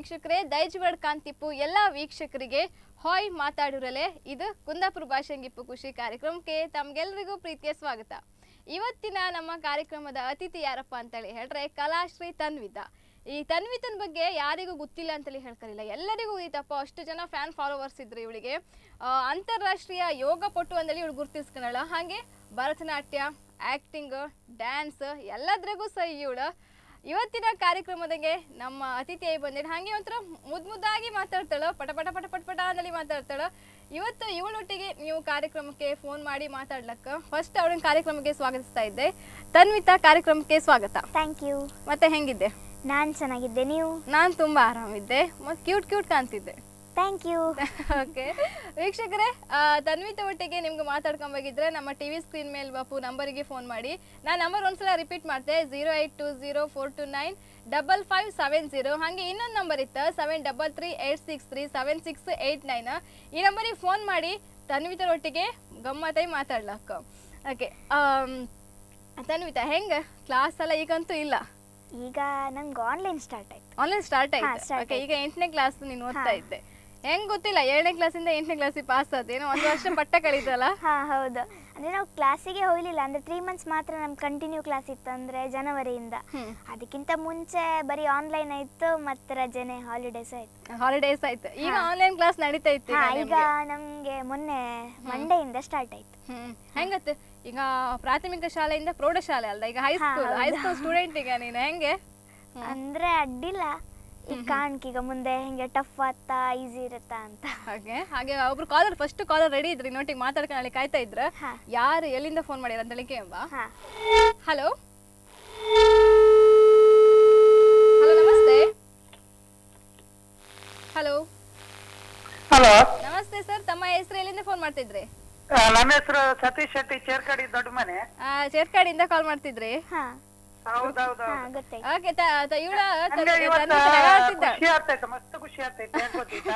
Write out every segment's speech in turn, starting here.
ವೀಕ್ಷಕರೇ ದೈಜ್ವಡ್ ಕಾಂತಿಪ್ಪು ಎಲ್ಲ ವೀಕ್ಷಕರಿಗೆ ಹಾಯ್ ಮಾತಾಡಿರಲೆ ಇದು ಕುಂದಾಪುರ ಭಾಷೆಂಗಿಪ್ಪು ಖುಷಿ ಕಾರ್ಯಕ್ರಮಕ್ಕೆ ತಮ್ಗೆಲ್ರಿಗೂ ಪ್ರೀತಿಯ ಸ್ವಾಗತ ಇವತ್ತಿನ ನಮ್ಮ ಕಾರ್ಯಕ್ರಮದ ಅತಿಥಿ ಯಾರಪ್ಪ ಅಂತೇಳಿ ಹೇಳ್ರೆ ಕಲಾಶ್ರೀ ತನ್ವಿತ ಈ ತನ್ವಿತನ ಬಗ್ಗೆ ಯಾರಿಗೂ ಗೊತ್ತಿಲ್ಲ ಅಂತೇಳಿ ಹೇಳ್ಕರಿಲ್ಲ ಎಲ್ಲರಿಗೂ ಗೊತ್ತಪ್ಪ ಅಷ್ಟು ಜನ ಫ್ಯಾನ್ ಫಾಲೋವರ್ಸ್ ಇದ್ರು ಇವಳಿಗೆ ಆ, ಅಂತಾರಾಷ್ಟ್ರೀಯ ಯೋಗ ಪಟು ಅಂದೇಳಿ ಇವಳು ಗುರ್ತಿಸ್ಕೊಳಲ್ಲ ಹಾಗೆ ಭರತನಾಟ್ಯ ಆ್ಯಕ್ಟಿಂಗ್ ಡ್ಯಾನ್ಸ್ ಎಲ್ಲದ್ರಾಗೂ ಸಹ ಇವಳು ಇವತ್ತಿನ ಕಾರ್ಯಕ್ರಮದಾಗೆ ನಮ್ಮ ಅತಿಥಿಯಾಗಿ ಬಂದಿದ್ದು ಹಾಗೆ ಒಂಥರ ಮುದ್ ಮುದ್ದಾಗಿ ಮಾತಾಡ್ತಾಳ ಪಟ ಪಟ ಪಟ ಪಟ ಪಟ ಅಂದಲ್ಲಿ ಮಾತಾಡ್ತಾಳ ಇವತ್ತು ಇವಳೊಟ್ಟಿಗೆ ನೀವು ಕಾರ್ಯಕ್ರಮಕ್ಕೆ ಫೋನ್ ಮಾಡಿ ಮಾತಾಡ್ಲಕ್ಕ ಫಸ್ಟ್ ಅವಳಿನ ಕಾರ್ಯಕ್ರಮಕ್ಕೆ ಸ್ವಾಗತಿಸ್ತಾ ಇದ್ದೆ ತನ್ವಿತಾ ಕಾರ್ಯಕ್ರಮಕ್ಕೆ ಸ್ವಾಗತ ಥ್ಯಾಂಕ್ ಯು ಮತ್ತೆ ಹೆಂಗಿದ್ದೆ ನಾನು ಚೆನ್ನಾಗಿದ್ದೆ ನೀವು ನಾನು ತುಂಬಾ ಆರಾಮಿದ್ದೆ ಮತ್ತೆ ಕ್ಯೂಟ್ ಕ್ಯೂಟ್ ಕಾಣ್ತಿದ್ದೆ ಥ್ಯಾಂಕ್ ಯು ಓಕೆ ವೀಕ್ಷಕರೇ ಆ, ತನ್ವಿತ ಒಟ್ಟಿಗೆ ನಿಮ್ಗೆ ಮಾತಾಡ್ಕೊಂಬಾಗಿದ್ರೆ ನಮ್ಮ ಟಿವಿ ಸ್ಕ್ರೀನ್ ಮೇಲೆ ಬಾಪು ನಂಬರಿಗೆ ಫೋನ್ ಮಾಡಿ ನಾನು ನಂಬರ್ ಒಂದ್ಸಲ ರಿಪೀಟ್ ಮಾಡ್ತೆ zero eight two zero four two nine double five seven zero ಹಾಗೆ ಇನ್ನೊಂದು ನಂಬರ್ ಇತ್ತು seven double three eight six three seven six eight nine ಈ ನಂಬರಿಗೆ ಫೋನ್ ಮಾಡಿ ತನ್ವಿತರ ಒಟ್ಟಿಗೆ ಗಮ್ಮತ್ತಾಗಿ ಮಾತಾಡ್ಲಕ್ಕ ಓಕೆ ತನ್ವಿತ ಹೆಂಗೆ ಕ್ಲಾಸ್ ಎಲ್ಲ ಈಗಂತೂ ಇಲ್ಲ ಈಗ ನಮ್ಗೆ ಆನ್ಲೈನ್ ಸ್ಟಾರ್ಟ್ ಆಯ್ತು ಆನ್ಲೈನ್ ಸ್ಟಾರ್ಟ್ ಹಾ, ಆಯ್ತು start ಓಕೆ ಈಗ ಎಂಟನೇ ಕ್ಲಾಸ್ ನೀನು ಓದ್ತಾ ಹಾ. ಇದ್ದೆ ಹೆಂಗ್ ಗೊತ್ತಿಲ್ಲ ಏಳನೇ ಕ್ಲಾಸಿಂದ ಎಂಟನೇ ಕ್ಲಾಸಿಗೆ ಪಾಸ್ ಆದೇನೋ ಒಂದು ವರ್ಷ ಪಟ್ಟ ಕಳೀತಲ್ಲ ಹಾಂ ಹೌದು ಅಂದರೆ ನಾವು ಕ್ಲಾಸಿಗೆ ಹೋಗಲಿಲ್ಲ ಅಂದರೆ ತ್ರೀ ಮಂತ್ಸ್ ಮಾತ್ರ ನಮ್ಗೆ ಕಂಟಿನ್ಯೂ ಕ್ಲಾಸ್ ಇತ್ತು ಅಂದರೆ ಜನವರಿಯಿಂದ ಹ್ಮ್ ಅದಕ್ಕಿಂತ ಮುಂಚೆ ಬರೀ ಆನ್ಲೈನ್ ಆಯಿತು ಮತ್ತು ರಜೆನೆ ಹಾಲಿಡೇಸ್ ಆಯಿತು ಹಾಲಿಡೇಸ್ ಆಯ್ತು ಈಗ ಹಾ. ಆನ್ಲೈನ್ ಕ್ಲಾಸ್ ನಡೀತಾ ಇತ್ತು ಹಾಂ ಈಗ ಈಗ ನಿಮ್ಗೆ. ನಮಗೆ ಮೊನ್ನೆ ಮಂಡೆಯಿಂದ ಸ್ಟಾರ್ಟ್ ಆಯಿತು ಹ್ಮ್ ಹೆಂಗತ್ತೆ ಈಗ ಪ್ರಾಥಮಿಕ ಶಾಲೆಯಿಂದ ಪ್ರೌಢಶಾಲೆ ಅಲ್ಲ ಈಗ ಹಾ, ಹೈಸ್ಕೂಲ್ ಹೌದು. ಹೈಸ್ಕೂಲ್ ಸ್ಟೂಡೆಂಟ್ ಈಗ ನೀನು ಹೆಂಗೆ ಹ್ಮ್. ಅಂದರೆ ಅಡ್ಡಿಲ್ಲ ಈಗ ಕಾಣ್ಕ ಈಗ ಮುಂದೆ ಹಿಂಗೆ ಟಫ್ ಆಗ್ತಾ ಈಸಿ ಇರುತ್ತಾ ಅಂತ ಹಾಗೆ ಹಾಗೆ ಒಬ್ರು ಕಾಲರ್ ಫಸ್ಟ್ ಕಾಲರ್ ರೆಡಿ ಇದ್ರಿ ನೋಟಿಗೆ ಮಾತಾಡ್ಕೊಂಡು ಕಾಯ್ತಾ ಇದ್ರ ಹಾ. ಯಾರು ಎಲ್ಲಿಂದ ಫೋನ್ ಮಾಡ್ಯಾರ ಅಂತ ಹೇಳಿ ಕೇಂಬ ಹಾಂ ಹಲೋ ಹಲೋ ನಮಸ್ತೆ ಹಲೋ ಹಲೋ ನಮಸ್ತೆ ಸರ್ ತಮ್ಮ ಹೆಸರು ಎಲ್ಲಿಂದ ಫೋನ್ ಮಾಡ್ತಿದ್ರಿ ಆ, ನನ್ನ ಹೆಸರು ಸತೀಶ್ ಶೆಟ್ಟಿ ಚೇರ್ಕಡಿ ದೊಡ್ಡ ಮನೆ ಆ, ಚೇರ್ಕಾಡಿಯಿಂದ ಕಾಲ್ ಮಾಡ್ತಿದ್ರಿ ಹಾಂ ಹೌದೌದು ಹಾಂ ಗೊತ್ತಾಯ್ತು ಓಕೆ ಇವಳ ನಂಗೆ ಇವತ್ತ ಖುಷಿ ಆಗ್ತೈತೆ ಮಸ್ತ್ ಖುಷಿ ಆಗ್ತೈತೆ ಏನ್ ಗೊತ್ತಿತ್ತಾ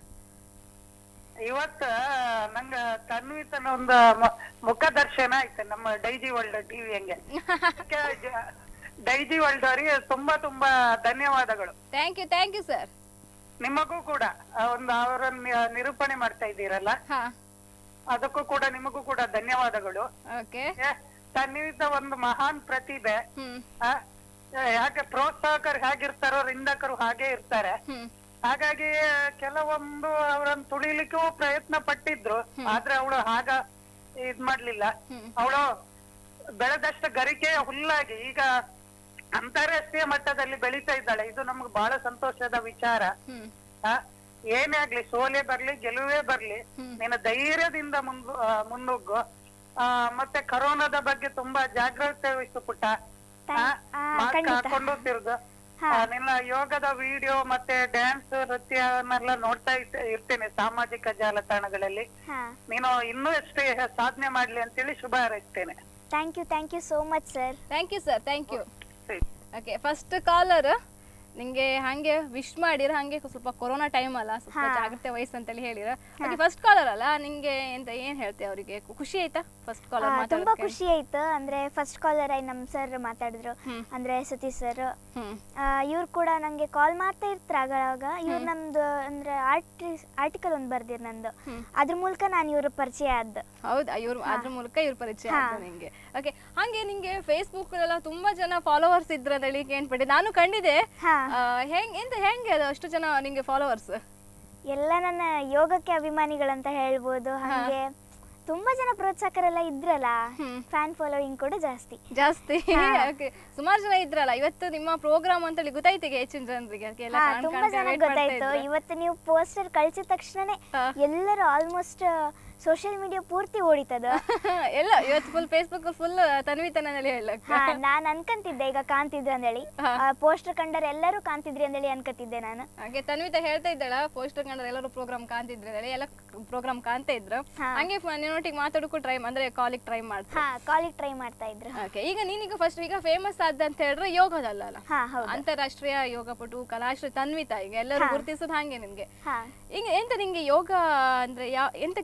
ಇವತ್ತ ನಂಗ ತನ್ವಿತನ ಒಂದು ಮ- ಮುಖದರ್ಶನ ಐತೆ ನಮ್ಮ ಡೈಜಿ ವರ್ಲ್ಡ್ ಟಿವಿ ಹಂಗೆ ಅದಕ್ಕೆ ಜ- ಡೈಜಿ ವರ್ಲ್ಡ್ ಅವರಿಗೆ ತುಂಬಾ ತುಂಬಾ ಧನ್ಯವಾದಗಳು thank you thank you sir ನಿಮಗೂ ಕೂಡ ಆ ಒಂದು ಅವರನ್ನ ನಿರೂಪಣೆ ಮಾಡ್ತಾ ಇದ್ದೀರಲ್ಲ ಹಾ ಅದಕ್ಕೂ ಕೂಡ ನಿಮಗೂ ಕೂಡ ಧನ್ಯವಾದಗಳು ಓಕೆ ಏ, ತನ್ವಿತ ಒಂದು ಮಹಾನ್ ಪ್ರತಿಭೆ ಹ್ಮ್ ಆ, ಯಾಕೆ ಪ್ರೋತ್ಸಾಹಕರು ಹೇಗಿರ್ತಾರೋ ರಿಂದಕರು ಹಾಗೆ ಇರ್ತಾರೆ ಹ್ಮ್ ಹಾಗಾಗಿ ಕೆಲವೊಂದು ಅವರನ್ನು ತುಳಿಲಿಕ್ಕೂ ಪ್ರಯತ್ನ ಪಟ್ಟಿದ್ರು ಆದ್ರೆ ಅವಳು ಹಾಗ ಇದ್ ಮಾಡ್ಲಿಲ್ಲ ಹ್ಮ್. ಅವಳು ಬೆಳೆದಷ್ಟ ಗರಿಕೆ ಹುಲ್ಲಾಗಿ ಈಗ ಅಂತಾರಾಷ್ಟ್ರೀಯ ಮಟ್ಟದಲ್ಲಿ ಬೆಳೀತಾ ಇದ್ದಾಳೆ ಇದು ನಮ್ಗೆ ಬಹಳ ಸಂತೋಷದ ವಿಚಾರ ಹ್ಮ್ ಆ, ಏನೇ ಆಗ್ಲಿ ಸೋಲೆ ಬರ್ಲಿ ಗೆಲುವೇ ಬರ್ಲಿ ಹ್ಮ್. ನಿನ್ನ ಧೈರ್ಯದಿಂದ ಮುಂದು ಆ, ಮುನ್ನುಗ್ಗು ಆ, ಮತ್ತೆ ಕರೋನಾದ ಬಗ್ಗೆ ತುಂಬಾ ಜಾಗ್ರತೆ ವಹಿಸು ಪುಟ್ಟ Thank- ಆ, ಮಾಸ್ಕ್ ಖಂಡಿತ. ಹಾಕೊಂಡು ತಿರ್ಗು ಹಾ. ಆ, ನಿನ್ನ ಯೋಗದ ವಿಡಿಯೋ ಮತ್ತೆ ಡ್ಯಾನ್ಸ್ ನೃತ್ಯವನ್ನೆಲ್ಲ ನೋಡ್ತಾ ಇರ್ತ- ಇರ್ತೇನೆ ಸಾಮಾಜಿಕ ಜಾಲತಾಣಗಳಲ್ಲಿ ಹಾಂ ನೀನು ಇನ್ನೂ ಎಷ್ಟೇ ಸಾಧನೆ ಮಾಡ್ಲಿ ಅಂತೇಳಿ ಶುಭ ಹಾರೈಸ್ತೇನೆ thank you thank you so much sir thank you sir thank you ಸರಿ. ಓಕೆ ಫಸ್ಟ್ ಕಾಲರ್ ನಿಂಗೆ ಹಂಗೆ ವಿಶ್ ಮಾಡಿರ ಹಂಗೆ ಸ್ವಲ್ಪ ಕೊರೋನಾ ಟೈಮ್ ಅಲ್ಲ ಸ್ವಲ್ಪ ಹಾ. ಜಾಗ್ರತೆ ವಹಿಸ್ ಅಂತೇಳಿ ಹೇಳಿರ ಓಕೆ ಫಸ್ಟ್ ಕಾಲರ್ ಅಲ್ಲ ನಿಂಗೆ ಎಂತ ಏನ್ ಹೇಳ್ತೆ ಅವರಿಗೆ ಖುಷಿ ಆಯ್ತಾ ಫಸ್ಟ್ ಕಾಲರ್ ತುಂಬಾ ಮಾತಾಡೋಕೆ ಖುಷಿ ಆಯ್ತು ಅಂದ್ರೆ ಫಸ್ಟ್ ಕಾಲರ್ ಆಗಿ ನಮ್ಮ ಸರ್ ಮಾತಾಡಿದ್ರು ಹ್ಮ್. ಅಂದ್ರೆ ಸತೀಶ್ ಸರ್ ಹ್ಮ್ ಇವ್ರು ಕೂಡ ನಂಗೆ ಕಾಲ್ ಮಾಡ್ತಾ ಇರ್ತಾರೆ ಆಗಾಗ ಇವ್ರು ನಮ್ದು ಅಂದ್ರೆ ಆರ್ಟಿ ಆರ್ಟಿಕಲ್ ಒಂದು ಬರ್ದಿರ್ ನಂದು ಹ್ಮ್. ಅದ್ರ ಮೂಲಕ ನಾನು ಇವ್ರ ಪರಿಚಯ ಆದ್ದು ಹೌದಾ ಇವ್ರ ಅದ್ರ ಮೂಲಕ ಇವ್ರ ಪರಿಚಯ ಹಾ. ಆಯ್ತು ನಿಂಗೆ ಓಕೆ ಹಾಗೆ ನಿಂಗೆ ಫೇಸ್ಬುಕ್ ಎಲ್ಲ ತುಂಬಾ ಜನ ಫಾಲೋವರ್ಸ್ ಇದ್ರ ಅಂತ ಹೇಳಿ ಕೇಳ್ಪಟ್ಟೆ ನಾನು ಕಂಡಿದೆ ಹಾ ಆ, ಹೆಂಗ್ ಎಂತ ಹೆಂಗೆ ಅದು ಅಷ್ಟು ಜನ ನಿಂಗೆ ಫಾಲೋವರ್ಸ್ ಎಲ್ಲ ನನ್ನ ಯೋಗಕ್ಕೆ ಅಭಿಮಾನಿಗಳಂತ ಹೇಳ್ಬೋದು ಹಾಗೆ ತುಂಬಾ ಜನ ಪ್ರೋತ್ಸಾಹಕರೆಲ್ಲ ಇದ್ರಲ್ಲ ಹ್ಮ್. ಫ್ಯಾನ್ ಫಾಲೋಯಿಂಗ್ ಕೂಡ ಜಾಸ್ತಿ ಜಾಸ್ತಿ ಹಾ. ಓಕೆ ಸುಮಾರು ಜನ ಇದ್ರಲ್ಲ ಇವತ್ತು ನಿಮ್ಮ ಪ್ರೋಗ್ರಾಮ್ ಅಂತ ಹೇಳಿ ಗೊತ್ತಾಯ್ತಿಗೆ ಹೆಚ್ಚಿನ ಜನರಿಗೆ ಅದಕ್ಕೆ ಎಲ್ಲ ಹಾ ಕಾಣ್- ತುಂಬಾ ಕಾಣ್ತಾ ಜನ wait ಮಾಡ್ತಾ ಗೊತ್ತಾಯ್ತು ಇದ್ರು. ಇವತ್ತು ನೀವು ಪೋಸ್ಟರ್ ಕಳ್ಸಿದ ತಕ್ಷಣನೇ ಹಾ. ಎಲ್ಲರೂ ಆಲ್ಮೋಸ್ಟ್ ಸೋಷಿಯಲ್ ಮೀಡಿಯಾ ಪೂರ್ತಿ ಓಡಿತದ ಎಲ್ಲ ಇವತ್ತು ಫುಲ್ ಫೇಸ್ಬುಕ್ ಫುಲ್ ತನ್ವಿತನಲ್ಲಿ ಹೇಳಕ್ ಹಾ ನಾನ್ ಅನ್ಕಂತಿದ್ದೆ ಈಗ ಕಾಣ್ತಿದ್ರು ಅಂದೇಳಿ ಹಾ. ಪೋಸ್ಟರ್ ಕಂಡರೆ ಎಲ್ಲರೂ ಕಾಣ್ತಿದ್ರಿ ಅಂದೇಳಿ ಅನ್ಕತಿದ್ದೆ ನಾನು ಹಾಗೆ ತನ್ವಿತ ಹೇಳ್ತಾ ಇದ್ದಾಳ ಪೋಸ್ಟರ್ ಕಂಡ್ರೆ ಎಲ್ಲರೂ ಪ್ರೋಗ್ರಾಮ್ ಕಾಣ್ತಿದ್ರು ಹೇಳಿ ಎಲ್ಲ ಪ್ರೋಗ್ರಾಮ್ ಕಾಣ್ತಾ ಇದ್ರು ಹಾ. ಹಂಗೆ ನಿನ್ನೊಟ್ಟಿಗೆ ಮಾತಾಡೋಕ್ಕೂ ಟ್ರೈ ಅಂದ್ರೆ ಕಾಲಿಗೆ ಟ್ರೈ ಮಾಡ್ತಾರೆ ಹಾ ಕಾಲಿಗೆ ಟ್ರೈ ಮಾಡ್ತಾ ಇದ್ರು ಓಕೆ ಈಗ ನೀನೀಗ ಫಸ್ಟ್ ಈಗ ಫೇಮಸ್ ಆದ ಅಂತ ಹೇಳಿದ್ರೆ ಯೋಗದಲ್ಲ ಅಲ್ಲ ಹಾ ಹೌದು ಅಂತಾರಾಷ್ಟ್ರೀಯ ಯೋಗಪಟು ಕಲಾಶ್ರೀ ತನ್ವಿತ ಈಗ ಎಲ್ಲರೂ ಹಾ. ಗುರುತಿಸೋದು ಹಾಗೆ ನಿನ್ಗೆ ಹಾ ಈಗ ಎಂತ ನಿಂಗೆ ಯೋಗ ಅಂದ್ರೆ ಯಾವ ಎಂತಕ್ಕೆ ನಿಂಗೆ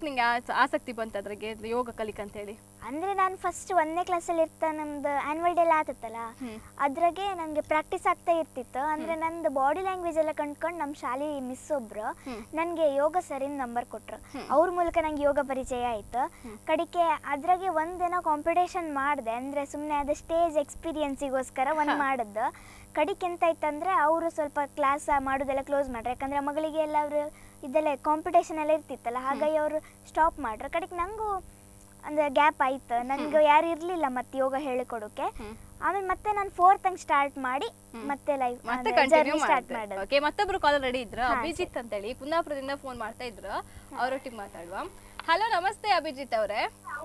ಆಸಕ್ತಿ ಬಂತು ಅದ್ರಾಗೆ ಯೋಗ ಕಲಿಕಂತ ಹೇಳಿ ಅಂದ್ರೆ ನಾನು ಫಸ್ಟ್ ಒಂದನೇ ಕ್ಲಾಸಲ್ಲಿ ಇರ್ತಾ ನಮ್ದು ಆನ್ಯುವಲ್ ಡೇ ಎಲ್ಲ ಆತತ್ತಲ್ಲ ಹ್ಮ್. ಅದ್ರಾಗೆ ನನಗೆ ಪ್ರಾಕ್ಟೀಸ್ ಆಗ್ತಾ ಇರ್ತಿತ್ತು ಅಂದ್ರೆ ನಂದು ಬಾಡಿ ಲ್ಯಾಂಗ್ವೇಜ್ ಎಲ್ಲ ಕಂಡ್ಕೊಂಡು ನಮ್ಮ ಶಾಲೆ ಮಿಸ್ ಒಬ್ರು ಹ್ಮ್. ನನಗೆ ಯೋಗ ಸರಿನ ನಂಬರ್ ಕೊಟ್ರು ಅವ್ರ ಮೂಲಕ ನಂಗೆ ಯೋಗ ಪರಿಚಯ ಆಯ್ತು ಕಡಿಕೆ ಅದ್ರಾಗೆ ಒಂದಿನ ಕಾಂಪಿಟೇಷನ್ ಮಾಡಿದೆ ಅಂದ್ರೆ ಸುಮ್ಮನೆ ಅದು ಸ್ಟೇಜ್ ಎಕ್ಸ್ಪೀರಿಯನ್ಸಿಗೋಸ್ಕರ ಒಂದು ಮಾಡಿದ್ದು ಕಡಿಕೆ ಎಂತ ಆಯ್ತಂದ್ರೆ ಅವರು ಸ್ವಲ್ಪ ಕ್ಲಾಸ್ ಮಾಡೋದೆಲ್ಲ ಕ್ಲೋಸ್ ಮಾಡ್ರು ಯಾಕಂದ್ರೆ ಮಗಳಿಗೆ ಎಲ್ಲ ಅವರು ಇದೆಲ್ಲ ಕಾಂಪಿಟೇಷನ್ ಎಲ್ಲ ಇರ್ತಿತ್ತಲ್ಲ ಹಾಗಾಗಿ ಅವರು ಸ್ಟಾಪ್ ಮಾಡ್ರು ಕಡಿಕೆ ನಂಗೂ ಅಂದ್ರೆ ಗ್ಯಾಪ್ ಆಯ್ತು ನನಗೆ ಯಾರು ಇರಲಿಲ್ಲ ಮತ್ತೆ ಯೋಗ ಹೇಳಿಕೊಡೋಕೆ ಆಮೇಲೆ ಮತ್ತೆ ನಾನು ಫೋರ್ತ್ ಹಂಗೆ ಸ್ಟಾರ್ಟ್ ಮಾಡಿ ಮತ್ತೆ ಲೈಫ್ ಮತ್ತೆ ಕಂಟಿನ್ಯೂ ಸ್ಟಾರ್ಟ್ ಮಾಡಿದೆ ಮಾಡೋದು ಓಕೆ ಮತ್ತೊಬ್ರು ಕಾಲ್ ರೆಡಿ ಇದ್ರು ಹಾ, ಅಭಿಜಿತ್ ಅಂತ ಹೇಳಿ ಕುಂದಾಪುರದಿಂದ ಫೋನ್ ಮಾಡ್ತಾ ಇದ್ರು ಅವರೊಟ್ಟಿಗೆ ಮಾತಾಡುವ ಹಲೋ ನಮಸ್ತೆ ಅಭಿಜಿತ್ ಅವರೇ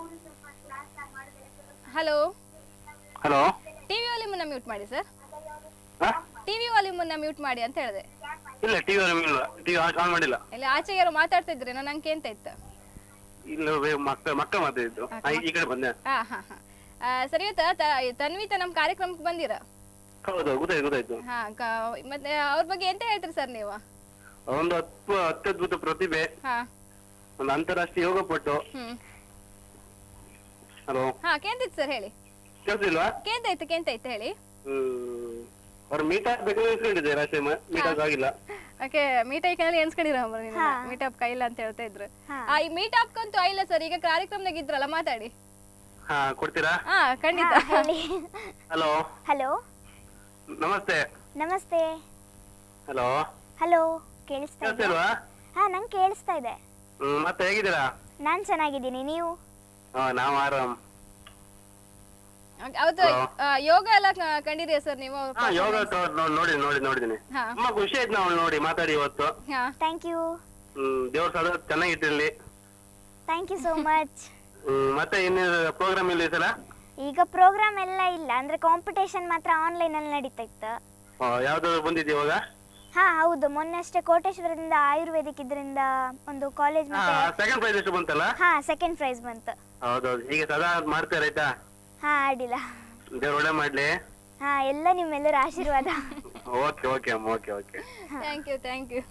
ಹಲೋ ಹಲೋ ಟಿವಿ ವಾಲ್ಯೂಮನ್ನ ಮ್ಯೂಟ್ ಮಾಡಿ ಸರ್ ಹಾ? ಟಿವಿ ವಾಲ್ಯೂಮನ್ನ ಮ್ಯೂಟ್ ಮಾಡಿ ಅಂತ ಹೇಳಿದೆ ಇಲ್ಲ ಟಿವಿ ಇಲ್ಲ ಟಿವಿ ಆನ್ ಮಾಡಿಲ್ಲ ಇಲ್ಲಿ ಆಚೆ ಯಾರೋ ಮಾತಾಡ್ತಾ ಇದ್ರೆ ನಾನು ನಂಗೆ ಅಂತ ಇತ್ತು ಇಲ್ಲ ವೇ- ಮಕ್ಕ ಮಕ್ಕ ಮಾತಾಡಿದ್ದು ಆ, ಈ ಕಡೆ ಬಂದೆ ಹಾ ಹಾ ಹಾ ಆ, ಸರಿ ಆಯ್ತಾ ತ- ತನ್ವಿತಾ ನಮ್ಮ ಕಾರ್ಯಕ್ರಮಕ್ಕೆ ಬಂದಿರ ಹೌದು ಗೊತ್ತಾಯ್ತು ಗೊತ್ತಾಯ್ತು ಹಾ ಕ- ಮತ್ತೆ ಅವ್ರ ಬಗ್ಗೆ ಎಂತ ಹೇಳ್ತೀರಿ ಸರ್ ನೀವು ಒಂದು ಅತ್ವ ಅತ್ಯದ್ಭುತ ಪ್ರತಿಭೆ ಹಾ ಒಂದು ಅಂತಾರಾಷ್ಟ್ರೀಯ ಯೋಗ ಪಟ್ಟು ಹ್ಮ್ ಹಲೋ ಹಾ ಕೇಂತಿತ್ತು ಸರ್ ಹೇಳಿ ಕೇಳ್ತಿಲ್ವಾ ಕೇಂತಾಯ್ತು ಕೇಂತಾಯ್ತು ಹೇಳಿ ಹ್ಮ್ ಅವ್ರು ಮೀಟ್ ಆಗ್ಬೇಕು ಅನ್ಸ್ಕೊಂಡಿದ್ದೆ ರಾಶಿ ಮೀಟ್ ಆಗಿಲ್ಲ ಓಕೆ ಮೀಟ್ ಐಕನಲ್ಲಿ ಎನ್ಸ್ಕೊಂಡಿರ ಮೀಟ್ ಅಪ್ ಕೈಲ್ಲ ಅಂತ ಹೇಳ್ತಾ ಇದ್ರು ಹಾ. ಆ, ಈ ಮೀಟ್ ಅಪ್ ಕಂತೂ ಇಲ್ಲ ಸರ್ ಈಗ ಕಾರ್ಯಕ್ರಮದಾಗ ಇದ್ರಲ್ಲ ಮಾತಾಡಿ ಹಾ ಕೊಡ್ತೀರಾ ಹಾ ಖಂಡಿತ ಹೇಳಿ ಹಲೋ ಹಲೋ ನಮಸ್ತೆ ನಮಸ್ತೆ ಹಲೋ ಹಲೋ ಕೇಳಿಸ್ತಾ ಇದೆ ಕೇಳ್ತಿಲ್ವಾ ಹಾ ನಂಗೆ ಕೇಳಿಸ್ತಾ ಇದೆ ಹ್ಮ್ ಮತ್ತೆ ಹೇಗಿದ್ದೀರಾ ನಾನು ಚೆನ್ನಾಗಿದ್ದೀನಿ ನೀವು ಹಾ ನಾವು ಆರಾಮ್ Okay, ಅವತ್ತು ಆ, ಯೋಗ ಎಲ್ಲ ಕ- ಕಂಡಿದ್ದೀರಾ ಸರ್ ನೀವು ಹಾ ಯೋಗ ಟ- ನೋ- ನೋಡಿ ನೋಡಿ ನೋಡಿದೀನಿ ಹಾ ತುಂಬಾ ಖುಷಿ ಆಯ್ತು ನಾವು ನೋಡಿ ಮಾತಾಡಿ ಇವತ್ತು ಹಾ ಥ್ಯಾಂಕ್ ಯು ಹ್ಮ್ ದೇವ್ರ ಸದಾ ಚೆನ್ನಾಗಿಟ್ಟಿರ್ಲಿ thank you so much hmm ಮತ್ತೆ ಇನ್ನು ಪ್ರೋಗ್ರಾಮ್ ಇಲ್ಲ ಈ ಸಲ ಈಗ ಪ್ರೋಗ್ರಾಮ್ ಎಲ್ಲ ಇಲ್ಲ ಅಂದ್ರೆ ಕಾಂಪಿಟೇಷನ್ ಮಾತ್ರ ಆನ್ಲೈನ್ ಅಲ್ಲಿ ನಡೀತಾ ಇತ್ತು ಆ, ಯಾವ್ದಾದ್ರು ಬಂದಿದ್ದೆ ಇವಾಗ ಹಾ ಹೌದು ಮೊನ್ನೆ ಅಷ್ಟೇ ಕೋಟೇಶ್ವರದಿಂದ ಆಯುರ್ವೇದಿಕ್ ಇದರಿಂದ ಒಂದು ಕಾಲೇಜ್ ಹಾ ಮತ್ತೆ ಸೆಕೆಂಡ್ ಪ್ರೈಸ್ ಎಷ್ಟು ಬಂತಲ್ಲ ಹಾ ಸೆಕೆಂಡ್ ಪ್ರೈಸ್ ಬಂತು ಹೌದೌದು ಹೀಗೆ ಸದಾ ಮಾಡ್ತಾರೆ ಆಯ್ತಾ ಹಾ ಅಡ್ಡಿಲ್ಲ ದೇವ್ರ ಒಳ್ಳೆ ಮಾಡ್ಲಿ ಹಾ ಎಲ್ಲ ನಿಮ್ಮೆಲ್ಲರ ಆಶೀರ್ವಾದ ಓಕೆ ಓಕೆ ಅಮ್ಮ okay okay thank you thank you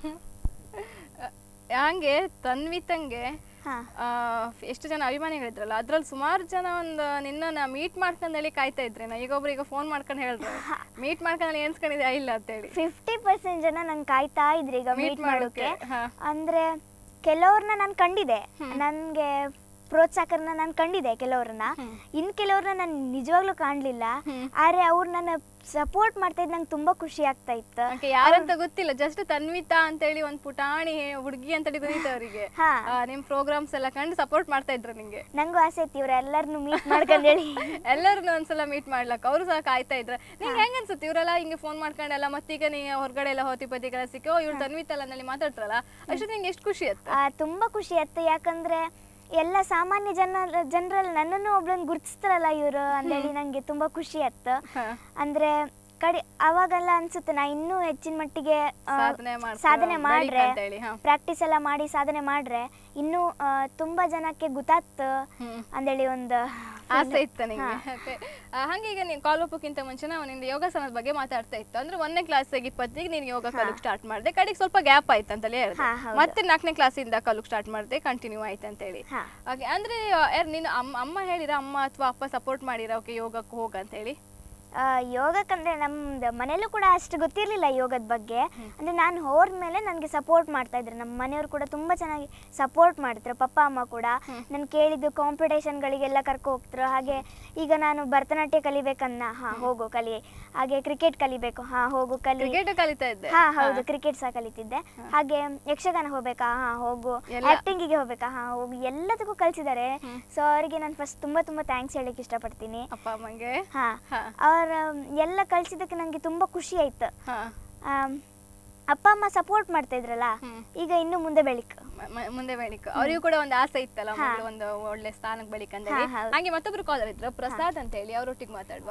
ಹಂಗೆ ತನ್ವಿತಂಗೆ ಹಾ ಆ, ಎಷ್ಟು ಜನ ಅಭಿಮಾನಿಗಳಿದ್ರಲ್ಲ ಅದ್ರಲ್ಲಿ ಸುಮಾರು ಜನ ಒಂದು ನಿನ್ನ ಮೀಟ್ ಮಾಡ್ಕೊಂಡು ಹೇಳಿ ಕಾಯ್ತಾ ಇದ್ರಿ ನಾ ಈಗ ಒಬ್ರು ಈಗ ಫೋನ್ ಮಾಡ್ಕೊಂಡು ಹೇಳಿದ್ರು ಮೀಟ್ ಮಾಡ್ಕೊಂಡು ಎನ್ಸ್ಕೊಂಡಿದ್ಯಾ ಇಲ್ಲ ಅಂತೇಳಿ ಫಿಫ್ಟಿ ಪರ್ಸೆಂಟ್ ಜನ ನಂಗೆ ಕಾಯ್ತಾ ಇದ್ರಿ ಈಗ Meet ಮೀಟ್ ಮಾಡೋಕೆ ಮಾಡೋಕೆ, ಹಾ. ಅಂದ್ರೆ ಕೆಲವ್ರನ್ನ ನಾನು ಕಂಡಿದೆ ನನ್ಗೆ ಪ್ರೋತ್ಸಾಹಕರನ್ನ ನಾನು ಕಂಡಿದೆ ಕೆಲವ್ರನ್ನ ಇನ್ ಕೆಲವ್ರನ್ನ ನಾನು ನಿಜವಾಗ್ಲೂ ಕಾಣ್ಲಿಲ್ಲ ಆದ್ರೆ ಅವ್ರು ನನ್ನ ಸಪೋರ್ಟ್ ಮಾಡ್ತಾ ಇದ್ ನಂಗೆ ತುಂಬಾ ಖುಷಿ ಆಗ್ತಾ ಇತ್ತು ಓಕೆ ಯಾರಂತ ಗೊತ್ತಿಲ್ಲ ಜಸ್ಟ್ ತನ್ವಿತಾ ಅಂತೇಳಿ ಒಂದ್ ಪುಟಾಣಿ ಹುಡುಗಿ ಅಂತೇಳಿ ಗೊತ್ತಿತ್ತು ಅವರಿಗೆ ಹಾ. ನಿಮ್ ಪ್ರೋಗ್ರಾಮ್ಸ್ ಎಲ್ಲ ಕಂಡು ಸಪೋರ್ಟ್ ಮಾಡ್ತಾ ಇದ್ರು ನಿಂಗೆ ನಂಗೂ ಆಸೆ ಇತ್ತು ಇವ್ರೆಲ್ಲರನ್ನು ಮೀಟ್ ಮಾಡ್ಕೊಂಡೇಳಿ ಎಲ್ಲರನ್ನು ಒಂದ್ಸಲ ಮೀಟ್ ಮಾಡ್ಲಕ್ಕ ಅವ್ರು ಸಹ ಕಾಯ್ತಾ ಇದ್ರು ನಿಂಗೆ ಹೆಂಗ ಅನ್ಸುತ್ತೆ ಇವರೆಲ್ಲ ಹಿಂಗೆ ಫೋನ್ ಮಾಡ್ಕೊಂಡೆಲ್ಲ ಮತ್ತೀಗ ನೀ ಹೊರಗಡೆ ಎಲ್ಲ ಹೋತಿ ಪತಿಗೆಲ್ಲ ಸಿಕ್ಕಿ ಓ ಇವ್ರು ತನ್ವಿತಲ್ಲ ನಲ್ಲಿ ಮಾತಾಡ್ತಾರಲ್ಲ ಅಷ್ಟು ನಿಂಗೆ ಎಷ್ಟು ಖುಷಿ ಆಯ್ತು ಆ, ತುಂಬಾ ಖುಷಿ ಆಯ್ತು ಯಾಕಂದ್ರೆ ಎಲ್ಲ ಸಾಮಾನ್ಯ ಜನ ಜನರಲ್ಲಿ ನನ್ನನ್ನು ಒಬ್ಳನ್ನ ಗುರ್ತಿಸ್ತಾರಲ್ಲ ಇವರು ಅಂದೇಳಿ ನಂಗೆ ತುಂಬಾ ಖುಷಿ ಆಯ್ತು ಹಾ. ಅಂದ್ರೆ ಕಡೆ ಅವಾಗೆಲ್ಲ ಅನ್ಸುತ್ತೆ ನಾ ಇನ್ನೂ ಹೆಚ್ಚಿನ ಮಟ್ಟಿಗೆ ಆ, ಸಾಧನೆ ಮಾಡ್ಕೊ- ಸಾಧನೆ ಬೆಳೀಕ ಮಾಡ್ರೆ ಅಂತೇಳಿ, ಹಾ. ಪ್ರಾಕ್ಟೀಸ್ ಎಲ್ಲ ಮಾಡಿ ಸಾಧನೆ ಮಾಡ್ರೆ ಇನ್ನೂ ಆ, ತುಂಬಾ ಜನಕ್ಕೆ ಗೊತ್ತಾತ್ ಹ್ಮ್. ಅಂದೇಳಿ ಒಂದು ಆಸೆ ಇತ್ತು ನಿಂಗೆ Okay. ಆ, ಹಂಗೆ ಈಗ ನೀನು ಕಾಲ್ ಒಪ್ಪಕ್ಕಿಂತ ಮುಂಚೆ ನಾವು ನಿಂದು ಯೋಗಾಸನದ ಬಗ್ಗೆ ಮಾತಾಡ್ತಾ ಇತ್ತು ಅಂದ್ರೆ ಒಂದನೇ ಕ್ಲಾಸಿಗೆ ಇಪ್ಪತ್ತಿಗೆ ನೀನು ಯೋಗ ಕಲಿಕ್ ಸ್ಟಾರ್ಟ್ ಮಾಡಿದೆ ಕಡೆಗೆ ಸ್ವಲ್ಪ ಗ್ಯಾಪ್ ಆಯ್ತು ಅಂತಲೇ ಹೇಳಿದೆ ಹಾ, ಹೌದು. ಮತ್ತೆ ನಾಲ್ಕನೇ ಕ್ಲಾಸಿಂದ ಕಲಿಕ್ ಸ್ಟಾರ್ಟ್ ಮಾಡಿದೆ ಕಂಟಿನ್ಯೂ ಆಯ್ತು ಅಂತೇಳಿ ಹಾ. ಓಕೆ ಅಂದ್ರೆ ಯಾರು ನೀನು ಅಮ್ಮ ಅಮ್ಮ ಹೇಳಿರ ಅಮ್ಮ ಅಥವಾ ಅಪ್ಪ ಸಪೋರ್ಟ್ ಮಾಡಿರ ಓಕೆ ಯೋಗಕ್ಕೆ ಹೋಗ ಅಂತ ಹೇಳಿ ಆ, ಯೋಗಕ್ಕಂದ್ರೆ ನಮ್ದು ಮನೇಲೂ ಕೂಡ ಅಷ್ಟು ಗೊತ್ತಿರಲಿಲ್ಲ ಯೋಗದ ಬಗ್ಗೆ ಅಂದ್ರೆ ನಾನು ಹೋದ ಮೇಲೆ ನನಗೆ ಸಪೋರ್ಟ್ ಮಾಡ್ತಾ ಇದ್ರು ನಮ್ಮ ಮನೆಯವರು ಕೂಡ ತುಂಬಾ ಚೆನ್ನಾಗಿ ಸಪೋರ್ಟ್ ಮಾಡ್ತಾರೆ ಪಪ್ಪ ಅಮ್ಮ ಕೂಡ ನಾನು ಕೇಳಿದ್ದು ಕಾಂಪಿಟೇಷನ್ಗಳಿಗೆಲ್ಲ ಕರ್ಕೊ ಹೋಗ್ತಾರೆ ಹಾಗೆ ಈಗ ನಾನು ಭರತನಾಟ್ಯ ಕಲಿಬೇಕನ್ನ ಹಾ ಹೋಗು ಕಲಿ ಹಾಗೆ ಕ್ರಿಕೆಟ್ ಕಲಿಬೇಕು ಹಾ ಹೋಗು ಕಲಿ ಕ್ರಿಕೆಟ್ ಕಲಿತಾ ಇದ್ದೆ ಹಾ ಹೌದು ಕ್ರಿಕೆಟ್ ಸಹ ಕಲಿತಿದ್ದೆ ಹಾಗೆ ಯಕ್ಷಗಾನ ಹೋಗ್ಬೇಕಾ ಹಾ ಹೋಗು ಎಲ್ಲ. ಆಕ್ಟಿಂಗಿಗೆ ಹೋಗ್ಬೇಕಾ ಹಾ ಹೋಗು ಎಲ್ಲದಕ್ಕೂ ಕಲಿಸಿದ್ದಾರೆ ಸೊ ಅವರಿಗೆ ನಾನು ಫಸ್ಟ್ ತುಂಬಾ ತುಂಬಾ ಥ್ಯಾಂಕ್ಸ್ ಹೇಳಕ್ ಇಷ್ಟಪಡ್ತೀನಿ ಅಪ್ಪ ಅಮ್ಮಂಗೆ ಹಾ ಹಾ. ಅವ್ರ ಎಲ್ಲ ಕಳ್ಸಿದ್ದಕ್ಕೆ ನಂಗೆ ತುಂಬಾ ಖುಷಿ ಆಯ್ತು ಹಾ ಆಮ್, ಅಪ್ಪ ಅಮ್ಮ ಸಪೋರ್ಟ್ ಮಾಡ್ತಾ ಇದ್ರಲ್ಲ ಹ್ಮ್. ಈಗ ಇನ್ನು ಮುಂದೆ ಬೆಳಿಕ್ ಮ- ಮ- ಮುಂದೆ ಬೆಳಿಕ ಅವರಿಗೂ ಕೂಡ ಒಂದು ಆಸೆ ಇತ್ತಲ್ಲ ಹಾ. ಮಗಳು ಒಂದು ಒಳ್ಳೆ ಸ್ಥಾನಕ್ಕೆ ಬೆಳಿಕ ಅಂತ ಹಾ, ಹೇಳಿ ಹೌದು. ಹಂಗೆ ಮತ್ತೊಬ್ರು ಕಾಲರ್ ಇದ್ರು ಪ್ರಸಾದ್ ಅಂತ ಹೇಳಿ ಅವರೊಟ್ಟಿಗೆ ಮಾತಾಡುವ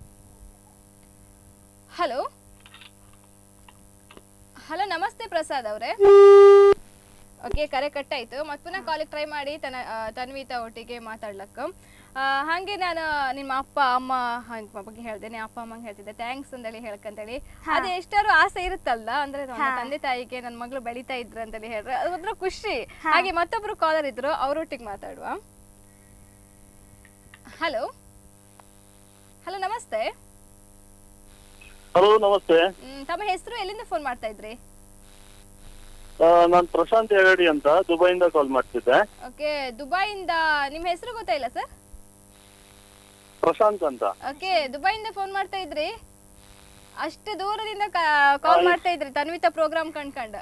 ಹಲೋ ಹಲೋ ನಮಸ್ತೆ ಪ್ರಸಾದ್ ಅವರೇ ಓಕೆ ಕರೆ ಕಟ್ಟಾಯ್ತು ಮತ್ತೆ ಪುನಃ ಕಾಲಿಗೆ ಟ್ರೈ ಮಾಡಿ ತನ ಆ, ತನ್ವಿತಾ ಒಟ್ಟಿಗೆ ಮಾತಾಡ್ಲಕ್ಕ ಆ, ಹಾಗೆ ನಾನು ನಿಮ್ಮ ಅಪ್ಪ ಅಮ್ಮ ಹಂಗ್ ಬಗ್ಗೆ ಹೇಳ್ದೆ ನಿಮ್ಮ ಅಪ್ಪ ಅಮ್ಮಂಗೆ ಹೇಳ್ತಿದ್ದೆ ಥ್ಯಾಂಕ್ಸ್ ಅಂತೇಳಿ ಹೇಳ್ಕಂತೇಳಿ ಅದು ಎಷ್ಟಾರು ಆಸೆ ಇರುತ್ತಲ್ಲ ಅಂದ್ರೆ ನಮ್ಮ ತಂದೆ ತಾಯಿಗೆ ನನ್ನ ಮಗಳು ಬೆಳಿತಾ ಇದ್ರು ಅಂತೇಳಿ ಹೇಳ್ರೆ ಅದ್ರ ಖುಷಿ ಹಾಗೆ ಮತ್ತೊಬ್ರು ಕಾಲರ್ ಇದ್ರು ಅವರೊಟ್ಟಿಗೆ ಮಾತಾಡುವ ಹಲೋ ಹಲೋ ನಮಸ್ತೆ ಹಲೋ ನಮಸ್ತೆ ಮ್, ತಮ್ಮ ಹೆಸರು ಎಲ್ಲಿಂದ ಫೋನ್ ಮಾಡ್ತಾ ಇದ್ರಿ ನಾನು ಪ್ರಶಾಂತ್ ಹೆಗಡಿ ಅಂತ ದುಬೈಯಿಂದ ಕಾಲ್ ಮಾಡ್ತಿದ್ದೆ ಓಕೆ ದುಬೈಯಿಂದ ನಿಮ್ಮ ಹೆಸರು ಗೊತ್ತಾಯಿಲ್ಲ ಸರ್ ಪ್ರಶಾಂತ್ ಅಂತ ಓಕೆ ದುಬೈಯಿಂದ ಫೋನ್ ಮಾಡ್ತಾ ಇದ್ರಿ ಅಷ್ಟು ದೂರದಿಂದ ಕಾಲ್ ಮಾಡ್ತಾ ಇದ್ರಿ ತನ್ವಿತಾ ಪ್ರೋಗ್ರಾಮ್ ಕಂಡ್ಕಂಡು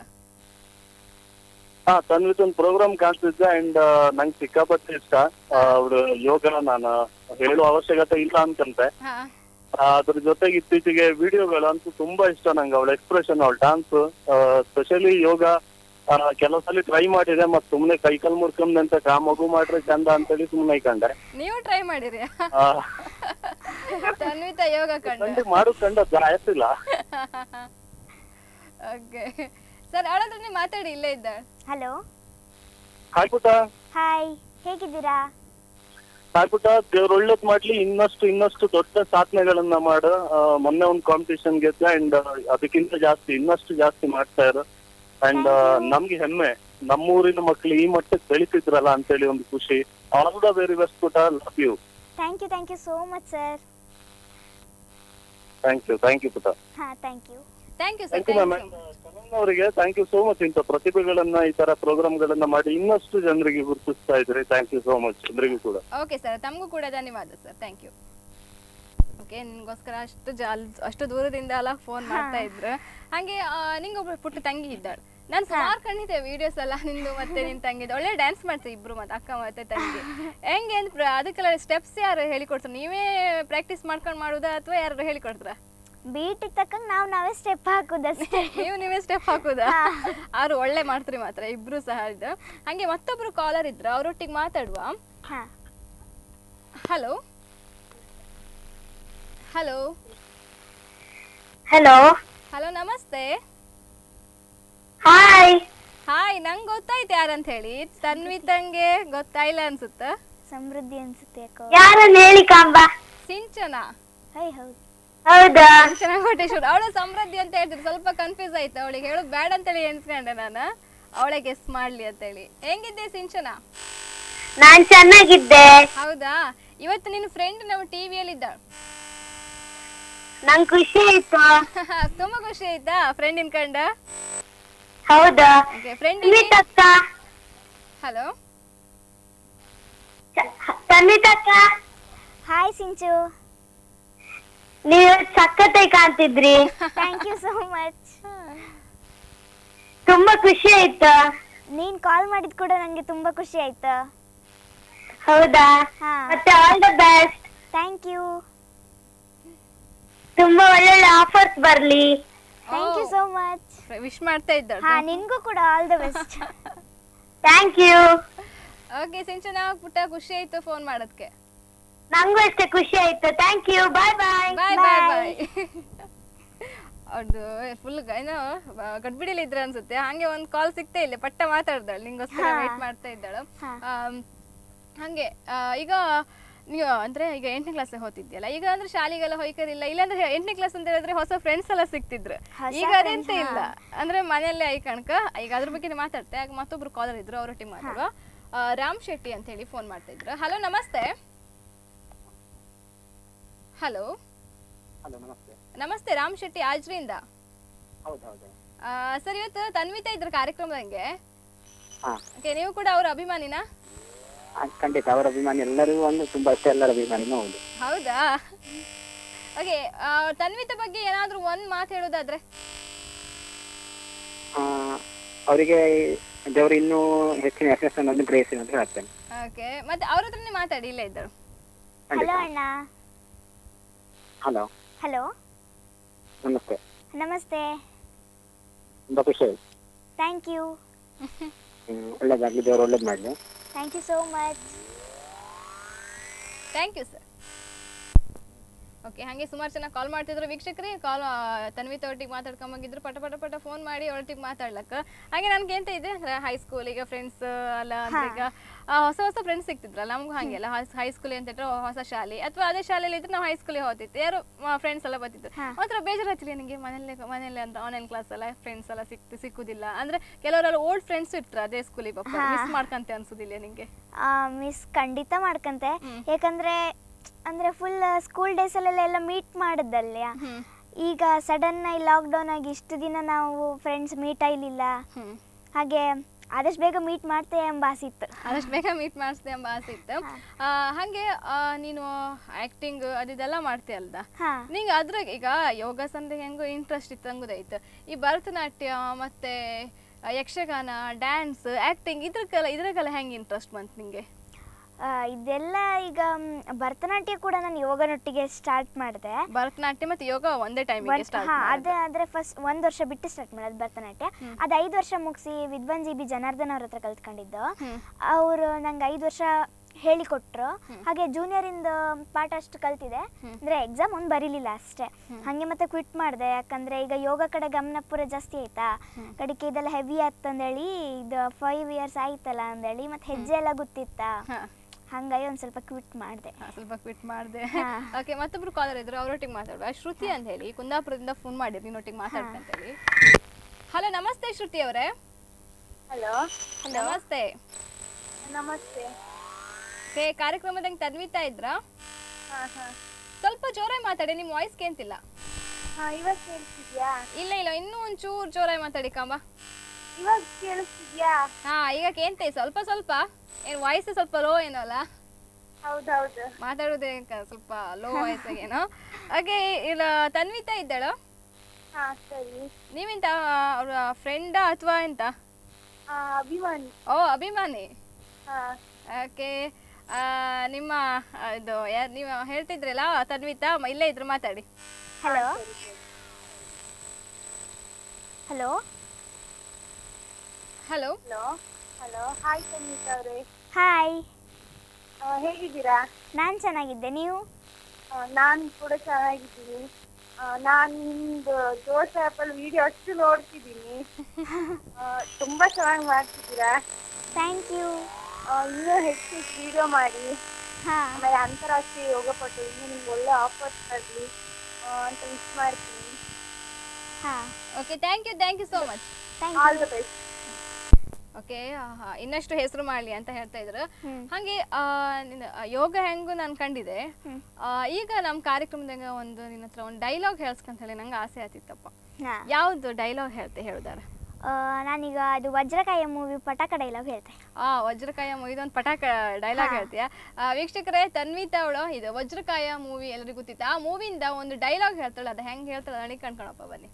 ಹಾ ತನ್ವಿತ್ ಒಂದು ಪ್ರೋಗ್ರಾಮ್ ಕಾಣ್ತಿದ್ದೆ ಅಂಡ್ ನಂಗೆ ಸಿಕ್ಕಾಪಟ್ಟೆ ಇಷ್ಟ ಅವ್ರು ಯೋಗ ನಾನು ಹೇಳುವ ಅವಶ್ಯಕತೆ ಇಲ್ಲ ಅನ್ಕಂತೆ ಹಾ ಆ, ಅದ್ರ ಜೊತೆಗೆ ಇತ್ತೀಚೆಗೆ ವಿಡಿಯೋಗಳಂತೂ ತುಂಬಾ ಇಷ್ಟ ನಂಗೆ ಅವಳ ಎಕ್ಸ್ಪ್ರೆಷನ್ ಅವಳ ಡಾನ್ಸ್ ಸ್ಪೆಷಲಿ ಯೋಗ ಆ, ಕೆಲವು ಸಲ ಟ್ರೈ ಮಾಡಿದೆ ಮತ್ ಸುಮ್ನೆ ಕೈಕಲ್ ಮುರ್ಕೊಂಡ್ ಕಾ ಮಗು ಮಾಡ್ರೆ ಚಂದ ಅಂತೇಳಿ ಸುಮ್ನೆ ಕಂಡೆ ನೀವು ಟ್ರೈ ಮಾಡಿರಿ ಆ, ತನ್ವಿತಾ ಯೋಗ ಕಂಡು ಕಂಡು ಮಾಡು ಕಂಡದ್ದು ಆಯ್ತಿಲ್ಲ ಓಕೆ ಸರ್ ಅವಳ ಹತ್ರ ನೀವು ಮಾತಾಡಿ ಇಲ್ಲೇ ಇದ್ದಾಳೆ ಹಲೋ ಹಾಕ್ಬಿಟ್ಟ ಹಾಯ್ ಹೇಗಿದ್ದೀರಾ ಹಾಕ್ಬಿಟ್ಟ ದೇವ್ರ ಒಳ್ಳೇದ್ ಮಾಡ್ಲಿ ಇನ್ನಷ್ಟು ಇನ್ನಷ್ಟು ದೊಡ್ಡ ಸಾಧನೆಗಳನ್ನ ಮಾಡು ಆ, ಮೊನ್ನೆ ಒಂದು ಕಾಂಪಿಟಿಷನ್ ಗೆದ್ದೆ ಅಂಡ್ ಅದಕ್ಕಿಂತ ಜಾಸ್ತಿ ಇನ್ನಷ್ಟು ಜಾಸ್ತಿ ಮಾಡ್ತಾ ಇರು ಅಂಡ್ ನಮ್ಗೆ ಹೆಮ್ಮೆ ನಮ್ಮೂರಿನ ಮಕ್ಳು ಈ ಮಟ್ಟಕ್ಕೆ ಬೆಳಿತಿದ್ರಲ್ಲ ಅಂತೇಳಿ ಒಂದು ಖುಷಿ ಆಲ್ ದ ವೆರಿ ಬೆಸ್ಟ್ ಪುಟ love you thank you thank you so much sir thank you thank you ಪುಟ ಹಾಂ thank you thank you sir thank you ma'am ಅವರಿಗೆ ಥ್ಯಾಂಕ್ ಯು ಸೋ ಮಚ್ ಇಂಥ ಪ್ರತಿಭೆಗಳನ್ನ ಈ ತರ ಪ್ರೋಗ್ರಾಮ್ ಗಳನ್ನ ಮಾಡಿ ಇನ್ನಷ್ಟು ಜನರಿಗೆ ಗುರುತಿಸ್ತಾ ಇದ್ರಿ ಥ್ಯಾಂಕ್ ಯು ಸೋ ಮಚ್ ಎಲ್ರಿಗೂ ಕೂಡ ಓಕೆ ಸರ್ ತಮಗೂ ಕೂಡ ಧನ್ಯವಾದ ಸರ್ ಥ್ಯಾಂಕ್ ಯು ಓಕೆ ನಿನ್ಗೋಸ್ಕರ ಅಷ್ಟು ಜಾಲ್ ಅಷ್ಟು ದೂರದಿಂದ ಎಲ್ಲ ಫೋನ್ ಮಾಡ್ತಾ ಇದ್ರು ಹಾಗೆ ಆ, ನಿಂಗೊಬ್ಳು ಪುಟ್ಟ ತಂಗಿ ಇದ್ದಾಳೆ ನಾನು ಸುಮಾರು ಕಂಡಿದ್ದೆ ವಿಡಿಯೋಸ್ ಎಲ್ಲ ನಿಂದು ಮತ್ತೆ ನಿನ್ ತಂಗಿದ್ದು ಒಳ್ಳೆ ಡ್ಯಾನ್ಸ್ ಮಾಡ್ತೀವಿ ಇಬ್ರು ಮತ್ತೆ ಅಕ್ಕ ಮತ್ತೆ ತಂಗಿ ಹೆಂಗೆ ಅಂತ ಪ್ರ- ಅದಕ್ಕೆಲ್ಲ ಸ್ಟೆಪ್ಸ್ ಯಾರು ಹೇಳಿಕೊಡ್ತಾರೆ ನೀವೇ ಪ್ರಾಕ್ಟೀಸ್ ಮಾಡ್ಕೊಂಡು ಮಾಡುದಾ ಅಥವಾ ಯಾರು ಹೇಳಿಕೊಡ್ತಾರ ಬೀಟಿಗೆ ತಕ್ಕಂಗೆ ನಾವು ನಾವೇ ಸ್ಟೆಪ್ ಹಾಕೋದಷ್ಟೇ ನೀವು ನೀವೇ ಸ್ಟೆಪ್ ಹಾಕುದಾ ಅವ್ರು ಒಳ್ಳೆ ಮಾಡ್ತೀರಿ ಮಾತ್ರ ಇಬ್ರು ಸಹ ಇದ್ದು ಹಂಗೆ ಮತ್ತೊಬ್ರು ಕಾಲರ್ ಇದ್ರು ಅವರೊಟ್ಟಿಗೆ ಮಾತಾಡುವ ಹಾಂ ಹಲೋ ಹಲೋ ಹಲೋ ಹಲೋ ನಮಸ್ತೆ ಹಾಯ್ ಹಾಯ್ ನಂಗೆ ಗೊತ್ತಾಯ್ತು ಯಾರಂತ ಹೇಳಿ ತನ್ವಿತಂಗೆ ಗೊತ್ತಾಯಿಲ್ಲ ಅನ್ಸುತ್ತ ಸಮೃದ್ಧಿ ಅನ್ಸುತ್ತೆ ಯಾಕೋ ಯಾರನ್ನ ಹೇಳಿ ಕಾಂಬ ಸಿಂಚನ ಹೈ ಹೌದು ಹೌದಾ ಸಿಂಚನ ಕೋಟೇಶ್ವರ ಅವಳು ಸಮೃದ್ಧಿ ಅಂತ ಹೇಳ್ತಿದ್ರು ಸ್ವಲ್ಪ ಕನ್ಫ್ಯೂಸ್ ಆಯ್ತು ಅವಳಿಗೆ ಹೇಳೋದು ಬೇಡ ಅಂತೇಳಿ ಎನ್ಸ್ಕೊಂಡೆ ನಾನು ಅವಳೆ ಗೆಸ್ ಮಾಡ್ಲಿ ಅಂತೇಳಿ ಹೆಂಗಿದ್ದೆ ಸಿಂಚನ ನಾನ್ ಚೆನ್ನಾಗಿದ್ದೆ ಹೌದಾ ಇವತ್ತು ನಿನ್ನ ಫ್ರೆಂಡ್ ನಮ್ಮ ಟಿವಿಯಲ್ಲಿ ಇದ್ದಾಳೆ ನಂಗ್ ಖುಷಿ ಆಯ್ತು ತುಂಬಾ ಖುಷಿ ಆಯ್ತಾ ಫ್ರೆಂಡ್ ಇನ್ಕಂಡ ಹೌದಾ ಓಕೆ ಫ್ರೆಂಡ್ ತನ್ವಿತ್ ಅಕ್ಕ ಹಲೋ ಚ- ತನ್ವಿತ್ ಅಕ್ಕ ಹಾಯ್ ಸಿಂಚು ನೀವು ಸಖತ್ತಾಗಿ ಕಾಣ್ತಿದ್ರಿ ಥ್ಯಾಂಕ್ ಯು ಸೋ ಮಚ್ ತುಂಬಾ ಖುಷಿ ಆಯ್ತು ನೀನು ಕಾಲ್ ಮಾಡಿದ್ ಕೂಡ ನನಗೆ ತುಂಬ ಖುಷಿ ಆಯ್ತು ಹೌದಾ ಹಾ. ಮತ್ತೆ all the best thank you ತುಂಬಾ ಒಳ್ಳೊಳ್ಳೆ ಆಫರ್ಸ್ ಬರ್ಲಿ thank you so much wish ಮಾಡ್ತಾ ಇದ್ದಾಳೆ ಹಾ ನಿನ್ಗೂ ಕೂಡ all the best thank you okay Sinchana ಪುಟ್ಟ ಖುಷಿ ಆಯ್ತು ಫೋನ್ ಮಾಡೋದಕ್ಕೆ ನಂಗೂ ಅಷ್ಟೇ ಖುಷಿ ಆಯ್ತು ಥ್ಯಾಂಕ್ ಯು ಬಾಯ್ ಬಾಯ್ ಬಾಯ್ ಬಾಯ್ ಬಾಯ್ ಅವ್ರದ್ದು ಫುಲ್ ಏನೋ ಗಡ್ಬಿಡಿಲಿ ಇದ್ರ ಅನ್ಸುತ್ತೆ ಹಂಗೆ ಒಂದು ಕಾಲ್ ಸಿಗ್ತಾ ಇಲ್ಲ ಪಟ್ಟ ಮಾತಾಡ್ದಾಳೆ ನಿಂಗೋಸ್ಕರ ಹಾ. ವೇಟ್ ಮಾಡ್ತಾ ಇದ್ದಾಳು ಹಾ. ಆಮ್, ಹಂಗೆ ಆ, ಈಗ ನೀವು ಅಂದ್ರೆ ಈಗ ಎಂಟನೇ ಕ್ಲಾಸ್ ಹೋಗ್ತಿದ್ಯಲ್ಲ ಈಗ ಅಂದ್ರೆ ಶಾಲೆಗೆಲ್ಲ ಹೋಯ್ಕರಿಲ್ಲ ಇಲ್ಲಾಂದ್ರೆ ಎಂಟನೇ ಕ್ಲಾಸ್ ಅಂತ ಹೇಳಿದ್ರೆ ಹೊಸ ಫ್ರೆಂಡ್ಸ್ ಎಲ್ಲ ಸಿಗ್ತಿದ್ರು ಹೊಸ ಈಗ ಅದೆಂತ friends, ಇಲ್ಲ ಅಂದ್ರೆ ಮನೆಯಲ್ಲೇ ಐ ಕಣಕ ಈಗ ಅದ್ರ ಬಗ್ಗೆ ಮಾತಾಡ್ತೆ ಆಗ ಮತ್ತೊಬ್ರು ಕಾಲರ್ ಇದ್ರು ಅವರೊಟ್ಟಿಗೆ ಮಾತಾಡುವ ಆ, ರಾಮ್ ಶೆಟ್ಟಿ ಅಂತ ಹೇಳಿ ಫೋನ್ ಮಾಡ್ತಾ ಇದ್ರು ಹಲೋ ನಮಸ್ತೆ ಹಲೋ ಹಲೋ ನಮಸ್ತೆ ನಮಸ್ತೆ ರಾಮ್ ಶೆಟ್ಟಿ ಆಜ್ರಿಂದ ಹೌದು ಹೌದು ಸರ್ ಇವತ್ತು ತನ್ವಿತಾ ಇದ್ರ ಕಾರ್ಯಕ್ರಮದಂಗೆ ಹಾ. ಓಕೆ ನೀವು ಕೂಡ ಅವ್ರ ಅಭಿಮಾನಿನಾ ಆ, ಖಂಡಿತ ಅವರ ಅಭಿಮಾನಿ ಎಲ್ಲರಿಗೂ ಒಂದು ತುಂಬಾ ಅಷ್ಟೇ ಎಲ್ಲರ ಅಭಿಮಾನಿನೂ ಹೌದು ಹೌದಾ ಓಕೆ ತನ್ವಿತಾ ಬಗ್ಗೆ ಏನಾದ್ರೂ ಒಂದ್ ಮಾತು ಹೇಳೋದಾದ್ರೆ ಆ, ಅವರಿಗೆ ದೇವರು ಇನ್ನೂ ಹೆಚ್ಚಿನ ಯಶಸ್ಸು ಅನ್ನೋದು ಗ್ರೇಸ್ ಅಂತ ಹೇಳ್ತೇನೆ ಓಕೆ ಮತ್ತೆ ಅವ್ರ ಹತ್ರನೇ ಮಾತಾಡಿ ಇಲ್ಲೇ ಇದ್ದರು ಖಂಡಿತ ಹಲೋ ಅಣ್ಣ ಹಲೋ ಹಲೋ ನಮಸ್ತೆ ನಮಸ್ತೆ ತುಂಬಾ ಖುಷಿ ಆಯ್ತು ಥ್ಯಾಂಕ್ ಯು ಹ್ಮ್, ಒಳ್ಳೇದಾಗ್ಲಿ ದೇವರು ಒಳ್ಳೇದ್ ಮಾಡ್ಲಿ thank you so much thank you sir okay ಹಾಗೆ ಸುಮಾರು ಜನ ಕಾಲ್ ಮಾಡ್ತಿದ್ರು ವೀಕ್ಷಕರೇ ಕಾಲ್ ತನ್ವಿತ ಒಟ್ಟಿಗೆ ಮಾತಾಡ್ಕೊಂಬಂಗಿದ್ರು ಪಟ ಪಟ ಪಟ ಫೋನ್ ಮಾಡಿ ಒಟ್ಟಿಗೆ ಮಾತಾಡ್ಲಕ್ಕ ಹಾಗೆ ನನ್ಗೆ ಎಂತ ಇದೆ ಅಂದ್ರೆ ಹೈಸ್ಕೂಲ್ ಈಗ ಫ್ರೆಂಡ್ಸ್ ಅಲ್ಲ ಅಂದ್ರೆ ಈಗ ಆ, ಹೊಸ ಹೊಸ ಫ್ರೆಂಡ್ಸ್ ಸಿಗ್ತಿದ್ರಲ್ಲ ನಮಗೂ ಹಾಗೆಲ್ಲ ಹೈಸ್ಕೂಲ್ ಅಂತ ಹೇಳಿದ್ರೆ ಹೊಸ ಶಾಲೆ ಅಥವಾ ಅದೇ ಶಾಲೆಯಲ್ಲಿ ಇದ್ರೆ ನಾವು ಹೈಸ್ಕೂಲಿಗೆ ಹೋಗ್ತಿತ್ತು ಯಾರು ಫ್ರೆಂಡ್ಸ್ ಎಲ್ಲ ಬರ್ತಿದ್ರು ಒಂಥರ ಬೇಜಾರು ಹಚ್ಚಲಿ ನನಗೆ ಮನೇಲಿ ಮನೇಲಿ ಅಂದ್ರೆ ಆನ್ಲೈನ್ ಕ್ಲಾಸ್ ಎಲ್ಲ ಫ್ರೆಂಡ್ಸ್ ಎಲ್ಲ ಸಿಕ್ತು ಸಿಕ್ಕುದಿಲ್ಲ ಅಂದ್ರೆ ಕೆಲವರೆಲ್ಲ ಓಲ್ಡ್ ಫ್ರೆಂಡ್ಸ್ ಇರ್ತಾರೆ ಅದೇ ಸ್ಕೂಲಿಗೆ ಪಾಪ ಮಿಸ್ ಮಾಡ್ಕಂತೆ ಅನ್ಸುದಿಲ್ಲ ನಿಂಗೆ ಮಿಸ್ ಖಂಡಿತ ಮಾಡ್ಕಂತೆ ಯಾಕಂದ್ರೆ ಅಂದ್ರೆ ಫುಲ್ ಸ್ಕೂಲ್ ಡೇಸಲ್ಲೆಲ್ಲ ಮೀಟ್ ಮಾಡಿದ್ದಲ್ಲ ಈಗ ಸಡನ್ ಆಗಿ ಲಾಕ್ಡೌನ್ ಆಗಿ ಇಷ್ಟು ದಿನ ನಾವು ಫ್ರೆಂಡ್ಸ್ ಮೀಟ್ ಆಗಲಿಲ್ಲ ಹ್ಮ್ ಹಾಗೆ ಆದಷ್ಟು ಬೇಗ ಮೀಟ್ ಮಾಡ್ತೇವೆ ಎಂಬ ಆಸೆ ಇತ್ತು ಆದಷ್ಟು ಬೇಗ ಮೀಟ್ ಮಾಡಿಸ್ದೆ ಎಂಬ ಆಸೆ ಇತ್ತು ಆ, ಹಾಗೆ ಆ, ನೀನು ಆಕ್ಟಿಂಗ್ ಅದಿದೆಲ್ಲ ಮಾಡ್ತೀಯಲ್ದ ಹಾ ನಿಂಗೆ ಅದ್ರಾಗ ಈಗ ಯೋಗಾಸನದಾಗ ಹೆಂಗೋ ಇಂಟ್ರೆಸ್ಟ್ ಇತ್ತು ಹಂಗುದಾಯ್ತು ಈ ಭರತನಾಟ್ಯ ಮತ್ತೆ ಆ, ಯಕ್ಷಗಾನ ಡ್ಯಾನ್ಸ್ ಆಕ್ಟಿಂಗ್ ಇದ್ರಕ್ಕೆಲ್ಲ ಇದ್ರಾಗೆಲ್ಲ ಹೆಂಗೆ ಇಂಟ್ರೆಸ್ಟ್ ಬಂತು ನಿಂಗೆ ಆ, ಇದೆಲ್ಲ ಈಗ ಮ್, ಭರತನಾಟ್ಯ ಕೂಡ ನಾನು ಯೋಗನೊಟ್ಟಿಗೆ ಸ್ಟಾರ್ಟ್ ಮಾಡಿದೆ ಭರತನಾಟ್ಯ ಮತ್ತೆ ಯೋಗ ಒಂದೇ ಟೈಮಿಗೆ ಒಂದ್- ಸ್ಟಾರ್ಟ್ ಹಾ ಅದೇ ಆದ್ರೆ ಫಸ್ಟ್ ಒಂದ್ ವರ್ಷ ಬಿಟ್ಟು ಸ್ಟಾರ್ಟ್ ಮಾಡೋದು ಭರತನಾಟ್ಯ ಅದು ಐದು ವರ್ಷ ಮುಗಿಸಿ ವಿದ್ವಾನ್ ಜಿ ಬಿ ಜನಾರ್ದನ್ ಅವ್ರ ಹತ್ರ ಕಲ್ತ್ಕೊಂಡಿದ್ದು ಅವರು ನಂಗೆ ಐದು ವರ್ಷ ಹೇಳಿಕೊಟ್ರು ಹಾಗೆ ಜೂನಿಯರ್ ಇಂದ ಪಾಠ ಅಷ್ಟು ಕಲ್ತಿದೆ ಅಂದ್ರೆ ಎಕ್ಸಾಮ್ ಒಂದು ಬರೀಲಿಲ್ಲ ಅಷ್ಟೇ ಹಾಗೆ ಮತ್ತೆ ಕ್ವಿಟ್ ಮಾಡಿದೆ ಯಾಕಂದ್ರೆ ಈಗ ಯೋಗ ಕಡೆ ಗಮನ ಪೂರ ಜಾಸ್ತಿ ಆಯ್ತಾ ಕಡೆಗೆ ಇದೆಲ್ಲ ಹೆವಿ ಆತಂದೇಳಿ ಇದು ಫೈವ್ ಇಯರ್ಸ್ ಆಯ್ತಲ್ಲ ಅಂದೇಳಿ ಮತ್ತೆ ಹೆಜ್ಜೆ ಎಲ್ಲ ಗೊತ್ತಿತ್ತಾ ಹಾ. ಹಂಗಾಗಿ ಒಂದ್ ಸ್ವಲ್ಪ ಕ್ವಿಟ್ ಮಾಡಿದೆ ಹಾ, ಸ್ವಲ್ಪ ಕ್ವಿಟ್ ಮಾಡಿದೆ ಹಾ. ಓಕೆ ಮತ್ತೊಬ್ರು ಕಾಲರ್ ಇದ್ರು ಅವರೊಟ್ಟಿಗೆ ಮಾತಾಡುವ ಶ್ರುತಿ ಅಂತ ಹೇಳಿ ಕುಂದಾಪುರದಿಂದ ಫೋನ್ ಮಾಡಿರಿ ನಿನ್ನೊಟ್ಟಿಗೆ ಮಾತಾಡ್ತಂತ ಹೇಳಿ ಹಲೋ ನಮಸ್ತೆ ಶ್ರುತಿ ಅವರೇ ಹಲೋ ನಮಸ್ತೆ ನಮಸ್ತೆ ಓಕೆ ಕಾರ್ಯಕ್ರಮದಂಗೆ ತನ್ವಿತಾ ಇದ್ರಾ ಹಾ ಹಾ ಸ್ವಲ್ಪ ಜೋರಾಗಿ ಮಾತಾಡಿ ನಿಮ್ಮ ವಾಯ್ಸ್ ಕೇಂತಿಲ್ಲ ಹಾ ಇವಾಗ ಕೇಳಿಸ್ತಿದ್ಯಾ ಇಲ್ಲ ಇಲ್ಲ ಇನ್ನೂ ಒಂಚೂರು ಜೋರಾಗಿ ಮಾತಾಡಿ ಕಾಂಬ ಇವಾಗ ಕೇಳಿಸ್ತಿದ್ಯಾ ಹಾ ಈಗ ಕೇಂತೆ ಸ್ವಲ್ಪ ಸ್ವಲ್ಪ ಏನು ವಾಯ್ಸ್ ಸ್ವಲ್ಪ ಲೋ ಏನೋ ಅಲ್ಲ ಹೌದೌದು ಮಾತಾಡೋದೇ ಕ- ಸ್ವಲ್ಪ ಲೋ ವಾಯ್ಸ್ ಏನೋ ಹಾಗೆ ಇಲ್ಲ ತನ್ವಿತಾ ಇದ್ದಾಳ ಹಾ ಸರಿ ನೀವೆಂತ ಅವರ ಫ್ರೆಂಡಾ ಅಥವಾ ಎಂತ ಆ, ಅಭಿಮಾನಿ ಓ ಅಭಿಮಾನಿ ಹಾ ಓಕೆ ನಿಮ್ಮ ಆ, ಇದು ಯಾರು ನೀವು ಹೇಳ್ತಿದ್ರಲ್ಲ ತನ್ವಿತಾ ಮ- ಇಲ್ಲೇ ಇದ್ರು ಮಾತಾಡಿ hello hello hello hello hello hi Sangeetha ಅವರೇ ಹಾಯ್ ಹೇಗಿದ್ದೀರಾ ನಾನು ಚೆನ್ನಾಗಿದ್ದೆ ನೀವು ನಾನು ಕೂಡ ಚೆನ್ನಾಗಿದ್ದೀನಿ ನಾನು ನಿಮ್ದು ಜೋಶ್ ಆ್ಯಪಲ್ಲಿ ವಿಡಿಯೋ ಅಷ್ಟು ನೋಡ್ತಿದ್ದೀನಿ ಆ, ತುಂಬಾ ಚೆನ್ನಾಗಿ ಮಾಡ್ತಿದ್ದೀರಾ ಥ್ಯಾಂಕ್ ಯು ಆ, ಇನ್ನೂ ಹೆಚ್ಚು ವಿಡಿಯೋ ಮಾಡಿ ಹಾಂ ಆಮೇಲೆ ಅಂತಾರಾಷ್ಟ್ರೀಯ ಯೋಗ ಪಟ್ಟು ಇನ್ನೂ ನಿಮ್ಗೆ ಒಳ್ಳೆ ಆಫರ್ಸ್ ಬರಲಿ ಅಂತ ವಿಶ್ ಮಾಡ್ತೀನಿ ಹಾಂ okay thank you thank you so much thank all you the best okay ಇನ್ನಷ್ಟು ಹೆಸರು ಮಾಡಲಿ ಅಂತ ಹೇಳ್ತಾ ಇದ್ರು ಹ್ಮ್. ಹಾಗೆ ಆ, ನಿನ್ನ ಆ, ಯೋಗ ಹೆಂಗು ನಾನು ಕಂಡಿದೆ ಆ, ಈಗ ನಮ್ಮ ಕಾರ್ಯಕ್ರಮದಾಗ ಒಂದು ನಿನ್ನ ಹತ್ರ ಒಂದು ಡೈಲಾಗ್ ಹೇಳ್ಸ್ಕಂತ ಹೇಳಿ ನಂಗೆ ಆಸೆ ಆತಿತ್ತಪ್ಪ ಹಾಂ ಯಾವ್ದು ಡೈಲಾಗ್ ಹೇಳ್ತೆ ಹೇಳ್ದಾರ ನಾನೀಗ ಅದು ವಜ್ರಕಾಯ ಮೂವಿ ಪಟಾಕ ಡೈಲಾಗ್ ಹೇಳ್ತೆ ಆ ವಜ್ರಕಾಯ ಇದೊಂದು ಪಟಾಕ ಡೈಲಾಗ್ ಹೇಳ್ತೀಯ ಆ, ವೀಕ್ಷಕರೇ ತನ್ವಿತಾ ಅವಳು ಇದು ವಜ್ರಕಾಯ ಮೂವಿ ಎಲ್ಲರಿಗೂ ಗೊತ್ತಿತ್ತು ಆ ಮೂವಿಯಿಂದ ಒಂದು ಡೈಲಾಗ್ ಹೇಳ್ತಾಳೆ ಅದು ಹೆಂಗೆ ಹೇಳ್ತಾಳೆ ನನಗೆ ಕಣ್ಕೊಳಪ್ಪ ಬನ್ನಿ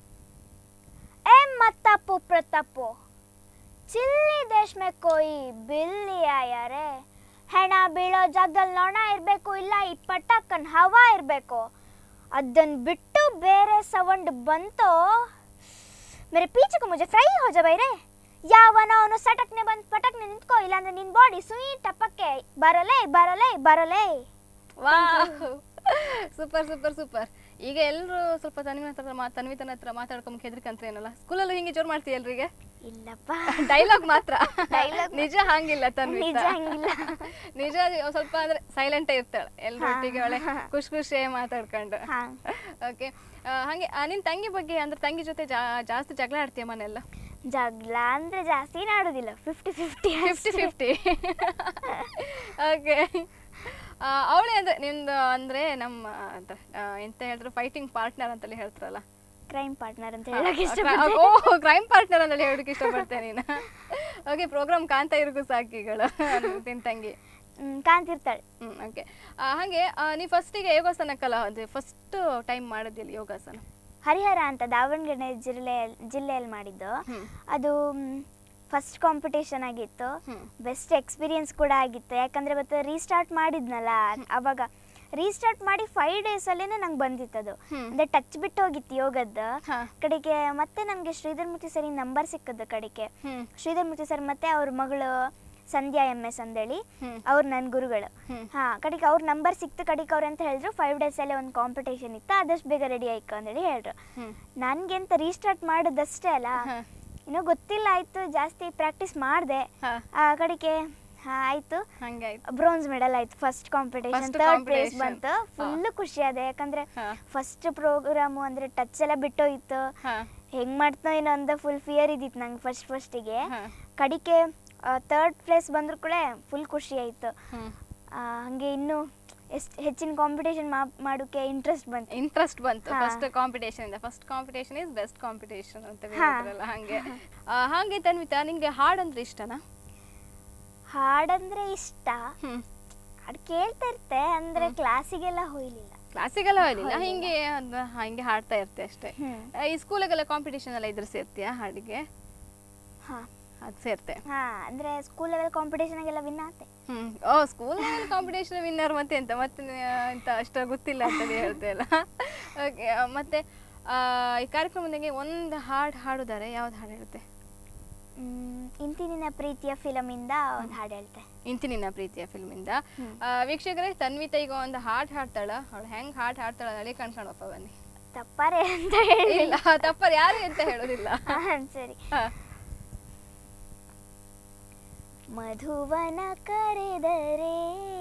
ए मतापो प्रतापो ಚಿಲ್ಲಿ ದೇಶ ಮೇ ಕೋಯಿ ಬಿಲ್ಲಿ ಆಯ ರೇ ಹೆಣ ಬೀಳೋ ಜಾಗದಲ್ಲಿ ನೊಣ ಇರಬೇಕು ಇಲ್ಲ ಈ ಪಟಾಕನ್ ಹವಾ ಇರಬೇಕು ಅದನ್ನ ಬಿಟ್ಟು ಬೇರೆ ಸೌಂಡ್ ಬಂತು ಮೇರೆ ಪೀಚೆಗೆ ಮುಜೆ ಫ್ರೈ ಹೋ ಜಾ ಬೈರೆ ಯಾವನ ಅವನು ಸಟಕ್ನೆ ಬಂದು ಪಟಕ್ನೆ ನಿಂತ್ಕೋ ಇಲ್ಲಾಂದ್ರೆ ನಿನ್ ಬಾಡಿ ಸುಯಿ ಟಪಕ್ಕೆ ಬರಲೇ ಬರಲೇ ಬರಲೇ ವಾ ಸೂಪರ್ ಸೂಪರ್ ಸೂಪರ್ ಈಗ ಎಲ್ಲರೂ ಸ್ವಲ್ಪ ತನ್ವಿನ ಹತ್ರ ಮಾ ತನ್ವಿತನ ಹತ್ರ ಮಾತಾಡ್ಕೊಂಡ್ ಹೆದರ್ಕಂತ್ರ ಏನಲ್ಲ ಸ್ಕೂಲಲ್ಲೂ ಹಿಂಗೆ ಜೋರ್ ಮಾಡ್ತೀಯ ಎಲ್ರಿಗೆ ಇಲ್ಲಪ್ಪ ಡೈಲಾಗ್ ಮಾತ್ರ Dialogue ನಿಜ ಹಂಗಿಲ್ಲ ತನ್ವಿತ ನಿಜ ಹಂಗಿಲ್ಲ. ನಿಜ ಒಂದ್ ಸ್ವಲ್ಪ ಅಂದ್ರೆ ಸೈಲೆಂಟ್ ಇರ್ತಾಳೆ ಎಲ್ರ ಒಟ್ಟಿಗೆ ಒಳ್ಳೆ ಖುಷಿ ಖುಷಿ ಮಾತಾಡ್ಕೊಂಡು ಹಾ. ಓಕೆ ಹಾಗೆ ಆ, ನಿನ್ ತಂಗಿ ಬಗ್ಗೆ ಅಂದ್ರೆ ತಂಗಿ ಜೊತೆ ಜಾ- ಜಾಸ್ತಿ ಜಗಳ ಆಡ್ತೀಯ ಮನೆಯಲ್ಲ ಜಗಳ ಅಂದ್ರೆ ಜಾಸ್ತಿ ನಾಡುದಿಲ್ಲ fifty fifty fifty fifty okay ಅವಳೇ ಅಂದ್ರೆ ನಿಮ್ದು ಅಂದ್ರೆ ನಮ್ಮ ಅಂತ, ಆ, ಎಂತ ಹೇಳಿದ್ರು ಫೈಟಿಂಗ್ ಪಾರ್ಟ್ನರ್ ಅಂತಲೇ ಹೇಳ್ತಾರಲ್ಲ ಕ್ರೈಮ್ ಪಾರ್ಟ್ನರ್ ಅಂತ ಹೇಳಕ್ ಓ ಇಷ್ಟಪಡ್ತೀನಿ ಕ್ರೈಮ್ ಪಾರ್ಟ್ನರ್ ಅಂತೇಳಿ ಹೇಳೋದಕ್ಕೆ ಇಷ್ಟಪಡ್ತೇನೆ ನೀನು ಓಕೆ ಪ್ರೋಗ್ರಾಮ್ ಕಾಣ್ತಾ ಇರೋಕು ಸಾಕಿಗಳು ನಿನ್ ತಂಗಿ ಹ್ಮ್, ಕಾಂತಿರ್ತಾಳೆ ಹ್ಮ್ ಓಕೆ ಹಾಗೆ ಆ, ನೀ ಫಸ್ಟಿಗೆ ಯೋಗಾಸನಕ್ಕಲ್ಲ ಅದು ಫಸ್ಟ್ ಟೈಮ್ ಮಾಡಿದ್ಯಲ್ಲ ಯೋಗಾಸನ ಹರಿಹರ ಅಂತ ದಾವಣಗೆರೆ ಜಿಲ್ಲೆ ಜಿಲ್ಲೆಯಲ್ಲಿ ಮಾಡಿದ್ದು ಹ್ಮ್. ಅದು ಫಸ್ಟ್ ಕಾಂಪಿಟೇಷನ್ ಆಗಿತ್ತು ಹ್ಮ್. ಬೆಸ್ಟ್ ಎಕ್ಸ್ಪೀರಿಯನ್ಸ್ ಕೂಡ ಆಗಿತ್ತು ಯಾಕಂದ್ರೆ ಮತ್ತೆ ರೀಸ್ಟಾರ್ಟ್ ಮಾಡಿದ್ನಲ್ಲ ಅವಾಗ ರೀಸ್ಟಾರ್ಟ್ ಮಾಡಿ ಫೈವ್ ಡೇಸಲ್ಲೇ ನಂಗೆ ಬಂದಿತ್ತದು ಹ್ಮ್. ಅಂದ್ರೆ ಟಚ್ ಬಿಟ್ಟು ಹೋಗಿತ್ತು ಯೋಗದ್ದು ಹಾ. ಕಡೆಗೆ ಮತ್ತೆ ನನಗೆ ಶ್ರೀಧರ್ ಮೂರ್ತಿ ಸರಿ ನಂಬರ್ ಸಿಕ್ಕದ್ದು ಕಡೆಗೆ ಹ್ಮ್ ಶ್ರೀಧರ್ ಮೂರ್ತಿ ಸರ್ ಮತ್ತೆ ಅವ್ರ ಮಗಳು ಸಂಧ್ಯಾ ಎಮ್ ಎಸ್ ಅಂದೇಳಿ ಹ್ಮ್. ಅವ್ರು ನನ್ನ ಗುರುಗಳು ಹ್ಮ್. ಹಾ ಕಡೆಗೆ ಅವ್ರ ನಂಬರ್ ಸಿಕ್ತು ಕಡೆಗೆ ಅವ್ರು ಅಂತ ಹೇಳಿದ್ರು ಫೈವ್ ಡೇಸಲ್ಲೇ ಒಂದು ಕಾಂಪಿಟೇಷನ್ ಇತ್ತು ಆದಷ್ಟು ಬೇಗ ರೆಡಿ ಆಯ್ತು ಅಂತೇಳಿ ಹೇಳಿದ್ರು ಹ್ಮ್. ನನಗೆ ಅಂತ ರೀಸ್ಟಾರ್ಟ್ ಮಾಡೋದಷ್ಟೇ ಅಲ್ಲ ಹಾ. ಇನ್ನೂ ಗೊತ್ತಿಲ್ಲ ಆಯ್ತು ಜಾಸ್ತಿ ಪ್ರಾಕ್ಟೀಸ್ ಮಾಡಿದೆ ಹಾ. ಆ ಕಡೆಗೆ ಹಾ ಆಯ್ತು ಹಂಗಾಯ್ತು ಬ್ರೋನ್ಸ್ ಮೆಡಲ್ ಆಯ್ತು first competition First third place competition. ಬಂತು ಫುಲ್ ಖುಷಿ ಅದೆ ಯಾಕಂದ್ರೆ ಹಾ. ಫಸ್ಟ್ ಪ್ರೋಗ್ರಾಮು ಅಂದ್ರೆ ಟಚ್ ಎಲ್ಲ ಬಿಟ್ಟೋಯ್ತು ಹಾ. ಹೆಂಗ್ ಮಾಡ್ತೋ ಏನೋ ಅಂತ ಫುಲ್ ಫಿಯರ್ ಇದ್ದಿತ್ತು ನಂಗೆ ಫಸ್ಟ್ ಫಸ್ಟಿಗೆ ಹಾ. ಕಡಿಕೆ ಥರ್ಡ್ ಪ್ಲೇಸ್ ಬಂದ್ರು ಕೂಡ ಫುಲ್ ಖುಷಿ ಆಯ್ತು ಹ್ಮ್. ಆ, ಹಂಗೆ ಇನ್ನು ಎಷ್ಟು ಹೆಚ್ಚಿನ ಕಾಂಪಿಟೇಷನ್ ಮಾಡೋಕೆ ಇಂಟ್ರೆಸ್ಟ್ ಬಂತು ಇಂಟ್ರೆಸ್ಟ್ ಬಂತು ಹಾ. ಫಸ್ಟ್ ಕಾಂಪಿಟೇಷನ್ ಇಂದ first competition is best competition ಅಂತ ಹಾ. ಹೇಳಿದ್ರಲ್ಲ ಹಂಗೆ ಆ, ಹಾಗೆ ತನ್ವಿತಾ ನಿಂಗೆ ಹಾಡ್ ಅಂದ್ರೆ ಇಷ್ಟನಾ ಹಾಡಂದ್ರೆ ಇಷ್ಟ ಹ್ಮ್ ಹಾಡು ಕೇಳ್ತಾ ಇರ್ತೆ ಅಂದ್ರೆ ಕ್ಲಾಸಿಗೆಲ್ಲ ಹೋಯ್ಲಿಲ್ಲ ಕ್ಲಾಸಿಗೆಲ್ಲ ಹೋಗ್ಲಿಲ್ಲ ಹಿಂಗೆ ಅದ್ ಹಂಗೆ ಹಾಡ್ತಾ ಇರ್ತೆ ಅಷ್ಟೇ ಹ್ಮ್. ಆ, ಈ ಸ್ಕೂಲಾಗೆಲ್ಲ ಕಾಂಪಿಟೇಷನ್ ಎಲ್ಲ ಇದ್ರೆ ಸೇರ್ತೀಯಾ ಹಾಡಿಗೆ ಹಾ ಅದು ಸೇರ್ತೆ ಹಾ ಅಂದ್ರೆ ಸ್ಕೂಲ್ ಲೆವೆಲ್ ಕಾಂಪಿಟೇಷನ್ಗೆಲ್ಲ ವಿನ್ ಆತೆ hmm oh school competition winner ಮತ್ತೆ ಎಂತ ಮತ್ತೆ ನೀ- ಎಂತ ಅಷ್ಟ ಗೊತ್ತಿಲ್ಲ ಅಂತ ಹೇಳ್ತೆ ಅಲ್ಲ ಓಕೆ ಮತ್ತೆ ಆ, ಈ ಕಾರ್ಯಕ್ರಮದಾಗೆ ಒಂದು ಹಾಡು ಹಾಡುದಾರೆ ಯಾವ್ದು ಹಾಡು ಹೇಳುತ್ತೆ ಮ್, ಇಂತಿ ನಿನ್ನ ಪ್ರೀತಿಯ ಫಿಲಮ್ ಇಂದ ಒಂದು ಹಾಡು ಹೇಳ್ತೆ ಇಂತಿ ನಿನ್ನ ಪ್ರೀತಿಯ ಫಿಲ್ಮಿಂದ ವೀಕ್ಷಕರೇ ತನ್ವಿತಾ ಈಗ ಒಂದು ಹಾಡು ಹಾಡ್ತಾಳ ಅವಳು ಹೆಂಗ್ ಹಾಡು ಹಾಡ್ತಾಳ ನಡಿ ಕಣ್ಕೊಂಡಪ್ಪ ಬನ್ನಿ ತಪ್ಪಾರೆ ಅಂತ ಹೇಳಿ ಇಲ್ಲ ತಪ್ಪರ್ ಯಾರು ಅಂತ ಹೇಳೋದಿಲ್ಲ ಸರಿ ಹಾ. ಮಧುವನ ಕರೆದರೆ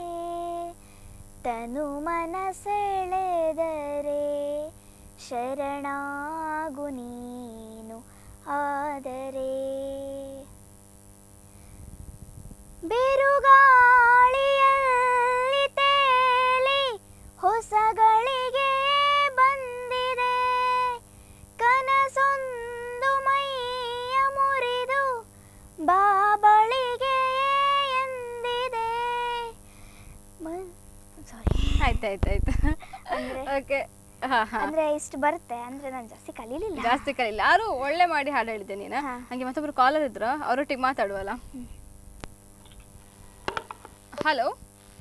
ತನು ಮನ ಸೆಳೆದರೆ ಶರಣಾಗು ನೀನು ಆದರೆ ಬಿರುಗಾಳಿಯಲ್ಲಿ ತೇಲಿ ಹೊಸಗಳಿಗೆ ಬಂದಿದೆ ಕನಸೊಂದು ಮೈಯ ಮುರಿದು ಬಾಬಳಿಗೆ ಎಂದಿದೆ ಸಾರಿ ಆಯ್ತಾಯ್ತಾಯ್ತು ಅಂದ್ರೆ- ಓಕೆ ಹಾ ಹಾ ಅಂದ್ರೆ ಇಷ್ಟು ಬರುತ್ತೆ ಅಂದ್ರೆ ನಾನು ಜಾಸ್ತಿ ಕಲೀಲಿಲ್ಲ ಜಾಸ್ತಿ ಕಲಿಲ್ಲ ಯಾರು ಒಳ್ಳೆ ಮಾಡಿ ಹಾಡು ಹೇಳಿದ್ದೆ ನೀನು ಹಾ. ಹಂಗೆ ಮತ್ತೊಬ್ರು ಕಾಲರ್ ಇದ್ರು ಅವರೊಟ್ಟಿಗೆ ಮಾತಾಡುವಲ್ಲ ಹಲೋ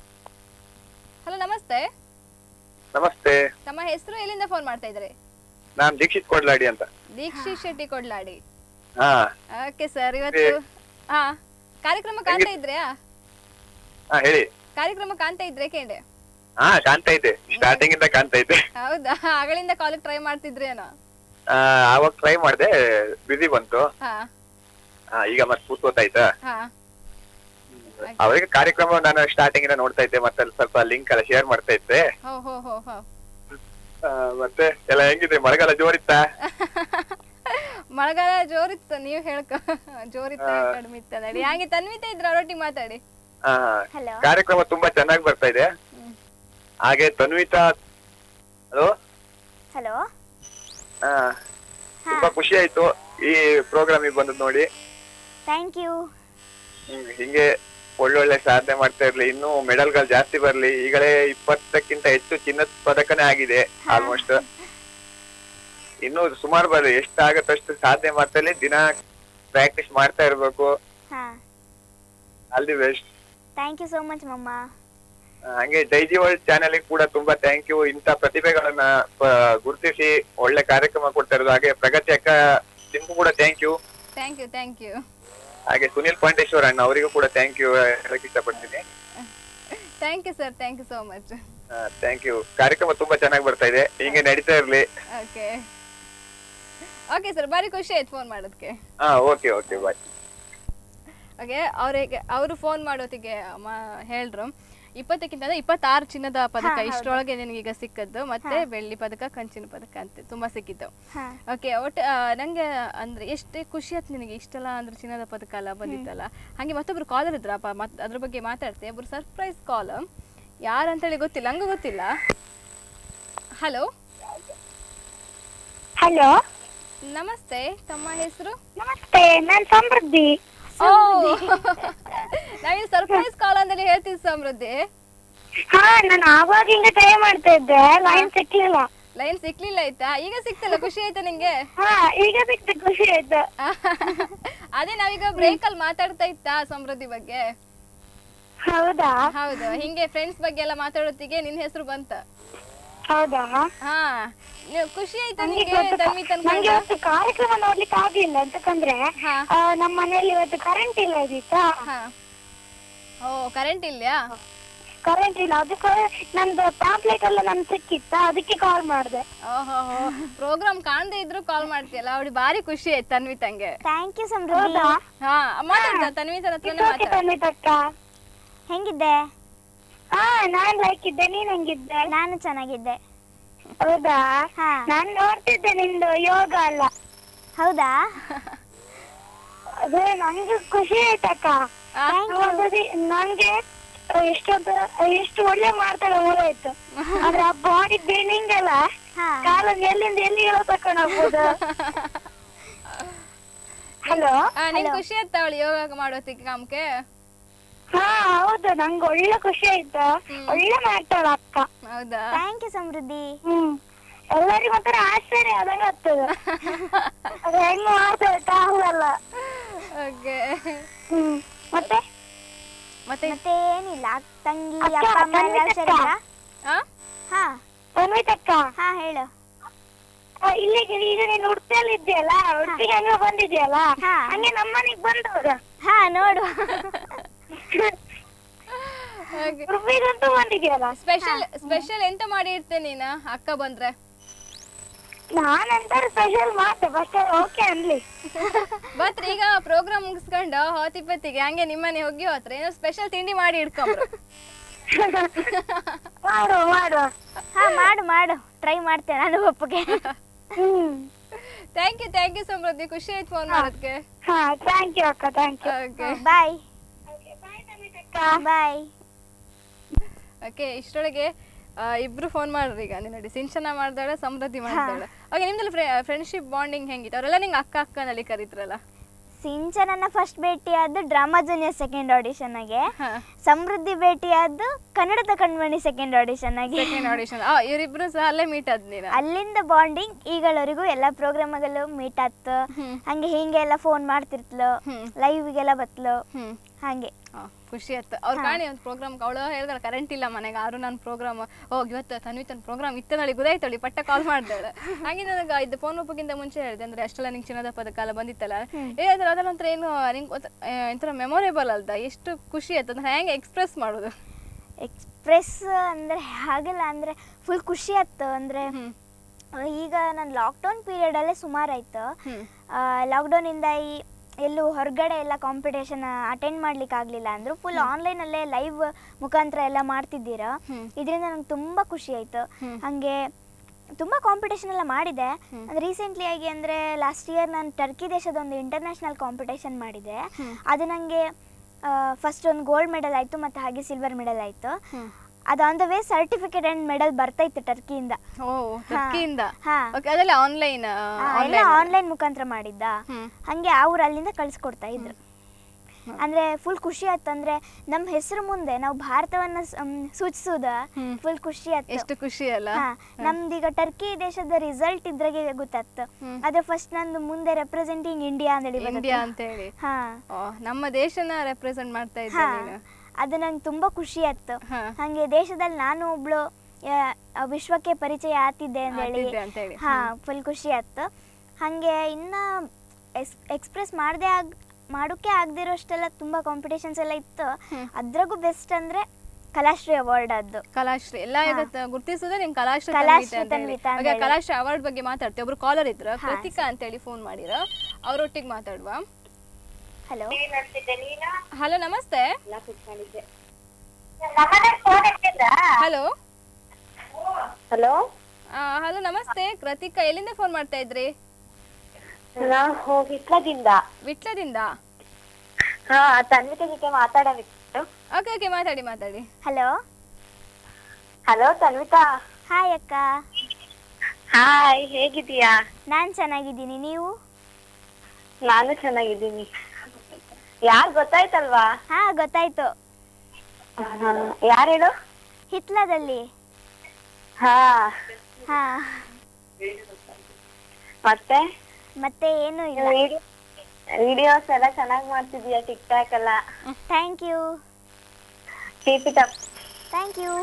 ಹಲೋ ನಮಸ್ತೆ ನಮಸ್ತೆ ತಮ್ಮ ಹೆಸರು ಎಲ್ಲಿಂದ ಫೋನ್ ಮಾಡ್ತಾ ಇದ್ರಿ ನಾನ್ ದೀಕ್ಷಿತ್ ಕೊಡ್ಲಾಡಿ ಅಂತ ದೀಕ್ಷಿತ್ ಶೆಟ್ಟಿ ಕೊಡ್ಲಾಡಿ ಹಾ ಓಕೆ ಸರ್ ಇವತ್ತು ಹಾ ಕಾರ್ಯಕ್ರಮ ಕಾಣ್ತಾ ಇದ್ರ್ಯಾ ಹಾ ಹೇಳಿ ಕಾರ್ಯಕ್ರಮ ಕಾಣ್ತಾ ಇದ್ರೆ ಕೇಂಡೆ ಹಾ ಕಾಣ್ತಾ ಇದ್ದೆ ಸ್ಟಾರ್ಟಿಂಗ್ ಇಂದ ಕಾಣ್ತಾ ಇದ್ದೆ ಹೌದಾ ಆಗಳಿಂದ ಕಾಲಿಗೆ ಟ್ರೈ ಮಾಡ್ತಿದ್ರೇನೋ ಆ, ಆವಾಗ ಟ್ರೈ ಮಾಡ್ದೆ ಬಿಸಿ ಬಂತು ಹಾ ಹಾ, ಈಗ ಮತ್ತೆ ಕೂತ್ಕೋತಾಯ್ತಾ ಹಾ ಅವರಿಗೆ ಕಾರ್ಯಕ್ರಮ ನಾನು ಸ್ಟಾರ್ಟಿಂಗ್ ಇಂದ ನೋಡ್ತಾ ಇದ್ದೆ ಮತ್ತೆ ಅಲ್ಲಿ ಸ್ವಲ್ಪ ಲಿಂಕ್ ಎಲ್ಲ ಶೇರ್ ಮಾಡ್ತಾ ಇದ್ದೆ ಹೋ ಹೋ ಹೋ ಹೋ ಆ, ಮತ್ತೆ ಎಲ್ಲ ಹೆಂಗಿದೆ ಮಳೆಗಾಲ ಜೋರಿತ್ತಾ ಮಳೆಗಾಲ ಜೋರಿತ್ತು ನೀವು ಹೇಳ್ಕ ಜೋರಿತ್ತ ಹಾ. ಕಡಿಮೆ ಇತ್ತ ನಡಿ ಹಾಗೆ ತನ್ವಿತ ಇದ್ರ ಅವರೊಟ್ಟಿಗೆ ಮಾತಾಡಿ ಹಾ ಹಲೋ ಕಾರ್ಯಕ್ರಮ ತುಂಬಾ ಚೆನ್ನಾಗಿ ಬರ್ತಾ ಇದೆ ಹಾಗೆ ತನ್ವಿತಾ ಹಲೋ ಹಲೋ ಹಾ ತುಂಬಾ ಖುಷಿ ಆಯ್ತು ಈ ಪ್ರೋಗ್ರಾಮಿಗೆ ಬಂದದ್ ನೋಡಿ ಥ್ಯಾಂಕ್ ಯು ಹ್ಮ್, ಹಿಂಗೆ ಒಳ್ಳೊಳ್ಳೆ ಸಾಧನೆ ಮಾಡ್ತಾ ಇರ್ಲಿ ಇನ್ನೂ ಮೆಡಲ್ಗಳು ಜಾಸ್ತಿ ಬರ್ಲಿ ಈಗಲೇ ಇಪ್ಪತ್ತಕ್ಕಿಂತ ಹೆಚ್ಚು ಚಿನ್ನದ ಪದಕನೇ ಆಗಿದೆ ಆಲ್ಮೋಸ್ಟ್ ಇನ್ನು ಸುಮಾರು ಬರ್ಲಿ ಎಷ್ಟಾಗತ್ತಷ್ಟು ಸಾಧನೆ ಮಾಡ್ತಾ ಇರ್ಲಿ ದಿನ ಪ್ರಾಕ್ಟೀಸ್ ಮಾಡ್ತಾ ಇರ್ಬೇಕು ಹಾ all the best thank you so much ಮಮ್ಮ ಹಂಗೆ ಡೈಜಿ ವರ್ಲ್ಡ್ ಚಾನೆಲ್ ಕೂಡ ತುಂಬಾ ಥ್ಯಾಂಕ್ ಯು ಇಂಥ ಪ್ರತಿಭೆಗಳನ್ನ ಆ, ಗುರುತಿಸಿ ಒಳ್ಳೆ ಕಾರ್ಯಕ್ರಮ ಕೊಡ್ತಾ ಇರೋದು ಹಾಗೆ ಪ್ರಗತಿ ಅಕ್ಕ ನಿಮ್ಗೂ ಕೂಡ thank you thank you thank you ಹಾಗೆ ಸುನಿಲ್ ಪಾಂಡೇಶ್ವರ್ ಅಣ್ಣ ಅವರಿಗೂ ಕೂಡ ಥ್ಯಾಂಕ್ ಯು ಹೇಳಕ್ ಇಷ್ಟಪಡ್ತೀನಿ thank you sir thank you so much thank you ಕಾರ್ಯಕ್ರಮ ತುಂಬಾ ಚೆನ್ನಾಗಿ ಬರ್ತಾ ಇದೆ ಹಿಂಗೆ ನಡೀತಾ ಇರ್ಲಿ ಓಕೆ ಓಕೆ ಸರ್ ಭಾರಿ ಖುಷಿ ಆಯ್ತು ಫೋನ್ ಮಾಡೋದಕ್ಕೆ ಹಾ ಓಕೆ ಓಕೆ ಬಾಯ್ ಓಕೆ ಅವ್ರಿಗೆ ಅವರು ಫೋನ್ ಮಾಡೋತ್ತಿಗೆ ಮ- ಹೇಳ್ರು ಇಪ್ಪತ್ತಕ್ಕಿಂತ ಅಂದ್ರೆ ಇಪ್ಪತ್ತಾರು ಚಿನ್ನದ ಪದಕ ಹಾ, ಹೌದು. ಇಷ್ಟರೊಳಗೆ ನಿನಗೀಗ ಸಿಕ್ಕದ್ದು ಮತ್ತೆ ಬೆಳ್ಳಿ ಪದಕ ಕಂಚಿನ ಪದಕ ಅಂತ ತುಂಬಾ ಸಿಕ್ಕಿತ್ತು ಹಾ ಓಕೆ ಒಟ್ಟು ಆ, ನಂಗೆ ಅಂದ್ರೆ ಎಷ್ಟೇ ಖುಷಿ ಆಯ್ತು ನಿನಗೆ ಇಷ್ಟೆಲ್ಲ ಅಂದ್ರೆ ಚಿನ್ನದ ಪದಕ ಎಲ್ಲ ಬಂದಿತ್ತಲ್ಲ ಹಾಗೆ ಮತ್ತೊಬ್ರು ಕಾಲರ್ ಇದ್ರಪ್ಪ ಮತ್ ಅದ್ರ ಬಗ್ಗೆ ಮಾತಾಡ್ತೆ ಒಬ್ರು ಸರ್ಪ್ರೈಸ್ ಕಾಲ್ ಯಾರಂತೇಳಿ ಗೊತ್ತಿಲ್ಲ ಹಂಗೂ ಗೊತ್ತಿಲ್ಲ ಹಲೋ ಹಲೋ ನಮಸ್ತೆ ತಮ್ಮ ಹೆಸರು ನಮಸ್ತೆ ನಾನ್ ಸಮೃದ್ಧಿ ಓ ನಾವಿಲ್ಲಿ ಸರ್ಪ್ರೈಸ್ ಕಾಲ್ ಅಂತೇಳಿ ಹೇಳ್ತೀವಿ ಸಮೃದ್ಧಿ ಹಾ ನಾನು ಆವಾಗಿಂದ ಟ್ರೈ ಮಾಡ್ತಾ ಇದ್ದೆ ಲೈನ್ ಸಿಕ್ಲಿಲ್ಲ ಲೈನ್ ಸಿಕ್ಲಿಲ್ಲ ಆಯ್ತಾ ಈಗ ಸಿಕ್ತಲ್ಲ ಖುಷಿ ಆಯ್ತಾ ನಿಂಗೆ ಹಾ ಈಗ ಸಿಕ್ತು ಖುಷಿ ಆಯ್ತು ಅದೇ ನಾವೀಗ ಬ್ರೇಕ್ ಅಲ್ಲಿ ಮಾತಾಡ್ತಾ ಇತ್ತಾ ಸಮೃದ್ಧಿ ಬಗ್ಗೆ ಹೌದಾ ಹೌದು ಹಿಂಗೆ ಫ್ರೆಂಡ್ಸ್ ಬಗ್ಗೆ ಎಲ್ಲ ಮಾತಾಡೋತ್ತಿಗೆ ನಿನ್ ಹೆಸರು ಬಂತ ಹೌದಾ ಹಾ ನೀವು ಖುಷಿ ಆಯ್ತಾ ನಂಗೆ ನಿಂಗೆ ಇವತ್ತು ತನ್ವಿ ನಂಗೆ ತನ್ಕೊಂಡು ಇವತ್ತು ಕಾರ್ಯಕ್ರಮ ನೋಡ್ಲಿಕ್ಕೆ ಆಗ್ಲಿಲ್ಲ ಅಂತಕಂದ್ರೆ ಹಾ. ಆ, ನಮ್ಮ ಮನೆಯಲ್ಲಿ ಇವತ್ತು ಕರೆಂಟ್ ಇಲ್ಲ ಇದಿತ್ತಾ ಹಾ ಓ ಕರೆಂಟ್ ಇಲ್ಯಾ ಕರೆಂಟ್ ಇಲ್ಲ ಅದಕ್ಕೆ ನಂದು ಪಾಂಪ್ಲೆಟ್ ಎಲ್ಲ ನನ್ ಸಿಕ್ಕಿತ್ತ ಅದಕ್ಕೆ ಕಾಲ್ ಮಾಡಿದೆ ಓಹೋ ಪ್ರೋಗ್ರಾಮ್ ಕಾಣದೇ ಇದ್ರು ಕಾಲ್ ಮಾಡ್ತೀಯಲ್ಲ ಅವಳಿ ಭಾರಿ ಖುಷಿ ಆಯ್ತು ತನ್ವಿತಂಗೆ ಥ್ಯಾಂಕ್ ಯು ಸಮೃದ್ಧಿ ಹೌದಾ ಹಾ ಮಾತಾಡ್ತಾ ತನ್ವಿತನ ಹತ್ರನೇ ಓಕೆ ಮಾತಾಡ ತನ್ವಿತಕ್ಕ ಹೆಂಗಿದ್ದೆ ಹಾ ನಾನ್ ಲೈಕ್ ಇದ್ದೆ ನೀನ್ ಹೆಂಗಿದ್ದೆ ನಾನು ಚೆನ್ನಾಗಿದ್ದೆ ಹೌದಾ ಹಾ ನಾನ್ ನೋಡ್ತಿದ್ದೆ ನಿಂದು ಯೋಗ ಅಲ್ಲ ಹೌದಾ ಅದೇ ನಂಗೆ ಖುಷಿ ಆಯ್ತಕ್ಕ ನೋಡಿದ್ರೆ ನಂಗೆ ಎಷ್ಟೊಂದು ಎಷ್ಟು ಒಳ್ಳೆ ಮಾಡ್ತಾಳೆ ಊರಾಯ್ತು ಆದ್ರೆ ಆ ಬಾಡಿ ಬೆಂಡಿಂಗ್ ಎಲ್ಲ ಹಾ ಕಾಲಲ್ಲಿ ಎಲ್ಲಿಂದ ಎಲ್ಲಿ ಇರೋ ತಕೊಂಡ್ ಹೋಗ್ಬೋದು ಹಲೋ ಆ ನಿಂಗೆ ಖುಷಿ ಆಯ್ತಾ ಅವಳು ಯೋಗ ಮಾಡೋತಿಗೆ ಕಾಮಕ್ಕೆ ಹಾ ಹೌದು ನಂಗೆ ಒಳ್ಳೆ ಖುಷಿ ಆಯ್ತು ಒಳ್ಳೆ ಮಾಡ್ತಾಳ ಅಕ್ಕ ಹೌದಾ ಥ್ಯಾಂಕ್ ಯು ಸಮೃದ್ಧಿ ಹ್ಮ್ ಎಲ್ಲರಿಗೂ ಒಂಥರ ಆಶ್ಚರ್ಯ ಆದಂಗ ಆಗ್ತದ ಅದು ಹೆಂಗ್ ಮಾಡ್ತಾಳೆ ಕಾಲಲ್ಲ ಓಕೆ ಹ್ಮ್ ಮತ್ತೆ ಮತ್ತೆ ಮತ್ತೆ ಏನಿಲ್ಲ ಅಕ್ಕ, ತಂಗಿ ಅಕ್ಕ, ಅಪ್ಪ ಅಮ್ಮ ಎಲ್ಲ ತಂಗಿ ಹುಷಾರಿದ್ರಾ ಆ ಹಾ ತನ್ವಿತಕ್ಕ ಹಾ ಹೇಳು ಆ, ಇಲ್ಲಿಗೆ ಈಗ ನೀನು ಉಡುಪಿಯಲ್ಲಿ ಇದೆಯಲ್ಲ ಉಡುಪಿಗೆ ಹಂಗ ಬಂದಿದ್ಯಲ್ಲ ಹಾ. ಹಂಗೆ ನಮ್ಮನೆಗ್ ಬಂದವ್ರ ಹಾ ನೋಡು ಉಡುಪಿಗಂತೂ ಬಂದಿದ್ಯಲ್ಲ ಸ್ಪೆಷಲ್ ಸ್ಪೆಷಲ್ ಎಂತ ಮಾಡಿ ಇರ್ತೇನೆ ನೀನು ಅಕ್ಕ ಬಂದ್ರೆ ನಾನಂತಾರೆ ಸ್ಪೆಷಲ್ ಮಾತೆ ಬಸ್ ಓಕೆ ಅನ್ಲಿ ಬತ್ ಈಗ ಪ್ರೋಗ್ರಾಮ್ ಮುಗಿಸ್ಕೊಂಡು ಹೊತ್ತಿಪ್ಪತ್ತಿಗೆ ಹಂಗೆ ನಿಮ್ಮನೆ ಹೋಗಿ ಹೋತ್ರ ಏನೋ ಸ್ಪೆಷಲ್ ತಿಂಡಿ ಮಾಡಿ ಇಟ್ಕೊಂಬ್ರು ಮಾಡು ಮಾಡು ಹಾ ಮಾಡು ಮಾಡು ಟ್ರೈ ಮಾಡ್ತೇನೆ ನಾನು ಒಪ್ಪಿಗೆ ಹ್ಮ್ thank you thank you Samruddhi ಖುಷಿ ಆಯ್ತು ಫೋನ್ ಮಾಡೋದಕ್ಕೆ ಹಾ ಥ್ಯಾಂಕ್ ಯು ಅಕ್ಕ thank you okay bye bye ತನ್ವಿತಕ್ಕ ಬಾಯ್ ಓಕೆ ಇಷ್ಟರೊಳಗೆ ಆ, ಇಬ್ರು ಫೋನ್ ಮಾಡ್ರಿ ಈಗ ನೀನು ನೋಡಿ ಸಿಂಚನ ಮಾಡ್ದಾಳೆ ಸಮೃದ್ಧಿ ಮಾಡ್ದಾಳೆ ಓಕೆ ನಿಮ್ದಲ್ಲಿ ಫ್ರೆಂಡ್ಶಿಪ್ ಬಾಂಡಿಂಗ್ ಹೆಂಗಿತ್ತು ಅವರೆಲ್ಲ ನಿಂಗೆ ಅಕ್ಕ ಅಕ್ಕನಲ್ಲಿ ಕರೀತಾರಲ್ಲ ಸಿಂಚನನ್ನ ಫಸ್ಟ್ ಭೇಟಿಯಾದ್ದು ಡ್ರಾಮಾ ಜೂನಿಯರ್ ಸೆಕೆಂಡ್ ಆಡಿಷನ್ಗೆ ಹಾ ಸಮೃದ್ಧಿ ಭೇಟಿಯಾದ್ದು ಕನ್ನಡದ ಕಣ್ಮಣಿ ಸೆಕೆಂಡ್ ಆಡಿಷನ್ಗೆ ಸೆಕೆಂಡ್ ಆಡಿಷನ್ ಆ ಇವರಿಬ್ರು ಸಹ ಅಲ್ಲೇ ಮೀಟ್ ಆದ್ ನೀನು ಅಲ್ಲಿಂದ ಬಾಂಡಿಂಗ್ ಈಗಳವರೆಗೂ ಎಲ್ಲ ಪ್ರೋಗ್ರಾಮ್ಗಳು ಮೀಟ್ ಆತು ಹ್ಮ್. ಹಂಗೆ ಹಿಂಗೆ ಎಲ್ಲ ಫೋನ್ ಮಾಡ್ತಿರ್ತ್ಲು ಹ್ಮ್. ಲೈವ್ಗೆಲ್ಲ ಬತ್ಲು ಹ್ಮ್ ಹಾಗೆ ಆ, ಖುಷಿ ಆಯ್ತು ಅವ್ರು ಕಾಣಿ ಒಂದು ಪ್ರೋಗ್ರಾಮ್ ಅವಳು ಹೇಳಿದಾಳೆ ಕರೆಂಟ್ ಇಲ್ಲ ಮನೆಗೆ ಆರು ನನ್ನ ಪ್ರೋಗ್ರಾಮ್ ಹೋಗಿ ಇವತ್ತು ತನ್ವಿತನ ಪ್ರೋಗ್ರಾಮ್ ಇತ್ತ ನಾಳೆ ಗುದಾಯ್ತಳಿ ಪಟ್ಟ ಕಾಲ್ ಮಾಡ್ದಾಳೆ ಹಾಗೆ ನನಗೆ ಇದು ಫೋನ್ ಒಪ್ಪಕ್ಕಿಂತ ಮುಂಚೆ ಹೇಳಿದೆ ಅಂದ್ರೆ ಅಷ್ಟೆಲ್ಲ ನಿಂಗೆ ಚಿನ್ನದ ಪದಕ ಎಲ್ಲ ಬಂದಿತ್ತಲ್ಲ ಏ ಅದ್ರ ಅದೆಲ್ಲ ಒಂಥರ ಏನು ನಿಂಗೆ ಒಂಥರ ಮೆಮೊರೇಬಲ್ ಅಲ್ದ ಎಷ್ಟು ಖುಷಿ ಆಯ್ತು ಅಂದ್ರೆ ಹೆಂಗೆ ಎಕ್ಸ್ಪ್ರೆಸ್ ಮಾಡೋದು ಎಕ್ಸ್ಪ್ರೆಸ್ ಅಂದರೆ ಹಾಗೆಲ್ಲ ಅಂದರೆ ಫುಲ್ ಖುಷಿ ಆಯ್ತು ಅಂದರೆ ಹ್ಮ್ ಈಗ ನಾನು ಲಾಕ್ಡೌನ್ ಪೀರಿಯಡಲ್ಲೇ ಸುಮಾರು ಆಯ್ತು ಹ್ಮ್ ಲಾಕ್ಡೌನಿಂದ ಈ ಎಲ್ಲೂ ಹೊರಗಡೆ ಎಲ್ಲ ಕಾಂಪಿಟೇಷನ್ ಅಟೆಂಡ್ ಮಾಡ್ಲಿಕ್ಕೆ ಆಗಲಿಲ್ಲ ಅಂದರು ಫುಲ್ ಆನ್ಲೈನಲ್ಲೇ ಲೈವ್ ಮುಖಾಂತರ ಎಲ್ಲ ಮಾಡ್ತಿದ್ದೀರಾ ಹ್ಮ್. ಇದರಿಂದ ನಂಗೆ ತುಂಬ ಖುಷಿ ಆಯಿತು ಹಾಗೆ ತುಂಬ ಕಾಂಪಿಟೇಷನ್ ಎಲ್ಲ ಮಾಡಿದೆ ಅಂದರೆ ರೀಸೆಂಟ್ಲಿ ಆಗಿ ಅಂದರೆ ಲಾಸ್ಟ್ ಇಯರ್ ನಾನು ಟರ್ಕಿ ದೇಶದ ಒಂದು ಇಂಟರ್ನ್ಯಾಷನಲ್ ಕಾಂಪಿಟೇಷನ್ ಮಾಡಿದೆ ಅದು ನನಗೆ ಫಸ್ಟ್ ಒಂದು ಗೋಲ್ಡ್ ಮೆಡಲ್ ಆಯಿತು ಮತ್ತು ಹಾಗೆ ಸಿಲ್ವರ್ ಮೆಡಲ್ ಆಯಿತು ಹ್ಮ್. ಅದು on the way certificate and medal ಬರ್ತೈತೆ ಟರ್ಕಿಯಿಂದ ಓ ಟರ್ಕಿಯಿಂದ ಹಾ. ಓಕೆ ಅದೆಲ್ಲ ಆನ್ಲೈನ್ ಆ, ಎಲ್ಲ ಆನ್ಲೈನ್ ಮುಖಾಂತರ ಮಾಡಿದ್ದ ಹ್ಮ್. ಹಂಗೆ ಅವ್ರು ಅಲ್ಲಿಂದ ಕಳಿಸ್ಕೊಡ್ತಾ ಇದ್ರು ಅಂದ್ರೆ ಫುಲ್ ಖುಷಿ ಆಯ್ತು ಅಂದ್ರೆ ನಮ್ಮ ಹೆಸರು ಮುಂದೆ ನಾವು ಭಾರತವನ್ನ ಸ್- ಮ್, ಸೂಚಿಸುದ ಹ್ಮ್. ಫುಲ್ ಖುಷಿ ಆಯ್ತು ಎಷ್ಟು ಖುಷಿ ಅಲ್ಲ ಹಾ, ನಮ್ದೀಗ ಟರ್ಕಿ ದೇಶದ ರಿಸಲ್ಟ್ ಇದ್ರಾಗೆ ಗೊತ್ತಾಯ್ತು ಹ್ಮ್. ಅದೇ ಫಸ್ಟ್ ನಂದು ಮುಂದೆ ರೆಪ್ರೆಸೆಂಟಿಂಗ್ ಇಂಡಿಯಾ ಅಂತೇಳಿ ಇಂಡಿಯಾ ಬಂದದ್ದು. ಅಂತ ಹೇಳಿ ಹಾ ಓ, ನಮ್ಮ ದೇಶನ ರೆಪ್ರೆಸೆಂಟ್ ಮಾಡ್ತಾ ಇದ್ದೆ ಹಾ ನೀನು ಅದು ನಂಗೆ ತುಂಬಾ ಖುಷಿ ಆಯ್ತು ಹಾ. ಹಂಗೆ ದೇಶದಲ್ಲಿ ನಾನು ಒಬ್ಳು ಆ, ವಿಶ್ವಕ್ಕೆ ಪರಿಚಯ ಆತಿದ್ದೆ ಅಂತೇಳಿ ಆತಿದ್ದೆ ಅಂತೇಳಿ. ಹಾ ಫುಲ್ ಖುಷಿ ಆಯ್ತು ಹಾಗೆ ಇನ್ನ ಎಕ್ಸ್ಪ್ರೆಸ್ ಮಾಡದೆ ಆಗ್ ಮಾಡೋಕೆ ಆಗದಿರೋಷ್ಟೆಲ್ಲ ತುಂಬಾ ಕಾಂಪಿಟೇಷನ್ಸ್ ಎಲ್ಲ ಇತ್ತು ಅದ್ರಾಗೂ ಬೆಸ್ಟ್ ಅಂದ್ರೆ ಕಲಾಶ್ರೀ ಅವಾರ್ಡ್ ಅದು ಕಲಾಶ್ರೀ ಎಲ್ಲ ಈಗ ಗುರ್ತಿಸೋದೇ ನಿಮ್ ಕಲಾಶ್ರೀ ಕಲಾಶ್ರೀ ತನ್ವಿತ ಅಂತ ಹೇಳಿ. ತನ್ವಿತ ಅಂತ ಹಾಗೆ ಹೇಳಿ. ಕಲಾಶ್ರೀ ಅವಾರ್ಡ್ ಬಗ್ಗೆ ಮಾತಾಡ್ತೀವಿ ಒಬ್ರು ಕಾಲರ್ ಇದ್ರು ಹಾ, ಪ್ರತಿಕಾ ಅಂತ ಹೇಳಿ ಫೋನ್ ಮಾಡಿರ ಅವ್ರೊಟ್ಟಿಗೆ ಮಾತಾಡುವ ಹಲೋ ಹಲೋ ನಮಸ್ತೆ ಹಲೋ ಹಲೋ ಹಲೋ ನಮಸ್ತೆ ಕೃತಿಕಾ ಎಲ್ಲಿಂದ ಫೋನ್ ಮಾಡ್ತಾ ಇದ್ರಿ ನಾ ಹೋಗಿದ್ಲದಿಂದ ವಿಟ್ಲದಿಂದ ಹಾ ತನ್ವಿತ ಜೊತೆ ಮಾತಾಡೋದಿತ್ತು ಓಕೆ ಓಕೆ ಮಾತಾಡಿ ಮಾತಾಡಿ ಹಲೋ ಹಲೋ ತನ್ವಿತಾ ಹಾಯ್ ಅಕ್ಕ ಹಾಯ್ ಹೇಗಿದೀಯಾ ನಾನ್ ಚೆನ್ನಾಗಿದ್ದೀನಿ ನೀವು ನಾನು ಚೆನ್ನಾಗಿದ್ದೀನಿ ಯಾರ್ ಗೊತ್ತಾಯ್ತಲ್ವಾ ಹಾ ಗೊತ್ತಾಯ್ತು ಯಾರು ಹೇಳು ಹಿತ್ಲದಲ್ಲಿ ಹಾ ಹಾ ಮತ್ತೆ ಮತ್ತೆ ಏನು ಇಲ್ಲ ವಿಡಿಯೋಸ್ ಎಲ್ಲ ಚೆನ್ನಾಗಿ ಮಾಡ್ತಿದೀಯ ಟಿಕ್ ಟಾಕ್ ಎಲ್ಲ thank you keep it up thank you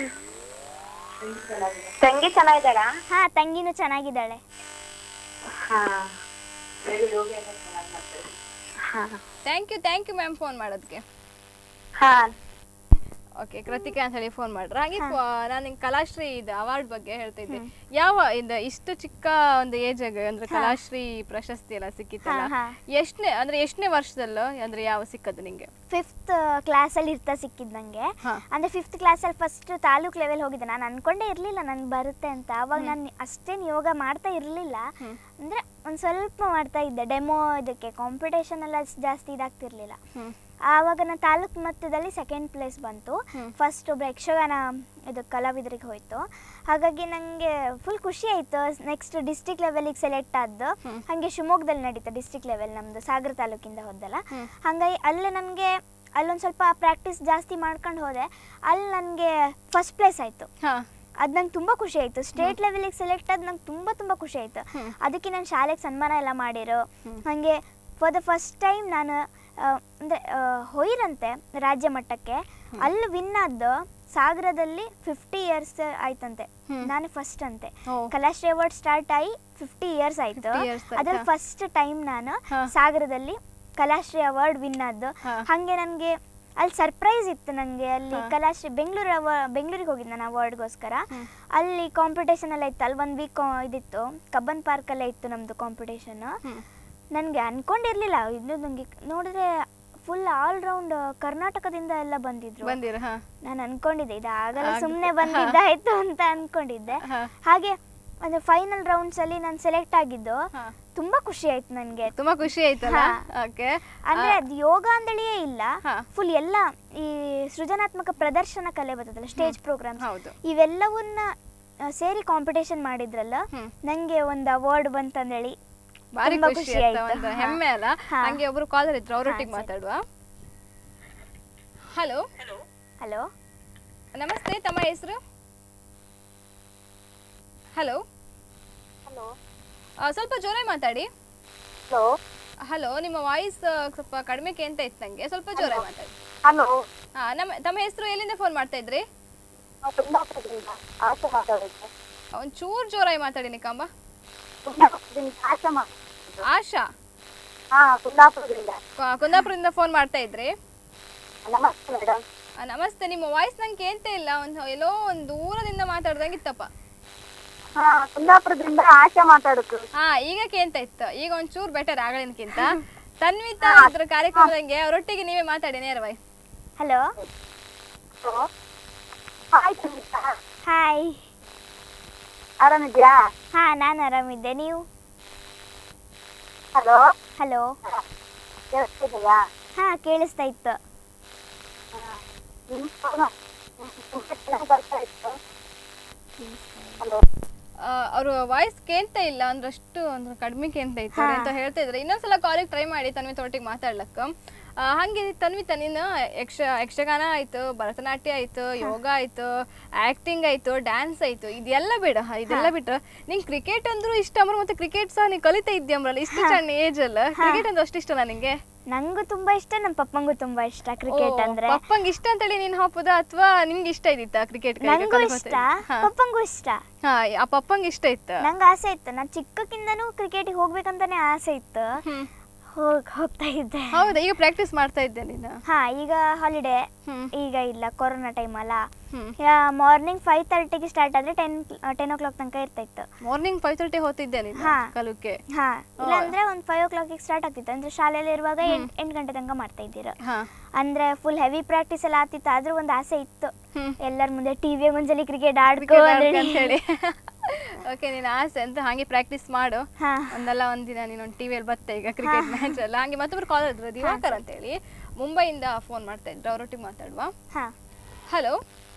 ತಂಗಿ ಚೆನ್ನಾಗಿದ್ದಾಳ ಹಾ ತಂಗಿನೂ ಚೆನ್ನಾಗಿದ್ದಾಳೆ ಹಾ ಹಾ thank you thank you ma'am phone ಮಾಡೋದಕ್ಕೆ ಹಾ ಓಕೆ ಕೃತಿಕಾ ಅಂತ ಹೇಳಿ ಫೋನ್ ಮಾಡ್ರ ಹಾಗೆ ನಾನು ನಿಂಗೆ ಕಲಾಶ್ರೀ ಇದು ಅವಾರ್ಡ್ ಬಗ್ಗೆ ಹೇಳ್ತಿದ್ದೆ ಯಾವ ಇಂದ ಇಷ್ಟು ಚಿಕ್ಕ ಒಂದು ಏಜ್ ಅಂದ್ರೆ ಕಲಾಶ್ರೀ ಪ್ರಶಸ್ತಿ ಎಲ್ಲ ಸಿಕ್ಕಿತ್ತಲ್ಲ ಹಾ, ಹಾ. ಎಷ್ಟನೇ ಅಂದ್ರೆ ಎಷ್ಟನೇ ವರ್ಷದಲ್ಲೋ ಅಂದ್ರೆ ಯಾವ ಸಿಕ್ಕದು ನಿಂಗೆ ಫಿಫ್ತ್ ಕ್ಲಾಸಲ್ಲಿ ಇರ್ತಾ ಸಿಕ್ಕಿದ್ ನಂಗೆ ಹಾ. ಅಂದರೆ ಫಿಫ್ತ್ ಕ್ಲಾಸಲ್ಲಿ ಫಸ್ಟ್ ತಾಲೂಕ್ ಲೆವೆಲ್ ಹೋಗಿದ್ದೆ ನಾನು ಅನ್ಕೊಂಡೇ ಇರಲಿಲ್ಲ ನನ್ಗೆ ಬರುತ್ತೆ ಅಂತ ಅವಾಗ ನಾನು ಅಷ್ಟೇನು ಯೋಗ ಮಾಡ್ತಾ ಇರಲಿಲ್ಲ ಅಂದರೆ ಒಂದು ಸ್ವಲ್ಪ ಮಾಡ್ತಾ ಇದ್ದೆ ಡೆಮೋ ಇದಕ್ಕೆ ಕಾಂಪಿಟೇಷನ್ ಎಲ್ಲ ಅಷ್ಟ್ ಜಾಸ್ತಿ ಇದಾಗ್ತಿರ್ಲಿಲ್ಲ ಹ್ಮ್. ಆವಾಗ ನಾನು ತಾಲೂಕ್ ಮಟ್ಟದಲ್ಲಿ ಸೆಕೆಂಡ್ ಪ್ಲೇಸ್ ಬಂತು ಫಸ್ಟ್ ಒಬ್ಬ ಯಕ್ಷಗಾನ ಇದು ಕಲಾವಿದರಿಗೆ ಹೋಯ್ತು ಹಾಗಾಗಿ ನನಗೆ ಫುಲ್ ಖುಷಿ ಆಯಿತು ನೆಕ್ಸ್ಟ್ ಡಿಸ್ಟಿಕ್ ಲೆವೆಲಿಗೆ ಸೆಲೆಕ್ಟ್ ಆದ್ದು ಹಾಗೆ ಶಿವಮೊಗ್ಗದಲ್ಲಿ ನಡೀತಾ ಡಿಸ್ಟಿಕ್ ಲೆವೆಲ್ ನಮ್ಮದು ಸಾಗರ ತಾಲೂಕಿಂದ ಹೋದಲ್ಲ ಹಾಗಾಗಿ ಅಲ್ಲೇ ನನಗೆ ಅಲ್ಲೊಂದು ಸ್ವಲ್ಪ ಪ್ರಾಕ್ಟೀಸ್ ಜಾಸ್ತಿ ಮಾಡ್ಕೊಂಡು ಹೋದೆ ಅಲ್ಲಿ ನನಗೆ ಫಸ್ಟ್ ಪ್ಲೇಸ್ ಆಯಿತು ಹಾ ಅದು ನಂಗೆ ತುಂಬ ಖುಷಿ ಆಯಿತು ಸ್ಟೇಟ್ ಲೆವೆಲಿಗೆ ಸೆಲೆಕ್ಟ್ ಆದ ನಂಗೆ ತುಂಬ ತುಂಬ ಖುಷಿ ಆಯಿತು ಅದಕ್ಕೆ ನಾನು ಶಾಲೆಗೆ ಸನ್ಮಾನ ಎಲ್ಲ ಮಾಡಿರೋ ಹಾಗೆ ಫಾರ್ ದ ಫಸ್ಟ್ ಟೈಮ್ ನಾನು ಅಂದರೆ ಹೋಯಿರಂತೆ ರಾಜ್ಯ ಮಟ್ಟಕ್ಕೆ ಅಲ್ಲಿ ವಿನ್ ಆದ್ದು ಸಾಗರದಲ್ಲಿ ಫಿಫ್ಟಿ ಇಯರ್ಸ್ ಆಯ್ತಂತೆ ನಾನು ಫಸ್ಟ್ ಅಂತೆ ಓ. ಕಲಾಶ್ರೀ ಅವಾರ್ಡ್ ಸ್ಟಾರ್ಟ್ ಆಗಿ ಫಿಫ್ಟಿ ಇಯರ್ಸ್ ಆಯ್ತು 50 years ಆಯ್ತಾ? ಅದ್ರಲ್ಲಿ ಫಸ್ಟ್ ಟೈಮ್ ನಾನು ಹಾ. ಸಾಗರದಲ್ಲಿ ಕಲಾಶ್ರೀ ಅವಾರ್ಡ್ ವಿನ್ ಆದ್ದು ಹಾ. ಹಾಗೆ ನನಗೆ ಅಲ್ಲಿ ಸರ್ಪ್ರೈಸ್ ಇತ್ತು ನನಗೆ ಅಲ್ಲಿ ಕಲಾಶ್ರೀ ಬೆಂಗಳೂರು ಅವ ಬೆಂಗಳೂರಿಗೆ ಹೋಗಿದ್ದೆ ನಾನು ಅವಾರ್ಡ್ಗೋಸ್ಕರ ಅಲ್ಲಿ ಕಾಂಪಿಟೇಷನ್ ಎಲ್ಲ ಇತ್ತು ಅಲ್ಲಿ ಒಂದು ವೀಕ್ ಇದಿತ್ತು ಕಬ್ಬನ್ ಪಾರ್ಕಲ್ಲೇ ಇತ್ತು ನಮ್ಮದು ಕಾಂಪಿಟೇಷನ್ ನನಗೆ ಅನ್ಕೊಂಡಿರ್ಲಿಲ್ಲ ಇದು ನನಗೆ ನೋಡಿದ್ರೆ ಫುಲ್ ಆಲ್ ರೌಂಡ್ ಕರ್ನಾಟಕದಿಂದ ಎಲ್ಲ ಬಂದಿದ್ರು ಬಂದಿರ ಹಾ ನಾನು ಅನ್ಕೊಂಡಿದ್ದೆ ಇದು ಆಗಲ್ಲ ಆಗ್- ಸುಮ್ಮನೆ ಬಂದಿದ್ದಾಯ್ತು ಅಂತ ಅನ್ಕೊಂಡಿದ್ದೆ ಹಾ. ಹಾಗೆ ಅಂದ್ರೆ ಫೈನಲ್ ರೌಂಡ್ಸ್ ಅಲ್ಲಿ ನಾನು ಸೆಲೆಕ್ಟ್ ಆಗಿದ್ದು ಹಾ. ತುಂಬಾ ಖುಷಿ ಆಯ್ತು ನನಗೆ ತುಂಬಾ ಖುಷಿ ಆಯ್ತಲ್ಲ ಹಾ. ಓಕೆ ಅಂದ್ರೆ ಅದು ಯೋಗ ಅಂದಳಿಯೇ ಇಲ್ಲ ಹಾ. ಫುಲ್ ಎಲ್ಲ ಈ ಸೃಜನಾತ್ಮಕ ಪ್ರದರ್ಶನ ಕಲೆ ಬರ್ತದಲ್ಲ ಸ್ಟೇಜ್ ಪ್ರೋಗ್ರಾಮ್ ಹೌದು ಇವೆಲ್ಲವನ್ನ ಆ, ಸೇರಿ ಕಾಂಪಿಟೇಷನ್ ಮಾಡಿದ್ರಲ್ಲ ಹ್ಮ್. ನಂಗೆ ಒಂದು ಅವಾರ್ಡ್ ಬಂತಂದೇಳಿ ಬಾರಿ ತುಂಬಾ ಖುಷಿ ಖುಷಿ ಆಯ್ತಾ ಆಯ್ತು. ಒಂದು ಹಾ. ಹೆಮ್ಮೆ ಅಲ್ಲ ಹಾ. ಹಂಗೆ ಒಬ್ರು ಕಾಲರ್ ಇದ್ರು ಅವರೊಟ್ಟಿಗೆ ಹಾ, ಸರಿ. ಮಾತಾಡುವ ಹಲೋ ಹಲೋ ನಮಸ್ತೆ ತಮ್ಮ ಹೆಸರು ಹಲೋ ಹಲೋ ಸ್ವಲ್ಪ ಜೋರಾಗಿ ಮಾತಾಡಿ ಹಲೋ ಹಲೋ ನಿಮ್ಮ ವಾಯ್ಸ್ ಸ್ವಲ್ಪ ಕಡಿಮೆ ಕೇಂತ ಇತ್ತು ನಂಗೆ ಸ್ವಲ್ಪ ಜೋರಾಗಿ ಮಾತಾಡಿ ಹಲೋ ಹಾ ನಮ್ಮ ತಮ್ಮ ಹೆಸರು ಎಲ್ಲಿಂದ ಫೋನ್ ಮಾಡ್ತಾ ಇದ್ರಿ ಕುಂದಾಪುರದಿಂದ ಆಶಾ ಮಾತಾಡೋದು ಒಂಚೂರು ಜೋರಾಗಿ ಮಾತಾಡಿ ನಿಕಂಬ ಕುಂದಾಪುರದಿಂದ ಆಶಾ ಮಾತಾಡೋದು ಆಶಾ ಹಾ ಕುಂದಾಪುರದಿಂದ ಕ- ಕುಂದಾಪುರದಿಂದ ಫೋನ್ ಮಾಡ್ತಾ ಇದ್ರಿ ನಮಸ್ತೆ ಮೇಡಮ್ ಆ, ನಮಸ್ತೆ ನಿಮ್ಮ ವಾಯ್ಸ್ ನಂಗೆ ಕೇಂತ ಇಲ್ಲ ಒಂದು ಎಲ್ಲೋ ಒಂದು ದೂರದಿಂದ ಮಾತಾಡ್ದಂಗಿತ್ತಪ್ಪ ಹಾ ಕುಂದಾಪುರದಿಂದ ಆಶಾ ಮಾತಾಡೋದು ಹಾ ಈಗ ಕೇಂತ ಇತ್ತು ಈಗ ಒಂಚೂರು ಬೆಟರ್ ಆಗಲಿನ್ಕಿಂತ ತನ್ವಿತಾ ಇದ್ರ ಕಾರ್ಯಕ್ರಮದಂಗೆ ಅವರೊಟ್ಟಿಗೆ ನೀವೇ ಮಾತಾಡಿ ನೇರವಾಗಿ ಹಲೋ ಹಾಯ್ ಸುನೀತಾ ಹಾಯ್ ಆರಾಮಿದ್ಯಾ ಹಾ ನಾನು ಆರಾಮಿದ್ದೆ ನೀವು ಹಲೋ ಹಲೋ ಕೇಳಿಸ್ತಿದೆಯಾ ಹಾ ಕೇಳಿಸ್ತಾ ಇತ್ತು ನಿಮ್ಮ phone ತುಂಬಾ ಚೆನ್ನಾಗಿ ಬರ್ತಾ ಇತ್ತು ಹಲೋ ಅವ್ರ ವಾಯ್ಸ್ ಕೇಂತ ಇಲ್ಲ ಅಂದ್ರೆ ಅಷ್ಟು ಅಂದ್ರೆ ಕಡಿಮೆ ಕೇಂತ ಇತ್ತು ಅವ್ರು ಅಂತ ಹೇಳ್ತಾ ಇದ್ರು ಇನ್ನೊಂದ್ಸಲ ಕಾಲಿಗೆ ಟ್ರೈ ಮಾಡಿ ತನ್ವಿತ ಒಟ್ಟಿಗೆ ಮಾತಾಡ್ಲಕ್ಕ ಆ, ಹಂಗೆ ತನ್ವಿತ ನೀನು ಯಕ್ಷ ಯಕ್ಷಗಾನ ಆಯ್ತು ಭರತನಾಟ್ಯ ಆಯ್ತು ಯೋಗ ಆಯ್ತು ಆಕ್ಟಿಂಗ್ ಆಯ್ತು ಡ್ಯಾನ್ಸ್ ಆಯ್ತು ಇದೆಲ್ಲ ಬೇಡ ಇದೆಲ್ಲ ಬಿಟ್ರೆ ನಿಂಗೆ ಕ್ರಿಕೆಟ್ ಅಂದ್ರೂ ಇಷ್ಟ ಅಂಬ್ರ ಮತ್ತೆ ಕ್ರಿಕೆಟ್ ಸಹ ನೀನು ಕಲಿತಾ ಇದ್ಯಂಬ್ರಲ್ಲ ಇಷ್ಟು ಸಣ್ಣ ಏಜ್ ಅಲ್ಲ ಕ್ರಿಕೆಟ್ ಅಂದ್ರೆ ಅಷ್ಟು ಇಷ್ಟ ನಿಂಗೆ ನಂಗೂ ತುಂಬಾ ಇಷ್ಟ ನಮ್ಮ ಪಪ್ಪಂಗೂ ತುಂಬಾ ಇಷ್ಟ ಕ್ರಿಕೆಟ್ ಅಂದ್ರೆ ಪಪ್ಪಂಗೆ ಇಷ್ಟ ಅಂತೇಳಿ ನೀನ್ ಹಾಪುದ ಅಥವಾ ನಿಮ್ಗೆ ಇಷ್ಟ ಇದ್ದಿತ್ತಾ ಕ್ರಿಕೆಟ್ ನಂಗೂ ಇಷ್ಟ ಪಪ್ಪಂಗೂ ಇಷ್ಟ ಹಾ ಆ ಪಪ್ಪಂಗೆ ಇಷ್ಟ ಇತ್ತು ನಂಗೆ ಆಸೆ ಇತ್ತು ನಾನು ಚಿಕ್ಕಕ್ಕಿಂದನೂ ಕ್ರಿಕೆಟಿಗೆ ಹೋಗ್ಬೇಕಂತಾನೆ ಆಸೆ ಇತ್ತು ಹ್ಮ್. ಹೋಗ್ ಹೋಗ್ತಾ ಇದ್ದೆ ಹೌದಾ ಈಗ ಪ್ರಾಕ್ಟೀಸ್ ಮಾಡ್ತಾ ಇದ್ದೆ ನೀನು ಹಾ ಈಗ ಹಾಲಿಡೇ ಹ್ಮ್. ಈಗ ಇಲ್ಲ ಕೊರೋನಾ ಟೈಮ್ ಅಲ್ಲ ಹ್ಮ್. ಮಾರ್ನಿಂಗ್ ಫೈವ್ ತರ್ಟಿಗೆ ಸ್ಟಾರ್ಟ್ ಆದ್ರೆ ಟೆನ್ ಟೆನ್ ಓ ಕ್ಲಾಕ್ ತನಕ ಇರ್ತಾ ಇತ್ತು ಮಾರ್ನಿಂಗ್ ಫೈವ್ ತರ್ಟಿ ಹೋಗ್ತಿದ್ದೆ ನೀನು ಹಾ. ಕಲುಕ್ಕೆ ಹಾ ಇಲ್ಲಾಂದ್ರೆ ಒಂದು ಫೈವ್ ಓ ಕ್ಲಾಕಿಗೆ ಸ್ಟಾರ್ಟ್ ಆಗ್ತಿತ್ತು ಅಂದ್ರೆ ಶಾಲೆಯಲ್ಲಿ ಇರುವಾಗ ಎಂಟು ಎಂಟು ಗಂಟೆ ತನಕ ಮಾಡ್ತಾ ಇದ್ದೀರ ಹಾ ಅಂದ್ರೆ ಫುಲ್ ಹೆವಿ ಪ್ರಾಕ್ಟೀಸ್ ಎಲ್ಲ ಆಗ್ತಿತ್ತು ಆದ್ರೂ ಒಂದು ಆಸೆ ಇತ್ತು ಹ್ಮ್. ಎಲ್ಲರ ಮುಂದೆ ಟಿವಿಯಾಗ ಒಂದ್ಸಲಿ ಕ್ರಿಕೆಟ್ ಆಡ್ಕೋ Cricket ಆಡ್ಕ ಅಂತೇಳಿ. ಅಂತ ಹೇಳಿ ಓಕೆ ನೀನು ಆಸೆ ಅಂತ ಹಾಗೆ ಪ್ರಾಕ್ಟೀಸ್ ಮಾಡು ಹಾ ಒಂದಲ್ಲ ಒಂದಿನ ನೀನು ಟಿವಿಯಲ್ಲಿ ಬತ್ತೆ ಈಗ ಕ್ರಿಕೆಟ್ ಮ್ಯಾಚ್ ಎಲ್ಲ ಹಂಗೆ ಮತ್ತೊಬ್ರು ಕಾಲ್ ಇದ್ರು ದಿವಾಕರ್ ಅಂತ ಹೇಳಿ ಮುಂಬೈಯಿಂದ ಫೋನ್ ಮಾಡ್ತಾ ಇದ್ರು ಅವರೊಟ್ಟಿಗೆ ಮಾತಾಡುವ ಹಾ ಹಲೋ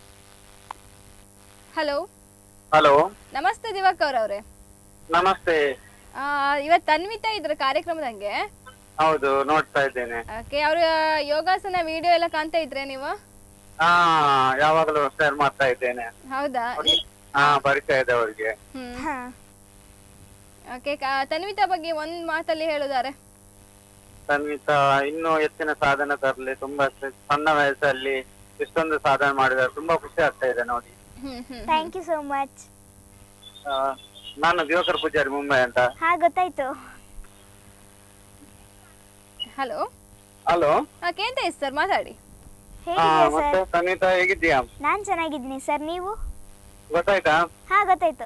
ಹಲೋ ಹಲೋ ನಮಸ್ತೆ ದಿವಾಕರ್ ಅವರೇ ನಮಸ್ತೆ ಇವತ್ತು ತನ್ವಿತಾ ಇದ್ರ ಕಾರ್ಯಕ್ರಮದಂಗೆ ಹೌದು ನೋಡ್ತಾ ಇದ್ದೇನೆ ಓಕೆ ಅವ್ರ ಯೋಗಾಸನ ವಿಡಿಯೋ ಎಲ್ಲ ಕಾಣ್ತಾ ಇದ್ರೆ ನೀವು ಹಾ ಯಾವಾಗಲೂ ಶೇರ್ ಮಾಡ್ತಾ ಇದ್ದೇನೆ ಹೌದಾ ಹಾ ಬರಿತಾ ಇದೆ ಅವ್ರಿಗೆ ಹ್ಮ್ ಹಾ ಓಕೆ ತನ್ವಿತಾ ಬಗ್ಗೆ ಒಂದ್ ಮಾತಲ್ಲಿ ಹೇಳುದಾರೆ ತನ್ವಿತಾ ಇನ್ನೂ ಹೆಚ್ಚಿನ ಸಾಧನೆ ತರಲಿ ತುಂಬಾ ಸ- ಸಣ್ಣ ವಯಸ್ಸಲ್ಲಿ ಇಷ್ಟೊಂದು ಸಾಧನೆ ಮಾಡಿದ್ದಾರೆ ತುಂಬಾ ಖುಷಿ ಆಗ್ತಾ ಇದೆ ನೋಡಿ ಹ್ಮ್ ಹ್ಮ್ ಥ್ಯಾಂಕ್ ಯು ಸೋ ಮಚ್ ಆ, ನಾನು ದಿವಾಕರ್ ಪೂಜಾರಿ ಮುಂಬೈ ಅಂತ ಹಾ ಗೊತ್ತಾಯ್ತು ಹಲೋ ಹಲೋ ಕೇಂತ ಸರ್ ಮಾತಾಡಿ ಹೇಗಿದ್ದೀರಾ ಮತ್ತೆ ಸರ್ ಸನ್ನಿತಾ ಹೇಗಿದ್ದೀಯಾ ನಾನ್ ಚೆನ್ನಾಗಿದ್ದೀನಿ ಸರ್ ನೀವು ಗೊತ್ತಾಯ್ತಾ ಹಾ ಗೊತ್ತಾಯ್ತು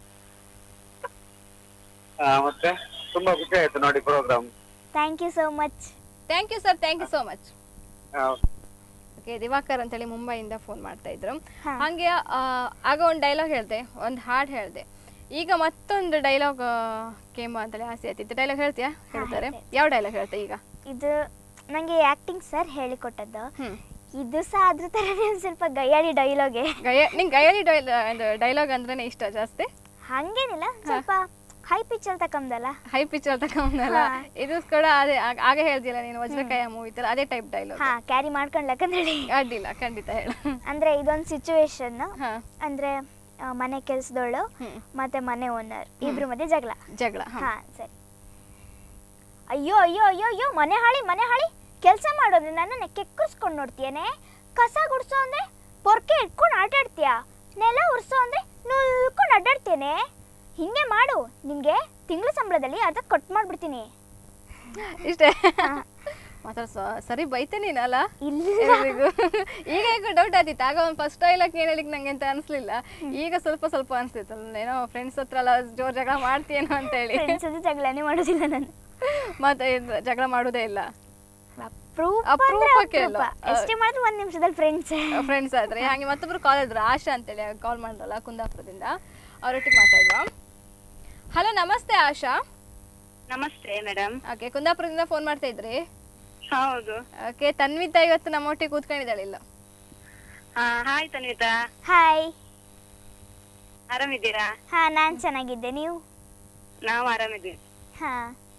ಆ, ಮತ್ತೆ ತುಂಬಾ ಖುಷಿ ಆಯ್ತು ನೋಡಿ programme thank you so much thank you sir thank you so much okay Divakar ಅಂತೇಳಿ ಮುಂಬೈಯಿಂದ ಫೋನ್ ಮಾಡ್ತಾ ಇದ್ರು ಹಾ. ಹಾಗೆ ಆ, ಆಗ ಒಂದು ಡೈಲಾಗ್ ಹೇಳ್ದೆ ಒಂದು ಹಾಡು ಹೇಳ್ದೆ ಈಗ ಮತ್ತೊಂದು ಡೈಲಾಗ್ ಕೇಮ ಅಂತೇಳಿ ಆಸೆ ಆಯ್ತಿತ್ತು ಡೈಲಾಗ್ ಹೇಳ್ತೀಯಾ ಹೇಳ್ತಾರೆ ಯಾವ ಡೈಲಾಗ್ ಹೇಳ್ತೆ ಈಗ ಇದು ನಂಗೆ ಆಕ್ಟಿಂಗ್ ಸರ್ ಹೇಳಿಕೊಟ್ಟದ್ದು ಹ್ಮ್ ಇದು ಸಹ ಅದ್ರ ಥರನೇ ಒಂದು ಸ್ವಲ್ಪ ಗಯ್ಯಾಳಿ ಡೈಲಾಗೆ ಗಯ ನಿಂಗೆ ಗಯಲಿ ಡೈಲಾಗ್ ಅಂದ್ರೇನೆ ಇಷ್ಟ ಜಾಸ್ತಿ ಹಂಗೇನಿಲ್ಲ ಸ್ವಲ್ಪ ಹೈ ಪಿಚ್ಚಲ್ಲಿ ತಕೊಂಬದಲ್ಲ ಹೈ ಪಿಕ್ಚರ್ ತಗೊಂಡಲ್ಲ ಹಾ. ಇದು ಕೂಡ ಅದೇ ಆಗ- ಆಗ ಹೇಳ್ದಿಲ್ಲ ನೀನು ವಜ್ರಕಾಯ ಮೂವಿ ತರ ಅದೇ ಟೈಪ್ ಡೈಲಾಗ್ ಹಾ ಕ್ಯಾರಿ ಮಾಡ್ಕೊಂಡ್ಲಕ್ಕಂದೇಳಿ ಅಡ್ಡಿಲ್ಲ ಖಂಡಿತ ಹೇಳು ಅಂದ್ರೆ ಇದೊಂದು ಸಿಚುವೇಶನ್ ಹಾ ಅಂದ್ರೆ ಆ, ಮನೆ ಕೆಲ್ಸದವಳು ಹ್ಮ್. ಮತ್ತೆ ಮನೆ ಓನರ್ ಇಬ್ರು ಮಧ್ಯೆ ಜಗಳ ಜಗಳ ಹಾ. ಹಾ ಸರಿ ಅಯ್ಯೋ ಅಯ್ಯೋ ಅಯ್ಯೋ ಅಯ್ಯೋ ಮನೆ ಹಾಳಿ ಮನೆ ಹಾಳಿ ಕೆಲಸ ಮಾಡೋದ್ರೆ ನನ್ನನ್ನ ಕೆಕ್ಕರ್ಸ್ಕೊಂಡು ನೋಡ್ತೀಯೇನೆ ಕಸ ಗುಡ್ಸೋ ಅಂದ್ರೆ ಪೊರ್ಕೆ ಇಟ್ಕೊಂಡು ಆಟಾಡ್ತೀಯ ನೆಲ ಉರ್ಸೋ ಅಂದ್ರೆ ನುಲ್ಕೊಂಡು ಅಡ್ಡಾಡ್ತೇನೆ ಹಿಂಗೆ ಮಾಡು ನಿನ್ಗೆ ತಿಂಗಳ ಸಂಬಳದಲ್ಲಿ ಅರ್ಧ ಕಟ್ ಮಾಡ್ಬಿಡ್ತೀನಿ ಇಷ್ಟೇ ಮಾತಾಡ ಸರಿ ಬೈತೆ ನೀನಲ್ಲ ಇಲ್ಲ ಎಲ್ರಿಗೂ ಈಗ ಈಗ ಡೌಟ್ ಆದಿತ್ತು ಆಗ ಒಂದು ಫಸ್ಟ್ ಡೈಲಾಗ್ ಏನ್ ಹೇಳಿಕ್ ನಂಗೆ ಅಂತ ಅನ್ಸ್ಲಿಲ್ಲ ಈಗ ಸ್ವಲ್ಪ ಸ್ವಲ್ಪ ಅನ್ಸ್ತಿತ್ತು ಏನೋ ಫ್ರೆಂಡ್ಸ್ ಹತ್ರ ಎಲ್ಲ ಜೋರ್ ಜಗಳ ಮಾಡ್ತೀಯೇನೋ ಅಂತ ಹೇಳಿ ಫ್ರೆಂಡ್ಸ್ ಜೊತೆ ಜಗಳನೇ ಮಾಡೋದಿಲ್ಲ ನಾನು ಮತ್ತೆ ಇದು ಜಗಳ ಮಾಡೋದೇ ಇಲ್ಲ ಅಪ್ರೂಪ ಅಪ್ರೂಪಕ್ಕೆ ಅಂದ್ರೆ ಅಲ್ಲ. ಅಪರೂಪ. ಎಷ್ಟೇ ಮಾಡಿದ್ರು ಒಂದ್ ನಿಮಿಷದಲ್ಲಿ ಫ್ರೆಂಡ್ಸ್ ಫ್ರೆಂಡ್ಸ್ ಆದ್ರೆ ಹಾಗೆ ಮತ್ತೊಬ್ರು ಕಾಲ್ ಇದ್ರು ಆಶಾ ಅಂತೇಳಿ ಕಾಲ್ ಮಾಡಿದ್ರಲ್ಲ ಕುಂದಾಪುರದಿಂದ ಅವರೊಟ್ಟಿಗೆ ಮಾತಾಡುವ ಹಲೋ ನಮಸ್ತೆ ಆಶಾ ನಮಸ್ತೆ ಮೇಡಮ್ ಓಕೆ ಕುಂದಾಪುರದಿಂದ ಫೋನ್ ಮಾಡ್ತಾ ಇದ್ರಿ ಹೌದು ಓಕೆ ತನ್ವಿತಾ ಇವತ್ತು ನಮ್ಮೊಟ್ಟಿಗೆ ಕೂತ್ಕೊಂಡಿದ್ದಾಳೆ ಇಲ್ಲ ಹಾಯ್ ತನ್ವಿತಾ ಹಾಯ್ ಆರಾಮಿದ್ದೀರಾ ಹಾ ನಾನ್ ಚೆನ್ನಾಗಿದ್ದೆ ನೀವು ನಾವು ಆರಾಮಿದ್ದೀವಿ ಹಾ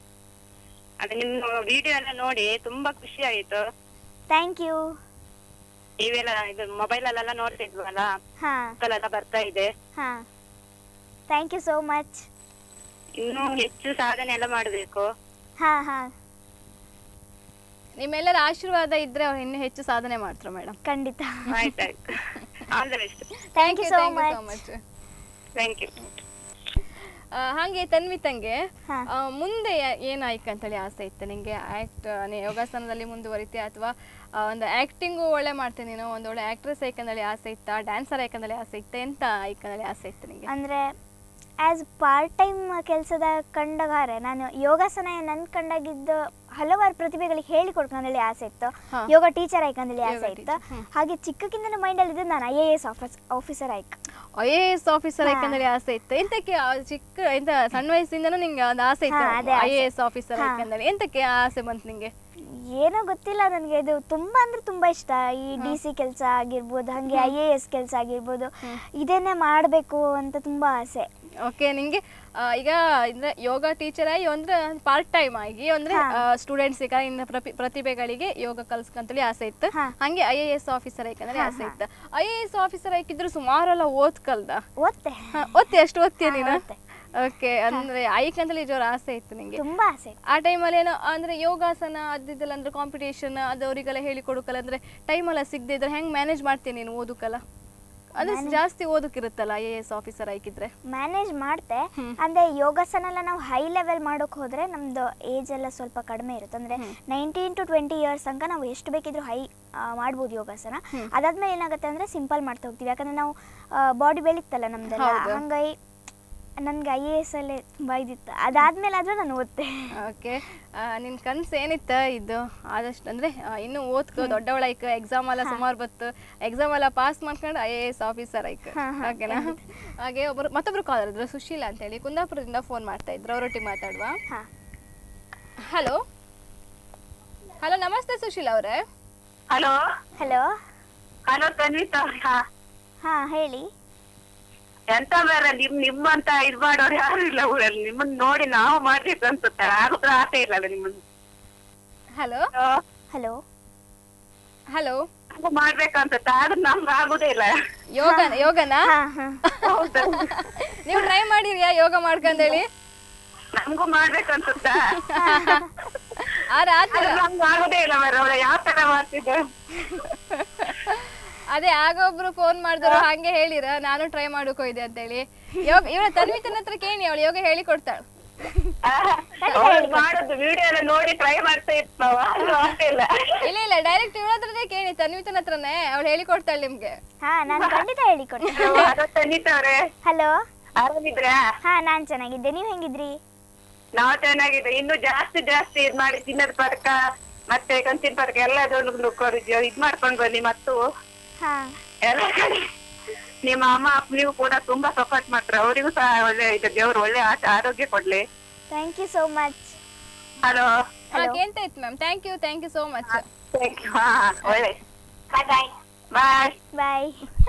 ಅದೇ ನಿಮ್ಮ ವಿಡಿಯೋ ಎಲ್ಲ ನೋಡಿ ತುಂಬಾ ಖುಷಿ ಆಯ್ತು ಥ್ಯಾಂಕ್ ಯು ಇವೆಲ್ಲ ಇದು ಮೊಬೈಲ್ ಅಲ್ಲೆಲ್ಲ ನೋಡ್ತಿದ್ವಲ್ಲ ಹಾ ಎಲ್ಲ ಬರ್ತಾ ಇದೆ ಹಾ ಥ್ಯಾಂಕ್ ಯು ಸೋ ಮಚ್ ಇನ್ನೂ ಹೆಚ್ಚು ಸಾಧನೆ ಎಲ್ಲ ಮಾಡ್ಬೇಕು ಹಾ ಹಾ ನಿಮ್ಮೆಲ್ಲರ ಆಶೀರ್ವಾದ ಇದ್ರೆ ಅವ್ರು ಇನ್ನೂ ಹೆಚ್ಚು ಸಾಧನೆ ಮಾಡ್ತಾರೆ ಮೇಡಮ್ ಖಂಡಿತ ಆಯ್ತಾಯ್ತು all the best thank you so much much thank you ಹಾಗೆ ತನ್ವಿತಂಗೆ ಹಾ. ಆ, ಮುಂದೆ ಏನಾಯ್ಕಂತೇಳಿ ಆಸೆ ಇತ್ತು ನಿಂಗೆ ಆಕ್ಟ್ ಯೋಗಾಸನದಲ್ಲಿ ಮುಂದುವರಿತೀಯ ಅಥವಾ ಒಂದು ಆಕ್ಟಿಂಗು ಒಳ್ಳೆ ಮಾಡ್ತೀನಿ ನೀನು ಒಂದು ಒಳ್ಳೆ ಆಕ್ಟ್ರೆಸ್ ಆಯ್ಕಂದೇಳಿ ಆಸೆ ಇತ್ತಾ ಡ್ಯಾನ್ಸರ್ ಆಯ್ಕಂದೇಳಿ ಆಸೆ ಇತ್ತ ಎಂತ ಆಯ್ಕಂದೇಳಿ ಆಸೆ ಇತ್ತು ನಿಂಗೆ ಅಂದ್ರೆ ಆಸ್ ಪಾರ್ಟ್ ಟೈಮ್ ಕೆಲಸದ ಕಂಡಗಾರೆ ನಾನು ಯೋಗಾಸನ ನನ್ ಕಂಡಾಗಿದ್ದು ಹಲವಾರು ಪ್ರತಿಭೆಗಳಿಗೆ ಹೇಳಿಕೊಡ್ಕೊಂಡಲ್ಲಿ ಆಸೆ ಇತ್ತು ಹಾ. ಯೋಗ ಟೀಚರ್ ಆಯ್ಕಂದೇಳಿ ಆಸೆ ಯೋಗ ಇತ್ತು teacher, ಹ್ಮ್. ಹಾಗೆ ಚಿಕ್ಕಕ್ಕಿಂತ ಮೈಂಡಲ್ಲಿ ಇದ್ದು ನಾನು I A S office officer ಆಯ್ಕೆ ಐ ಎ ಎಸ್ ಆಫೀಸರ್ ಹಾ. ಆಯ್ಕಂದೇಳಿ ಆಸೆ ಇತ್ತು ಎಂತಕ್ಕೆ ಆ ಚಿಕ್ಕ ಎಂತ ಸಣ್ಣ ವಯಸ್ಸಿಂದನೂ ನಿಂಗೆ ಒಂದು ಆಸೆ ಇತ್ತು ಹಾ, ಅದೇ ಐ ಎ ಆಸೆ. ಎಸ್ ಆಫೀಸರ್ ಹಾ. ಆಯ್ಕಂದೇಳಿ ಎಂತಕ್ಕೆ ಆ ಆಸೆ ಬಂತು ನಿಂಗೆ ಏನೋ ಗೊತ್ತಿಲ್ಲ ನನಗೆ ಇದು ತುಂಬಾ ಅಂದ್ರೆ ತುಂಬಾ ಇಷ್ಟ ಈ ಡಿ ಸಿ ಕೆಲಸ ಆಗಿರ್ಬೋದು ಹಾಗೆ ಐ ಎ ಎಸ್ ಕೆಲಸ ಆಗಿರ್ಬೋದು ಇದನ್ನೇ ಮಾಡಬೇಕು ಅಂತ ತುಂಬಾ ಆಸೆ ಓಕೆ ನಿಂಗೆ ಆ, ಈಗ ಅಂದ್ರೆ ಯೋಗ ಟೀಚರ್ ಆಗಿ ಅಂದ್ರೆ ಪಾರ್ಟ್ ಟೈಮ್ ಆಗಿ ಅಂದ್ರೆ ಹಾ. ಸ್ಟೂಡೆಂಟ್ಸ್ ಈಗ ಇನ್ನು ಪ್ರತಿ- ಪ್ರತಿಭೆಗಳಿಗೆ ಯೋಗ ಕಲ್ಸ್ಕಂತೇಳಿ ಆಸೆ ಇತ್ತು ಹಾ. ಹಂಗೆ ಐ ಎ ಎಸ್ ಆಫೀಸರ್ ಆಯ್ಕಂದ್ರೆ ಹಾ, ಆಸೆ ಹಾ. ಇತ್ತು ಐ ಎ ಎಸ್ ಆಫೀಸರ್ ಆಯ್ಕಿದ್ರು ಸುಮಾರೆಲ್ಲ ಓದ್ ಕಲ್ದ ಓದ್ತೆ ಓದ್ತಿ ಅಷ್ಟು ಓದ್ತೀಯ ಹಾ, ನೀನು ಓದ್ತೆ. ಓಕೆ ಅಂದ್ರೆ ಐಕಂತೇಳಿ ಜೋರ ಆಸೆ ಇತ್ತು ನಿಂಗೆ ತುಂಬಾ ಆಸೆ ಇತ್ತು. ಆ ಟೈಮಲ್ಲಿ ಏನೋ ಅಂದ್ರೆ ಯೋಗಾಸನ ಅದಿದ್ದಲ್ಲ ಅಂದ್ರೆ ಕಾಂಪಿಟೇಷನ್ ಅದು ಅವರಿಗೆಲ್ಲ ಹೇಳಿ ಕೊಡೋಕಲ್ಲ ಅಂದ್ರೆ ಟೈಮ್ ಎಲ್ಲ ಸಿಗದೆ ಇದ್ರೆ ಹೆಂಗ್ ಮ್ಯಾನೇಜ್ ಮಾಡ್ತೀನಿ ನೀನು ಓದಕ್ಕಲ್ಲ ಅದು ಜಾಸ್ತಿ ಓದಕ್ಕಿರುತ್ತಲ್ಲ ಐ ಎ ಎಸ್ ಆಫೀಸರ್ ಆಯ್ಕಿದ್ರೆ ಮ್ಯಾನೇಜ್ ಮಾಡ್ತೆ ಅಂದ್ರೆ ಯೋಗಾಸನ ಎಲ್ಲ ನಾವು ಹೈ ಲೆವೆಲ್ ಮಾಡೋಕೆ ಹೋದ್ರೆ ನಮ್ದು ಏಜ್ ಎಲ್ಲ ಸ್ವಲ್ಪ ಕಡಿಮೆ ಇರುತ್ತೆ ಅಂದ್ರೆ ನೈನ್ಟೀನ್ ಟು ಟ್ವೆಂಟಿ ಇಯರ್ಸ್ ತನಕ ನಾವು ಎಷ್ಟು ಬೇಕಿದ್ರು ಹೈ ಮಾಡ್ಬೋದು ಯೋಗಾಸನ ಅದಾದ್ಮೇಲೆ ಏನಾಗುತ್ತೆ ಅಂದ್ರೆ ಸಿಂಪಲ್ ಮಾಡ್ತಾ ಹೋಗ್ತೀವಿ ಯಾಕಂದ್ರೆ ನಾವು ಬಾಡಿ ಬೆಳೀತಲ್ಲ ನಮ್ದೆಲ್ಲ ಹೌದು. ಹಂಗಾಗಿ ನನ್ಗೆ ಐ ಎ ಎಸ್ ಅಲ್ಲೇ ತುಂಬಾ ಇದಿತ್ತು ಅದಾದ್ಮೇಲೆ ಆದ್ರೂ ನಾನು ಓದ್ತೆ ಓಕೆ ನಿನ್ ಕನ್ಸು ಏನಿತ್ತ ಇದು ಆದಷ್ಟು ಅಂದ್ರೆ ಆ, ಇನ್ನು ಓದ್ಕೊ ದೊಡ್ಡವಳಾಯ್ಕ ಎಕ್ಸಾಮ್ ಎಲ್ಲ ಸುಮಾರು ಬತ್ತು ಎಕ್ಸಾಮ್ ಎಲ್ಲ ಪಾಸ್ ಮಾಡ್ಕೊಂಡು ಐ ಎ ಎಸ್ ಆಫೀಸರ್ ಆಯ್ಕ ಹಾ, ಹಾ, ಓಕೆನಾ ಹಾಗೆ ಒಬ್ಬರು ಮತ್ತೊಬ್ರು ಕಾಲ್ ಇದ್ರು ಸುಶೀಲಾ ಅಂತೇಳಿ ಕುಂದಾಪುರದಿಂದ ಫೋನ್ ಮಾಡ್ತಾ ಇದ್ರು ಅವರೊಟ್ಟಿಗೆ ಮಾತಾಡುವ ಹಾ ಹಲೋ ಹಲೋ ನಮಸ್ತೆ ಸುಶೀಲಾ ಅವರೇ ಹಲೋ ಹಲೋ ಹಲೋ ತನ್ವಿತಾ ಹಾ ಹೇಳಿ ಎಂತ ಬೇರೆ ನಿಮ್ ನಿಮ್ಮಂತ ಇದ್ ಮಾಡೋರು ಯಾರು ಇಲ್ಲ ಊರಲ್ಲಿ ನಿಮ್ಮನ್ನ ನೋಡಿ ನಾವು ಮಾಡ್ಬೇಕು ಅನ್ಸುತ್ತೆ ಆಗುದ್ರ ಆಸೆ ಇಲ್ಲಲ್ಲ ನಿಮ್ಮನ್ನ ಹಲೋ ಹಲೋ? ಹಲೋ ಹಲೋ ನಮ್ಗೂ ಮಾಡ್ಬೇಕು ಅನ್ಸುತ್ತೆ ಆದ್ರೆ ನಮ್ಗೆ ಆಗುದೇ ಇಲ್ಲ ಯೋಗ ಯೋಗನಾ ಹಾ ಹಾ ಹೌದು ನೀವು ಟ್ರೈ ಮಾಡಿದ್ಯಾ ಯೋಗ ಮಾಡ್ಕಂದೇಳಿ ನಮ್ಗೂ ಮಾಡ್ಬೇಕು ಅನ್ಸುತ್ತಾ ಆ ರಾತ್ರಿ ಆದ್ರೆ ನಮ್ಗೆ ಆಗುದೇ ಇಲ್ಲ ಬೇರೆ ಅವ್ರು ಯಾವ ತರ ಮಾಡ್ತಿದ್ದೆ ಅದೇ ಆಗ ಒಬ್ರು ಫೋನ್ ಮಾಡಿದ್ರು ಹಂಗೆ ಹೇಳಿರ ನಾನು ಟ್ರೈ ಮಾಡೋಕ್ ಹೋಯ್ದೆ ಅಂತೇಳಿ ಯೋಗ ಇವಳ ತನ್ವಿತನ ಹತ್ರ ಕೇಳಿ ಅವಳು ಯೋಗ ಹೇಳಿ ಕೊಡ್ತಾಳೆ ಅವ್ರು ಮಾಡೋದು ವಿಡಿಯೋ ಎಲ್ಲ ನೋಡಿ ಟ್ರೈ ಮಾಡ್ತಾ ಇರ್ತಾವ ಅದು ಆಗ್ತಿಲ್ಲ ಇಲ್ಲ ಇಲ್ಲ ಡೈರೆಕ್ಟ್ ಇವಳ ಹತ್ರನೇ ಕೇಳಿ ತನ್ವಿತನ ಹತ್ರನೇ ಅವಳು ಹೇಳಿಕೊಡ್ತಾಳೆ ನಿಮ್ಗೆ ಹಾ ನಾನು ಖಂಡಿತ ಹೇಳಿಕೊಟ್ಟೆ ಅದು ಸಂಗೀತವ್ರೆ ಹಲೋ ಆರಾಮಿದ್ರಾ ಹಾ ನಾನ್ ಚೆನ್ನಾಗಿದ್ದೆ ನೀವ್ ಹೆಂಗಿದ್ರಿ ನಾವ್ ಚೆನ್ನಾಗಿದೆ ಇನ್ನು ಜಾಸ್ತಿ ಜಾಸ್ತಿ ಇದ್ ಮಾಡಿ ಚಿನ್ನದ ಪದಕ ಮತ್ತೆ ಕಂಚಿನ ಪದಕ ಎಲ್ಲದನ್ನು ಇದ್ ಮಾಡ್ಕೊಂಡ್ ಬನ್ನಿ ಮತ್ತು ಹಾ ಎಲ್ಲ ಕಡೆ ನಿಮ್ಮ ಅಮ್ಮ ಅಪ್ಪ ನೀವು ಕೂಡ ತುಂಬಾ ಸಪೋರ್ಟ್ ಮಾಡ್ತಾರೆ ಅವರಿಗೂ ಸಹ ಒಳ್ಳೆ ಇದು ದೇವ್ರು ಒಳ್ಳೆ ಆಟ ಆರೋಗ್ಯ ಕೊಡ್ಲಿ thank you so much hello ಹಾ ಕೇಳ್ತಾ ಇತ್ತು ma'am thank you thank you so much thank you ಹಾ ಒಳ್ಳೆ ಬಾಯ್ ಬಾಯ್ ಬಾಯ್ ಬಾಯ್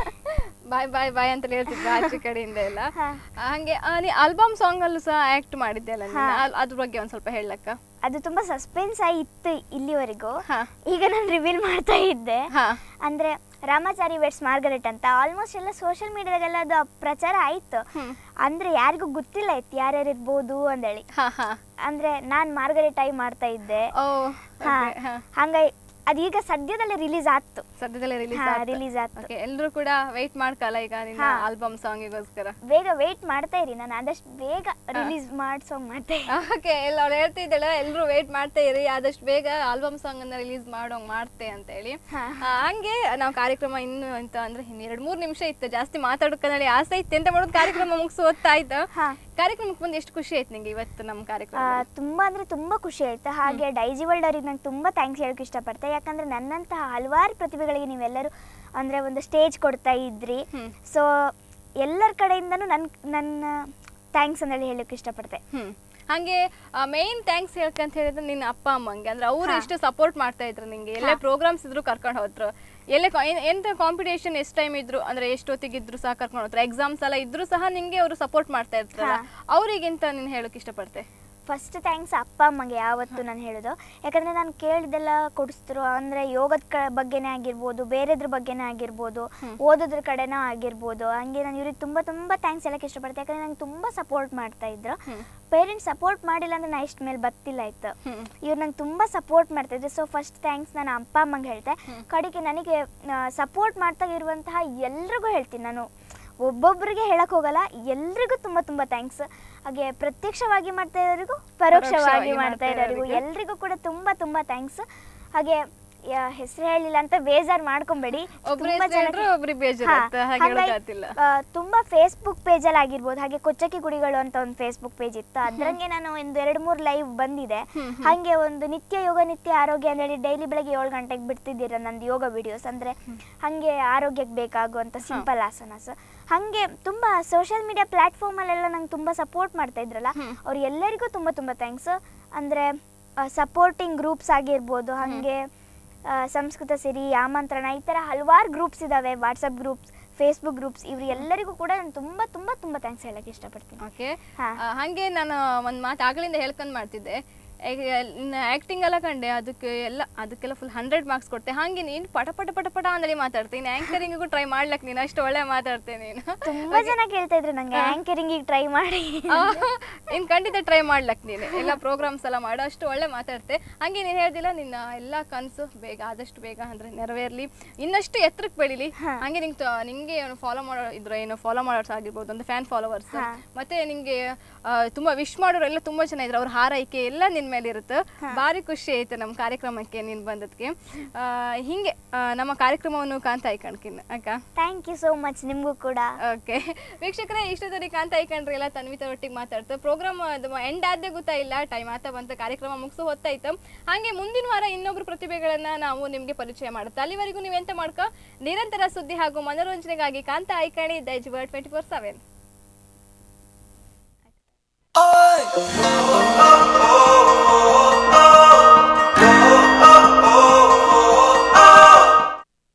ಬಾಯ್ ಬಾಯ್ ಬಾಯ್ ಅಂತ ಹೇಳ್ತಿದ್ರು ಆಚೆ ಕಡೆಯಿಂದ ಎಲ್ಲ ಹಾ. ಆ, ಹಂಗೆ ಆ, ನೀ ಆಲ್ಬಮ್ ಸಾಂಗ್ ಅಲ್ಲೂ ಸಹ ಆಕ್ಟ್ ಮಾಡಿದ್ದೆ ಅಲ್ಲ ನೀನು? ಅಲ್- ಅದ್ರ ಬಗ್ಗೆ ಒಂದ್ ಸ್ವಲ್ಪ ಹೇಳಕ್ಕ ಅದು ತುಂಬಾ ಸಸ್ಪೆನ್ಸ್ ಆಗಿತ್ತು ಇಲ್ಲಿವರೆಗೂ ಹಾ. ಈಗ ನಾನು ರಿವೀಲ್ ಮಾಡ್ತಾ ಇದ್ದೆ ಹಾ ಅಂದ್ರೆ ರಾಮಾಚಾರಿ ವೆಟ್ಸ್ ಮಾರ್ಗರೆಟ್ ಅಂತ ಆಲ್ಮೋಸ್ಟ್ ಎಲ್ಲ ಸೋಷಿಯಲ್ ಮೀಡಿಯಾದಾಗೆಲ್ಲ ಅದು ಪ್ರಚಾರ ಆಯ್ತು ಅಂದ್ರೆ ಯಾರಿಗೂ ಗೊತ್ತಿಲ್ಲ ಇತ್ತು ಯಾರ್ಯಾರು ಇರ್ಬೋದು ಅಂದೇಳಿ ಹಾ ಹಾ ಅಂದ್ರೆ ನಾನ್ ಮಾರ್ಗರೆಟ್ ಆಗಿ ಮಾಡ್ತಾ ಇದ್ದೆ ಓ ಹಾ okay, ಹಾ. ಹಂಗಾಗಿ ಅದೀಗ ಸದ್ಯದಲ್ಲೇ ರಿಲೀಸ್ ಆಯ್ತು ಸದ್ಯದಲ್ಲೇ ರಿಲೀಸ್ ಹಾ, release ಆಯ್ತು. ಓಕೆ ಎಲ್ಲರೂ ಕೂಡ ವೆಯ್ಟ್ ಮಾಡ್ಕಲ್ಲ ಈಗ ನಿನ್ನ ಹಾ. ಆಲ್ಬಮ್ ಸಾಂಗಿಗೋಸ್ಕರ ಬೇಗ ವೇಟ್ ಮಾಡ್ತಾ ಇರಿ ನಾನು ಆದಷ್ಟು ಬೇಗ ರಿಲೀಸ್ ಮಾಡ್ಸೋಂಗ್ ಮಾಡ್ತಾ ಇರಿ. ಓಕೆ ಎಲ್ಲ ಅವ್ಳು ಹೇಳ್ತಿದ್ದಾಳೆ ಎಲ್ಲರೂ ವೇಟ್ ಮಾಡ್ತಾ ಇರಿ ಆದಷ್ಟು ಬೇಗ ಆಲ್ಬಮ್ ಸಾಂಗ್ ಅನ್ನ ರಿಲೀಸ್ ಮಾಡೋಂಗ್ ಮಾಡ್ತೆ ಅಂತ ಹೇಳಿ ಹಾ. ಆ, ಹಂಗೆ ನಾವು ಕಾರ್ಯಕ್ರಮ ಇನ್ನು ಅಂತ ಅಂದ್ರೆ ಇನ್ನು ಎರಡು ಮೂರು ನಿಮಿಷ ಇತ್ತು ಜಾಸ್ತಿ ಮಾತಾಡೋಕಲ್ಲಿ ಆಸೆ ಇತ್ತು ಎಂತ ಮಾಡೋದು ಕಾರ್ಯಕ್ರಮ ಮುಗಿಸು ಹೊತ್ತಾಯ್ತು ಹಾ. ಕಾರ್ಯಕ್ರಮಕ್ಕೆ ಬಂದು ಎಷ್ಟು ಖುಷಿ ಆಯ್ತು ನಿಂಗೆ ಇವತ್ತು ನಮ್ಮ ಆ, ಕಾರ್ಯಕ್ರಮ ತುಂಬಾ ಅಂದ್ರೆ ತುಂಬಾ ಖುಷಿ ಆಯ್ತು ಹಾಗೆ ಡೈಜಿ ವರ್ಲ್ಡ್ ಅವ್ರಿಗೆ ನಂಗೆ ತುಂಬಾ ಥ್ಯಾಂಕ್ಸ್ ಹೇಳಕ್ ಇಷ್ಟಪಡ್ತೆ ಯಾಕಂದ್ರೆ ನನ್ನಂತಹ ಹಲವಾರು ಪ್ರತಿಭೆಗಳಿಗೆ ನೀವೆಲ್ಲರೂ ಅಂದ್ರೆ ಒಂದು ಸ್ಟೇಜ್ ಕೊಡ್ತಾ ಇದ್ರಿ ಹ್ಮ್. ಸೊ ಎಲ್ಲರ ಕಡೆಯಿಂದನೂ ನನ್ ನನ್ನ ಥ್ಯಾಂಕ್ಸ್ ಅಂತ ಹೇಳಿ ಹೇಳಕ್ ಇಷ್ಟಪಡ್ತೆ ಹ್ಮ್ ಹಂಗೆ ಮೇನ್ ಥ್ಯಾಂಕ್ಸ್ ಹೇಳ್ಕಂತ ಹೇಳಿದ್ರೆ ನಿನ್ನ ಅಪ್ಪ ಅಮ್ಮಂಗೆ ಅಂದ್ರೆ ಅವ್ರು ಎಷ್ಟು ಸಪೋರ್ಟ್ ಮಾಡ್ತಾ ಇದ್ರು ನಿಂಗೆ ಎಲ್ಲೇ ಪ್ರೋಗ್ರಾಮ್ಸ್ ಇದ್ರು ಕರ್ಕೊಂಡು ಹೋದ್ರು ಎಲ್ಲೇ ಕಾ- ಏನ್- ಎಂತ ಕಾಂಪಿಟೇಷನ್ ಎಷ್ಟು ಟೈಮ್ ಇದ್ರು ಅಂದ್ರೆ ಎಷ್ಟೊತ್ತಿಗೆ ಇದ್ರು ಸಹ ಕರ್ಕೊಂಡು ಹೋದ್ರು ಎಕ್ಸಾಮ್ಸ್ ಎಲ್ಲ ಇದ್ರು ಸಹ ನಿಂಗೆ ಅವರು ಸಪೋರ್ಟ್ ಮಾಡ್ತಾ ಇರ್ತಾರಲ್ಲ ಅವ್ರಿಗೆಂತ ನೀನ್ ಹೇಳಕ್ ಇಷ್ಟಪಡ್ತೆ ಫಸ್ಟ್ ಥ್ಯಾಂಕ್ಸ್ ಅಪ್ಪ ಅಮ್ಮಗೆ ಯಾವತ್ತು ನಾನು ಹೇಳೋದು ಯಾಕಂದರೆ ನಾನು ಕೇಳಿದೆಲ್ಲ ಕೊಡಿಸಿದ್ರು ಅಂದರೆ ಯೋಗದ ಕ ಬಗ್ಗೆನೇ ಆಗಿರ್ಬೋದು ಬೇರೆದ್ರ ಬಗ್ಗೆನೇ ಆಗಿರ್ಬೋದು ಓದೋದ್ರ ಕಡೆನೇ ಆಗಿರ್ಬೋದು ಹಂಗೆ ನಾನು ಇವ್ರಿಗೆ ತುಂಬ ತುಂಬ ಥ್ಯಾಂಕ್ಸ್ ಹೇಳಕ್ಕೆ ಇಷ್ಟಪಡ್ತೆ ಯಾಕಂದರೆ ನಂಗೆ ತುಂಬ ಸಪೋರ್ಟ್ ಮಾಡ್ತಾ ಇದ್ರು ಪೇರೆಂಟ್ಸ್ ಸಪೋರ್ಟ್ ಮಾಡಿಲ್ಲ ಅಂದ್ರೆ ನಾ ಇಷ್ಟು ಮೇಲೆ ಬರ್ತಿಲ್ಲ ಇತ್ತು ಇವ್ರು ನಂಗೆ ತುಂಬ ಸಪೋರ್ಟ್ ಮಾಡ್ತಾ ಇದ್ರು ಸೊ ಫಸ್ಟ್ ಥ್ಯಾಂಕ್ಸ್ ನಾನು ಅಪ್ಪ ಅಮ್ಮಂಗೆ ಹೇಳ್ತೆ ಕಡೆಗೆ ನನಗೆ ಸಪೋರ್ಟ್ ಮಾಡ್ತಾ ಇರುವಂತಹ ಎಲ್ರಿಗೂ ಹೇಳ್ತೀನಿ ನಾನು ಒಬ್ಬೊಬ್ಬರಿಗೆ ಹೇಳಕ್ ಹೋಗಲ್ಲ ಎಲ್ರಿಗೂ ತುಂಬ ತುಂಬ ಥ್ಯಾಂಕ್ಸ್ ಹಾಗೆ ಪ್ರತ್ಯಕ್ಷವಾಗಿ ಮಾಡ್ತಾ ಇರೋರಿಗೂ ಪರೋಕ್ಷವಾಗಿ ಪರೋಕ್ಷವಾಗಿ ಮಾಡ್ತಾ ಮಾಡ್ತಾ ಇರೋರಿಗೂ ಇರೋರಿಗೂ. ಎಲ್ರಿಗೂ ಕೂಡ ತುಂಬ ತುಂಬ ಥ್ಯಾಂಕ್ಸ್ ಹಾಗೆ ಹೆಸರು ಹೇಳಿಲ್ಲ ಅಂತ ಬೇಜಾರು ಮಾಡ್ಕೊಂಬೇಡಿ ಒಬ್ರು ತುಂಬಾ ಹೆಸ್ರು ಹೇಳಿದ್ರು ಜನಕ್ಕೆ- ಒಬ್ರಿಗೆ ಬೇಜಾರು ಹಾ, ಆಗುತ್ತೆ, ಹಾಗೆ ಹಾಗಾಗಿ, ಹೇಳೋಕ್ಕಾಗ್ತಿಲ್ಲ. ಆ, ತುಂಬಾ ಫೇಸ್ಬುಕ್ ಪೇಜಲ್ಲಿ ಆಗಿರ್ಬೋದು ಹಾಗೆ ಕೊಚ್ಚಕ್ಕಿ ಗುಡಿಗಳು ಅಂತ ಒಂದು ಫೇಸ್ಬುಕ್ ಪೇಜ್ ಇತ್ತು ಅದ್ರಂಗೆ ನಾನು ಒಂದು ಎರಡು ಮೂರು ಲೈವ್ ಬಂದಿದೆ ಹಾಗೆ ಒಂದು ನಿತ್ಯ ಯೋಗ ನಿತ್ಯ ಆರೋಗ್ಯ ಅಂತ ಹೇಳಿ ಡೈಲಿ ಬೆಳಗ್ಗೆ ಏಳು ಗಂಟೆಗೆ ಬಿಡ್ತಿದ್ದೀರ ನಂದು ಯೋಗ ವಿಡಿಯೋಸ್ ಅಂದ್ರೆ ಹಂಗೆ ಆರೋಗ್ಯಕ್ಕೆ ಬೇಕಾಗುವಂತ ಸಿಂಪಲ್ ಆಸನಸ್ ಹಂಗೆ ತುಂಬಾ ಸೋಷಿಯಲ್ ಮೀಡಿಯಾ ಪ್ಲಾಟ್ಫಾರ್ಮ್ ಅಲ್ಲೆಲ್ಲ ನಂಗೆ ತುಂಬಾ ಸಪೋರ್ಟ್ ಮಾಡ್ತಾ ಇದ್ರಲ್ಲ ಅವ್ರು ಎಲ್ಲರಿಗೂ ತುಂಬಾ ತುಂಬಾ ಥ್ಯಾಂಕ್ಸ್ ಅಂದ್ರೆ ಸಪೋರ್ಟಿಂಗ್ ಗ್ರೂಪ್ಸ್ ಆಗಿರ್ಬೋದು ಹಾಗೆ ಆ, ಸಂಸ್ಕೃತ ಸಿರಿ ಆಮಂತ್ರಣ ಈ ಥರ ಹಲವಾರು ಗ್ರೂಪ್ಸ್ ಇದ್ದಾವೆ ವಾಟ್ಸಪ್ ಗ್ರೂಪ್ಸ್ ಫೇಸ್ಬುಕ್ ಗ್ರೂಪ್ಸ್ ಇವ್ರು ಎಲ್ಲರಿಗೂ ಕೂಡ ನಾನು ತುಂಬ ತುಂಬ ತುಂಬ ಥ್ಯಾಂಕ್ಸ್ ಹೇಳಕ್ಕೆ ಇಷ್ಟಪಡ್ತೀನಿ ಓಕೆ ಹಾ. ಹಂಗೆ ನಾನು ಒಂದು ಮಾತು ಆಗ್ಲಿಂದ ಹೇಳ್ಕೊಂಡ್ ಮಾಡ್ತಿದ್ದೆ ಆಕ್ಟಿಂಗ್ ಎಲ್ಲ ಕಂಡೆ ಅದಕ್ಕೆ ಎಲ್ಲ ಅದಕ್ಕೆಲ್ಲ ಫುಲ್ ಹಂಡ್ರೆಡ್ ಮಾರ್ಕ್ಸ್ ಕೊಡ್ತೆ ಹಾಗೆ ನೀನು ಪಟ ಪಟ ಪಟ ಪಟ ಅಂದೇಳಿ ಮಾತಾಡ್ತೀನಿ ಆಂಕರಿಂಗಿಗೂ ಟ್ರೈ ಮಾಡ್ಲಕ್ ನೀನು ಅಷ್ಟು ಒಳ್ಳೆ ಮಾತಾಡ್ತೆ ನೀನು ತುಂಬಾ ಜನ ಕೇಳ್ತಾ ಇದ್ರು ನಂಗೆ ಆಂಕರಿಂಗಿಗೆ ಟ್ರೈ ಮಾಡಿ ಇನ್ ಖಂಡಿತ ಟ್ರೈ ಮಾಡ್ಲಕ್ ನೀನು ಎಲ್ಲ ಪ್ರೋಗ್ರಾಮ್ಸ್ ಎಲ್ಲ ಮಾಡೋ ಅಷ್ಟು ಒಳ್ಳೆ ಮಾತಾಡ್ತೆ ಹಂಗೆ ನೀನು ಹೇಳ್ದಿಲ್ಲ ನಿನ್ನ ಎಲ್ಲ ಕನಸು ಬೇಗ ಆದಷ್ಟು ಬೇಗ ಅಂದ್ರೆ ನೆರವೇರ್ಲಿ ಇನ್ನಷ್ಟು ಎತ್ತರಕ್ಕೆ ಬೆಳಿಲಿ ಹಂಗೆ ನಿಂಗೆ ತ- ನಿಂಗೆ ಫಾಲೋ ಮಾಡೋ ಇದ್ರು ಏನು ಫಾಲೋ ಮಾಡೋರ್ಸ್ ಆಗಿರ್ಬೋದು ಅಂದ್ರೆ ಫ್ಯಾನ್ ಫಾಲೋವರ್ಸ್ ಮತ್ತೆ ನಿಂಗೆ ಆ, ತುಂಬಾ ವಿಶ್ ಮಾಡೋರು ಎಲ್ಲ ತುಂಬಾ ಜನ ಇದ್ರು ಅವ್ರ ಹಾರೈಕೆ ಎಲ್ಲ ನಿನ್ ಮೇಲೆ ಇರುತ್ತೆ ಭಾರಿ ಖುಷಿ ಆಯ್ತು ನಮ್ಮ ಕಾರ್ಯಕ್ರಮಕ್ಕೆ ನೀನ್ ಬಂದದ್ಕೆ ಆ, ಹಿಂಗೆ ಆ, ನಮ್ಮ ಕಾರ್ಯಕ್ರಮವನ್ನು ಕಾಂತ ಐಕಣ್ಕಿನ್ ಅಕ್ಕ ಥ್ಯಾಂಕ್ ಯು ಸೋ ಮಚ್ ನಿಮಗೂ ಕೂಡ ಓಕೆ ವೀಕ್ಷಕರೇ ಇಷ್ಟೊತ್ತವರೆಗೆ ಕಾಂತ ಐಕಂಡ್ರಿ ಎಲ್ಲ ತನ್ವಿತ ಒಟ್ಟಿಗೆ ಮಾತಾಡ್ತು ಪ್ರೋಗ್ರಾಮ್ ಎಂಡ್ ಆದ್ದೇ ಗೊತ್ತಾಯಿಲ್ಲ ಟೈಮ್ ಆತ ಬಂತ ಕಾರ್ಯಕ್ರಮ ಮುಗಿಸು ಹೊತ್ತಾಯ್ತು ಹಾಗೆ ಮುಂದಿನ ವಾರ ಇನ್ನೊಬ್ರು ಪ್ರತಿಭೆಗಳನ್ನ ನಾವು ನಿಮ್ಗೆ ಪರಿಚಯ ಮಾಡುತ್ತೆ ಅಲ್ಲಿವರೆಗೂ ನೀವೆಂತ ಮಾಡ್ಕ ನಿರಂತರ ಸುದ್ದಿ ಹಾಗೂ ಮನೋರಂಜನೆಗಾಗಿ ಕಾಂತ ಐಕಣಿ ದೈಜ್ ವರ್ಡ್ ಟ್ವೆಂಟಿ ಫೋರ್ ಸೆವೆನ್ I